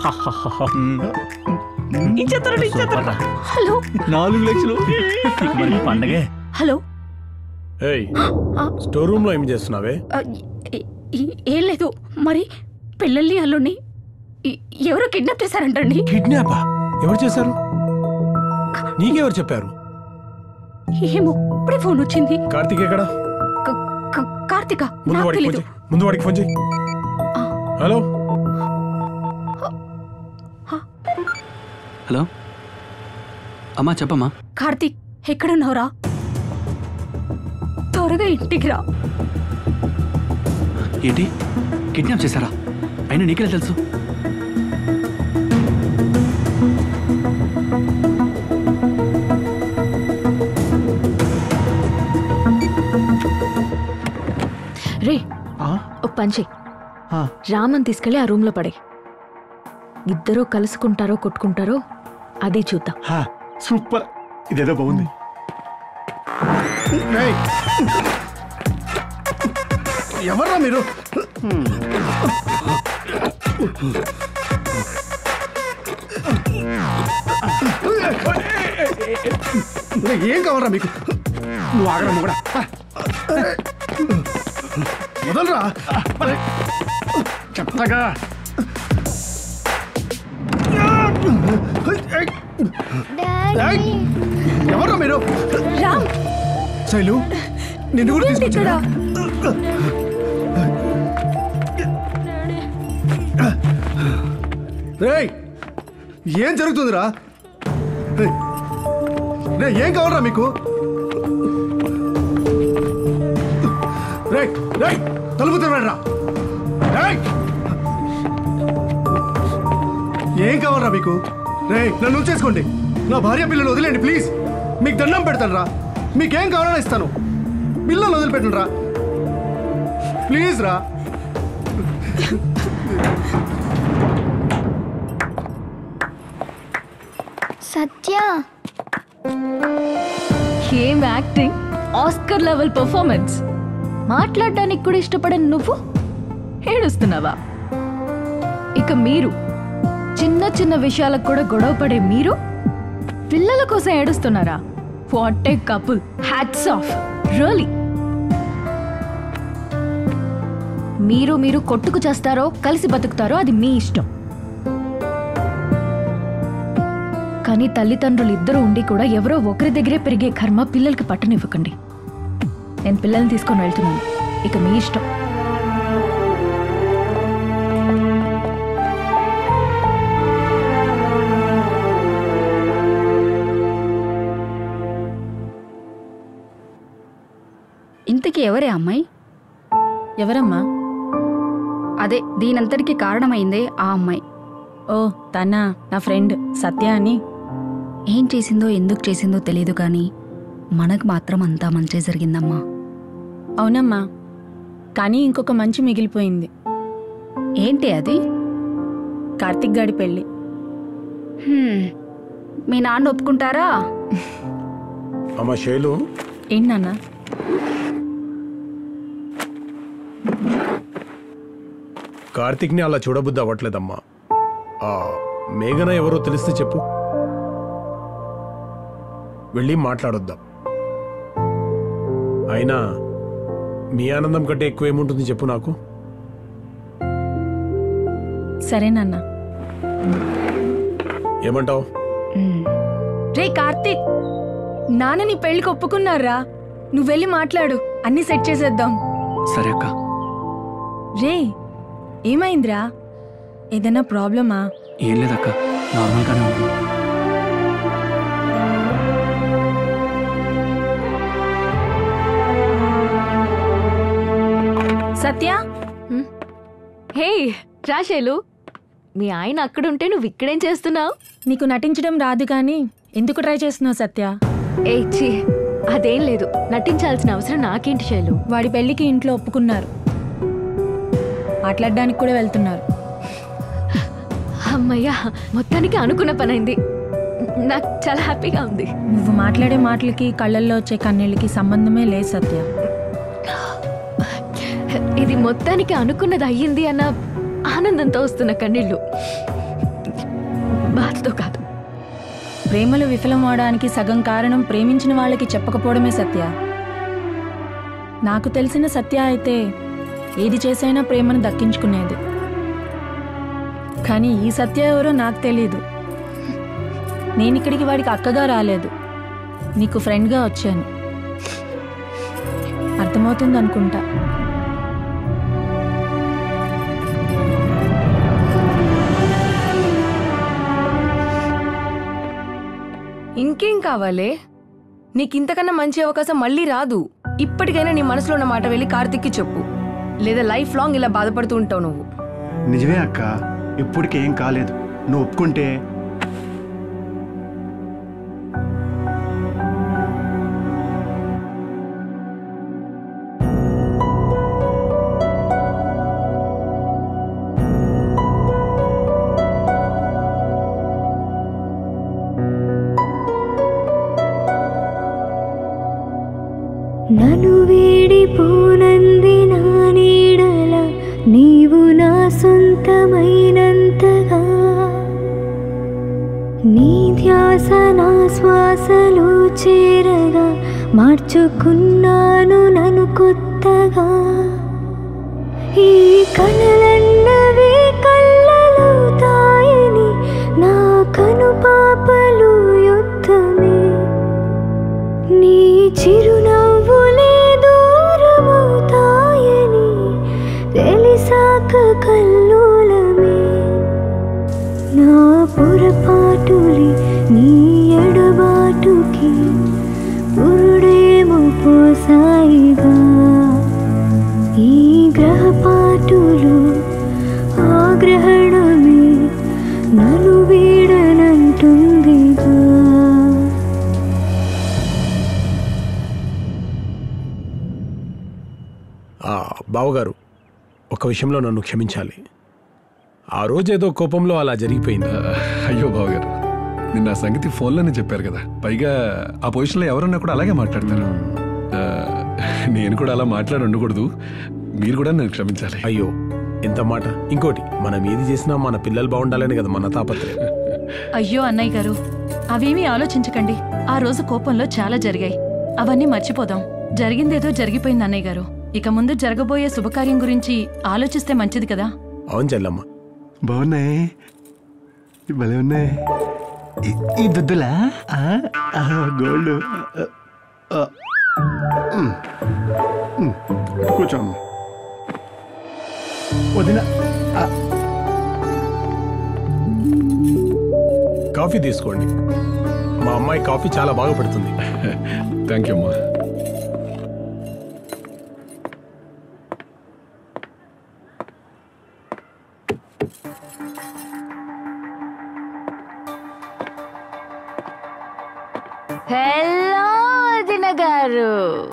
ఇచ్చేస్తారండి ఇచ్చేస్తారా హలో నాలుగు లక్షలు పండగే హలో ఏయ్ స్టోర్ రూమ్ లో ఏం చేస్తున్నావే ఆ, ఏ- ఏ- ఏం లేదు మరి పిల్లల్ని అల్లుని ఎ- ఎవరో కిడ్నాప్ చేశారంటండి కిడ్నాపా ఎవరు చేశారు నీకెవరు చెప్పారు ఏమో ఇప్పుడే ఫోన్ వచ్చింది కార్తీక్ ఎక్కడ క- క- కార్తిక ముందు నాకు వాడికి ఫోన్ తెలీదు చేయి ముందు వాడికి ఫోన్ చేయి హలో హలో అమ్మా చెప్పమ్మా కార్తీక్ ఎక్కడున్నావురా త్వరగా ఇంటికి రా ఏంటి కిడ్నాప్ చేశారా అయినా నీకెలా తెలుసు రే ఒక పని చెయ్యి రామన్ తీసుకెళ్ళి ఆ రూమ్ లో పడే ఇద్దరూ కలుసుకుంటారో కొట్టుకుంటారో అది చూద్దాం సూపర్ ఇదేదో బాగుంది ఎవర్రా మీరు రేయ్, ఏం కావాలరా మీకు నువ్వు ఆగరా నువ్వు కూడా వదలరా చెప్తాగా ఎవరా మీరు రామ్ శైలు నిన్ను కూడా తీసుకొచ్చారా రేయ్ ఏం జరుగుతుందిరా రేయ్, రేయ్ ఏం కావాలరా మీకు రేయ్ రేయ్ తలుపు తెరవడరా రేయ్ ఏం కావాలరా మీకు రేయ్ నన్ను ఉంచేసుకోండి నా భార్య పిల్లలు వదిలేండి ప్లీజ్ మీకు దండం పెడతాను రా మీకేం కావాలన్నా ఇస్తాను పిల్లలు వదిలిపెట్టండి రా ప్లీజ్ రా సత్య ఏం యాక్టింగ్ ఆస్కర్ లెవెల్ పర్ఫార్మెన్స్ మాట్లాడడానికి కూడా ఇష్టపడని నువ్వు ఏడుస్తున్నావా ఇక మీరు చిన్న చిన్న విషయాలకు కూడా గొడవ పడే మీరు పిల్లల కోసం ఏడుస్తున్నారా what a couple hats off really మీరు మీరు కొట్టుకు చేస్తారో కలిసి బతుకుతారో అది మీ ఇష్టం కానీ తల్లిదండ్రులు ఇద్దరు ఉండి కూడా ఎవరో ఒకరి దగ్గరే పెరిగే కర్మ పిల్లలకి పట్టనివ్వకండి నేను పిల్లల్ని తీసుకొని వెళ్తున్నాను ఇక మీ ఇష్టం ఇంతకీ ఎవరే అమ్మాయి ఎవరమ్మా అదే దీనంతటికి కారణమైందే ఆ అమ్మాయి ఓ తనా నా ఫ్రెండ్ సత్య అని ఏం చేసిందో ఎందుకు చేసిందో తెలియదు కానీ మనకు మాత్రం అంతా మంచి జరిగిందమ్మా అవునమ్మా కానీ ఇంకొక మంచి మిగిలిపోయింది ఏంటి అది కార్తిక్ గాడి పెళ్ళి హ్మ్. మీ నాన్న ఒప్పుకుంటారా అమ్మ శైలు ఏంటి నాన్న కార్తిక్ని అలా చూడబుద్ధి అవ్వట్లేదమ్మా ఆ మేఘన ఎవరో తెలిస్తే చెప్పు వెళ్ళి మాట్లాడొద్దాం అయినా మీ ఆనందం కంటే ఎక్కువ ఏముంటుంది చెప్పు నాకు సరే నాన్న ఏమంటావు రే కార్తిక్ నాన్న నీ పెళ్ళికి ఒప్పుకున్నారా నువ్వు వెళ్ళి మాట్లాడు అన్ని సెట్ చేసేద్దాం సరే అక్క రే ఏమైందిరా ఏదైనా ప్రాబ్లమా ఏం లేదక్క నార్మల్గానే ఉంది సత్య హే రాశేలు మీ ఆయన అక్కడుంటే నువ్వు ఇక్కడేం చేస్తున్నావు నీకు నటించడం రాదు కానీ ఎందుకు ట్రై చేస్తున్నావు సత్య ఏ ఛీ అదేం లేదు నటించాల్సిన అవసరం నాకేంటి శైలు వాడి పెళ్ళికి ఇంట్లో ఒప్పుకున్నారు మాట్లాడడానికి కూడా వెళ్తున్నారు అమ్మయ్యా మొత్తానికి అనుకున్న పనైంది నాకు చాలా హ్యాపీగా ఉంది నువ్వు మాట్లాడే మాటలకి కళ్ళల్లో వచ్చే కన్నీళ్ళకి సంబంధమే లేదు సత్య ఇది మొత్తానికి అనుకున్నది అయ్యింది అన్న ఆనందంతో వస్తున్న కన్నీళ్ళు బాధతో కాదు ప్రేమలు విఫలం అవడానికి సగం కారణం ప్రేమించిన వాళ్ళకి చెప్పకపోవడమే సత్య నాకు తెలిసిన సత్య అయితే ఏది చేసైనా ప్రేమను దక్కించుకునేది కానీ ఈ సత్య ఎవరో నాకు తెలియదు నేను ఇక్కడికి వాడికి అక్కగా రాలేదు నీకు ఫ్రెండ్గా వచ్చాను అర్థమవుతుంది అనుకుంటా ఇంకేం కావాలే నీకు ఇంతకన్నా మంచి అవకాశం మళ్ళీ రాదు ఇప్పటికైనా నీ మనసులో ఉన్న మాట వెళ్ళి కార్తిక్కి చెప్పు లేదా లైఫ్ లాంగ్ ఇలా బాధపడుతూ ఉంటావు నువ్వు నిజమే అక్క ఇప్పటికి ఏం కాలేదు నువ్వు ఒప్పుకుంటే నను వీడిపోనంది నా నీడల నీవు నా సొంతమైనంతగా నీ ధ్యాస నా శ్వాసలో చేరగా మార్చుకున్నాను నన్ను కొత్తగా ఈ కలలన్నవే కళ్ళలవుతాయని నా కను పాపలు యుద్ధమే నీ చిరునవ్వులే దూరమవుతాయని తెలిసాక కల్లోలమే నా పొరపాటులి నీ ఎడబాటుకి పురుడేమో పోసాయిగా ఈ గ్రహపాటులు ఆగ్రహణమే నన్ను వీడనంటుందిగా ఆ, బావగారు ఒక విషయంలో నన్ను క్షమించాలి ఆ రోజేదో కోపంలో అలా జరిగిపోయింది అయ్యో బావగారు నిన్న ఆ సంగతి ఫోన్లోనే చెప్పారు కదా పైగా ఆ పొజిషన్లో ఎవరన్నా కూడా అలాగే మాట్లాడతారు ఆ, నేను కూడా అలా మాట్లాడి ఉండకూడదు మీరు కూడా నన్ను క్షమించాలి అయ్యో ఎంత మాట ఇంకోటి మనం ఏది చేసినా మన పిల్లలు బాగుండాలని కదా మన తాపత్రయం అయ్యో అన్నయ్య గారు అవేమీ ఆలోచించకండి ఆ రోజు కోపంలో చాలా జరిగాయి అవన్నీ మర్చిపోదాం జరిగిందేదో జరిగిపోయింది అన్నయ్య గారు ఇక ముందు జరగబోయే శుభకార్యం గురించి ఆలోచిస్తే మంచిది కదా అవును చెల్లమ్మ బాగున్నాయి భలే ఉన్నాయి ఈ- ఈ దుద్దులా ఆ, ఆ, గోల్డ్ ఆ, మ్. మ్. కూర్చోమ్మ వదిన ఆ, కాఫీ తీసుకోండి మా అమ్మాయి కాఫీ చాలా బాగా పెడుతుంది థ్యాంక్ యూ అమ్మా హలో వదిన గారు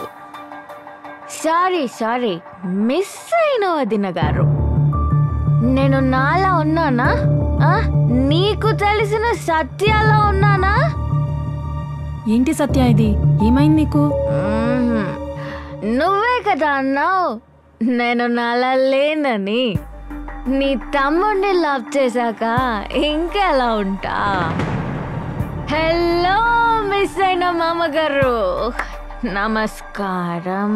సారీ సారీ మిస్ అయిన వదిన గారు నేను నాలా ఉన్నానా ఆ? నీకు తెలిసిన సత్యాలో ఉన్నానా ఏంటి సత్య ఇది ఏమైంది నీకు మ్మ్. నువ్వే కదా అన్నావు నేను నాలా లేనని నీ తమ్ముడిని లవ్ చేశాక ఇంకెలా ఉంటా హలో మిస్ అయిన మామగారు నమస్కారం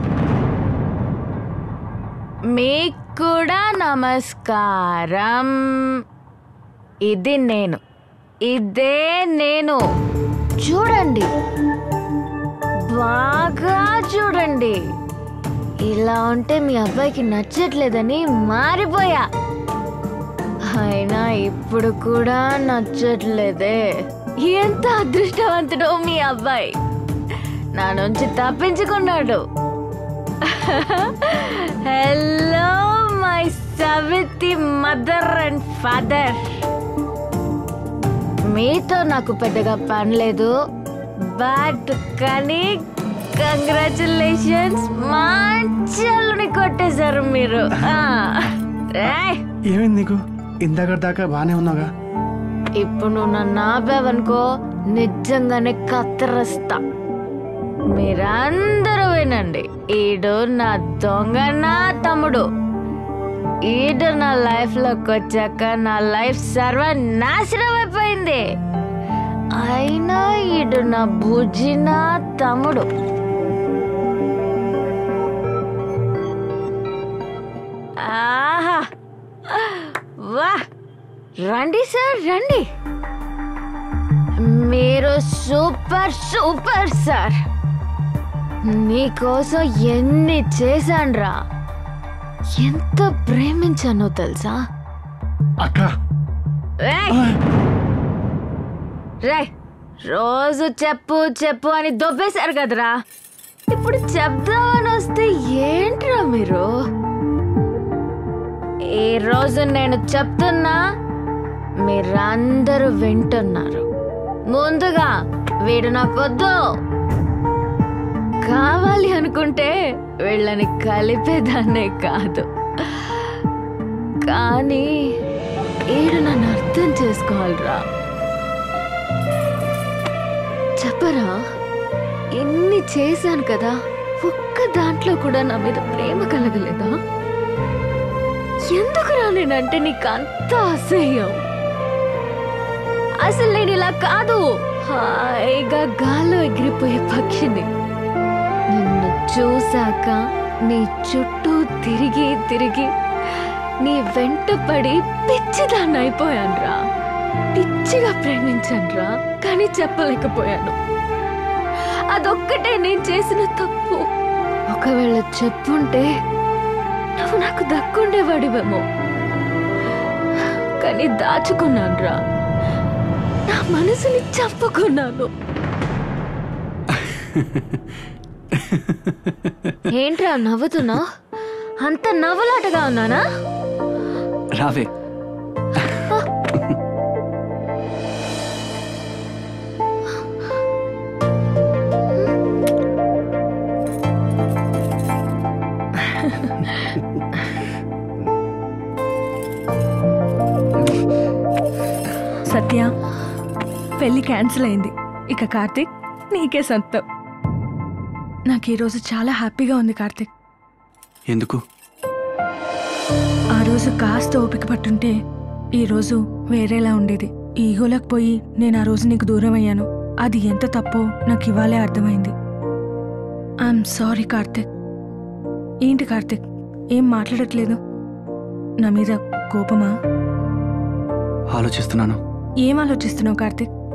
మీకు కూడా నమస్కారం ఇది నేను ఇదే నేను చూడండి బాగా చూడండి ఇలా ఉంటే మీ అబ్బాయికి నచ్చట్లేదని మారిపోయా అయినా ఇప్పుడు కూడా నచ్చట్లేదే ఎంత అదృష్టవంతుడు మీ అబ్బాయి నా నుంచి తప్పించుకున్నాడు హలో మై సవితి మదర్ అండ్ ఫాదర్ మీతో నాకు పెద్దగా పని లేదు బట్ కానీ కంగ్రాచులేషన్స్ మంచి కొట్టేశారు మీరు ఆ. రేయ్, ఏమైంది నీకు ఇందాక దాకా బానే ఉన్నాగా ఇప్పుడు నువ్వు నన్ను ఆపావనుకో నిజంగానే కత్తరిస్తా మీరందరూ వినండి ఈడు నా దొంగ నా తమ్ముడు ఈడు నా లైఫ్ లోకి వచ్చాక నా లైఫ్ సర్వ నాశనం అయిపోయింది అయినా ఈడు నా బుజ్జి నా తమ్ముడు ఆహా వా రండి సార్ రండి మీరు సూపర్ సూపర్ సార్ నీకోసం ఎన్ని చేశాన్రా ఎంత ప్రేమించానో తెలుసా అక్క రేయ్! రేయ్ రోజు చెప్పు చెప్పు అని దొబ్బేశారు కదరా ఇప్పుడు చెప్దామని వస్తే ఏంట్రా మీరు ఈ రోజు నేను చెప్తున్నా మీరందరూ వింటున్నారు ముందుగా వీడు నాకొద్దు కావాలి అనుకుంటే వీళ్ళని కలిపేదాన్నే కాదు కానీ ఈడు నన్ను అర్థం చేసుకోవాలిరా చెప్పరా ఎన్ని చేశాను కదా ఒక్క దాంట్లో కూడా నా మీద ప్రేమ కలగలేదా ఎందుకురా నేనంటే నీకు అంత అసహ్యం అసలు నేను ఇలా కాదు హాయిగా గాల్లో ఎగిరిపోయే పక్షిని నిన్ను చూశాక నీ చుట్టూ తిరిగి తిరిగి నీ వెంట పడి పిచ్చిదాన్ని అయిపోయానురా పిచ్చిగా ప్రేమించానురా కానీ చెప్పలేకపోయాను అదొక్కటే నేను చేసిన తప్పు ఒకవేళ చెప్పుంటే నువ్వు నాకు దక్కుండేవాడివేమో కానీ దాచుకున్నానురా నా మనసుని చంపుకున్నాను ఏంట్రా నవ్వుతున్నా అంత నవ్వులాటగా ఉన్నానా రావే సత్య పెళ్లి క్యాన్సిల్ అయింది ఇక కార్తీక్ నీకే సొంతం నాకు ఈరోజు చాలా హ్యాపీగా ఉంది కార్తీక్ ఎందుకు ఆ రోజు కాస్త ఓపిక పట్టుంటే ఈరోజు వేరేలా ఉండేది ఈగోలకు పోయి నేను ఆ రోజు నీకు దూరం అయ్యాను అది ఎంత తప్పో నాకు ఇవాళే అర్థమైంది ఐఎమ్ సారీ కార్తిక్ ఏంటి కార్తిక్ ఏం మాట్లాడట్లేదు నా మీద కోపమా ఆలోచిస్తున్నాను ఏం ఆలోచిస్తున్నావు కార్తిక్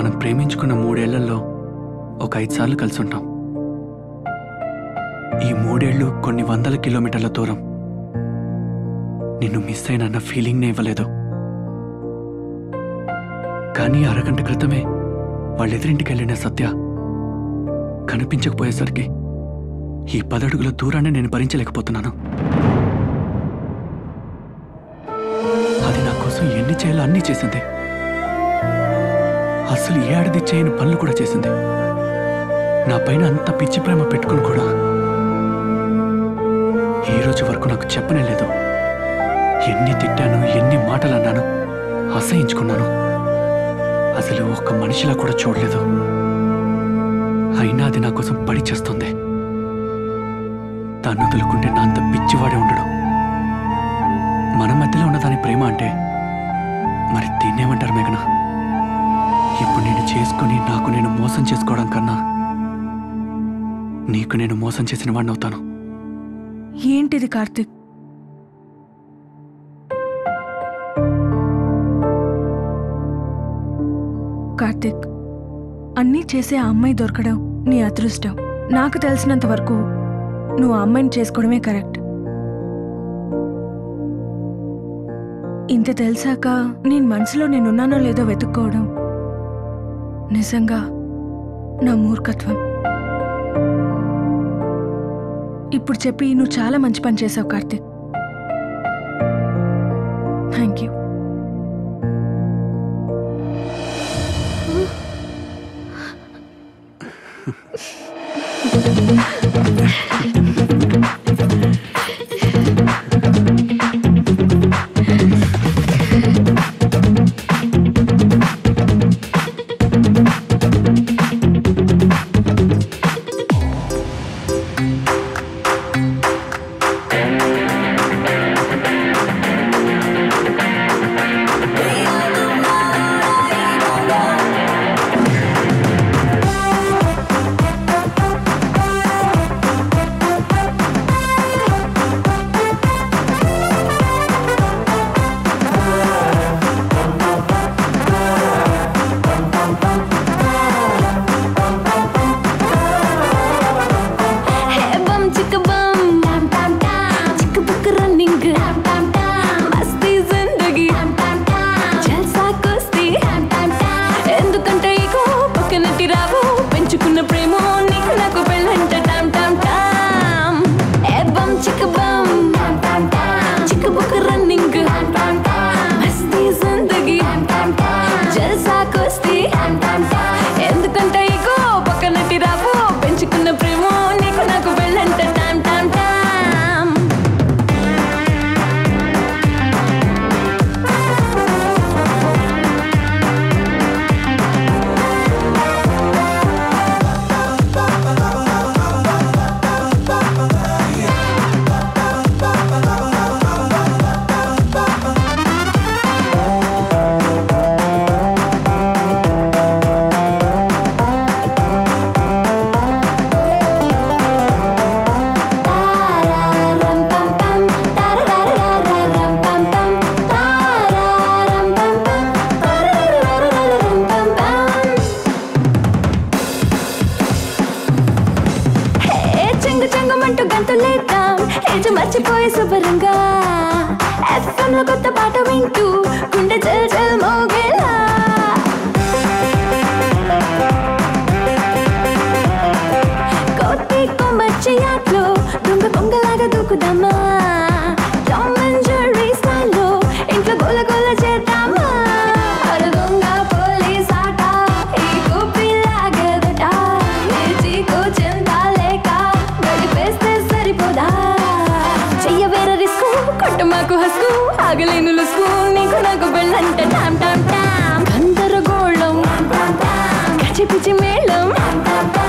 మనం ప్రేమించుకున్న మూడేళ్లలో ఒక ఐదు సార్లు కలిసి ఉంటాం ఈ మూడేళ్లు కొన్ని వందల కిలోమీటర్ల దూరం నిన్ను మిస్ అయినన్న ఫీలింగ్నే ఇవ్వలేదు కానీ అరగంట క్రితమే వాళ్ళెదురింటికి వెళ్ళిన సత్య కనిపించకపోయేసరికి ఈ పదడుగుల దూరాన్ని నేను భరించలేకపోతున్నాను అది నా కోసం ఎన్ని చేయాలో అన్నీ చేసింది అసలు ఏ ఆడది చేయని పనులు కూడా చేసింది నా పైన అంత పిచ్చి ప్రేమ పెట్టుకుని కూడా ఈ రోజు వరకు నాకు చెప్పనే లేదు ఎన్ని తిట్టాను ఎన్ని మాటలు అన్నాను అసహించుకున్నాను అసలు ఒక్క మనిషిలా కూడా చూడలేదు అయినా అది నా కోసం పడి చేస్తుంది దాన్ని వదులుకుంటే నా అంత పిచ్చివాడే ఉండడు మన మధ్యలో ఉన్న దాని ప్రేమ అంటే మరి దీన్నేమంటారు మేఘన ఇప్పుడు నేను చేసుకుని నాకు నేను మోసం చేసుకోవడం కన్నా నీకు నేను మోసం చేసిన వాడిని అవుతాను ఏంటిది కార్తిక్ కార్తిక్ అన్నీ చేసే ఆ అమ్మాయి దొరకడం నీ అదృష్టం నాకు తెలిసినంత వరకు నువ్వు ఆ అమ్మాయిని చేసుకోవడమే కరెక్ట్ ఇంత తెలిసాక నేను మనసులో నేనున్నానో లేదో వెతుక్కోవడం నిజంగా నా మూర్ఖత్వం ఇప్పుడు చెప్పి నువ్వు చాలా మంచి పని చేసావు కార్తిక్ థ్యాంక్ యూ బమ్ చిక్క బమ్ టామ్ టామ్ టామ్ చిక్క బుక్ రన్నింగ్ టామ్ టామ్ టామ్ మస్తీ జిందగీ టామ్ టామ్ టామ్ జల్సా కుస్తీ టామ్ టామ్ టామ్ ఎందుకంటే ఇగో పక్కనటి రావు పెంచుకున్న ప్రేమ నీకు నాకు పెళ్ళంట టామ్ టామ్ టామ్ ఏ బమ్ చిక్క బమ్ టామ్ టామ్ టామ్ చిక్క బుక్ రన్నింగ్ టామ్ టామ్ టామ్ మస్తీ జిందగీ టామ్ టామ్ టామ్ జల్సా కుస్తీ టామ్ టామ్ టామ్ ఎందుకంటే ఇగో పక్కనటి రావు పెంచుకున్న ప్రేమ నీకు నాకు పెళ్ళంట టామ్ టామ్ టామ్ ఏ చెంగు చెంగుమంటూ గంతులేద్దాం ఏజు మర్చిపోయి శుభ్రంగా ఎఫ్ఎం లో కొత్త పాట వింటూ గుండె జల్ జల్ మోగేలా కోతి కొమ్మచ్చి ఆటలో దొంగ కొంగలాగా దూకుదామా టామ్ అండ్ జెర్రీ స్టైల్లో ఇంట్లో గోల గోల చేద్దామా అరే దొంగ పోలీస్ ఆట ఈ కూపిలాగదట ఏ చీకు చింత లేక గడిపేస్తే సరిపోదా చెయ్య వేరే రిస్కు కొట్టు మాకు హస్కు ఆగలేను లుస్కు నీకు నాకు పెళ్ళంట టామ్ టామ్ టామ్ గందరగోళం గచ్చి పిచ్చి మేళం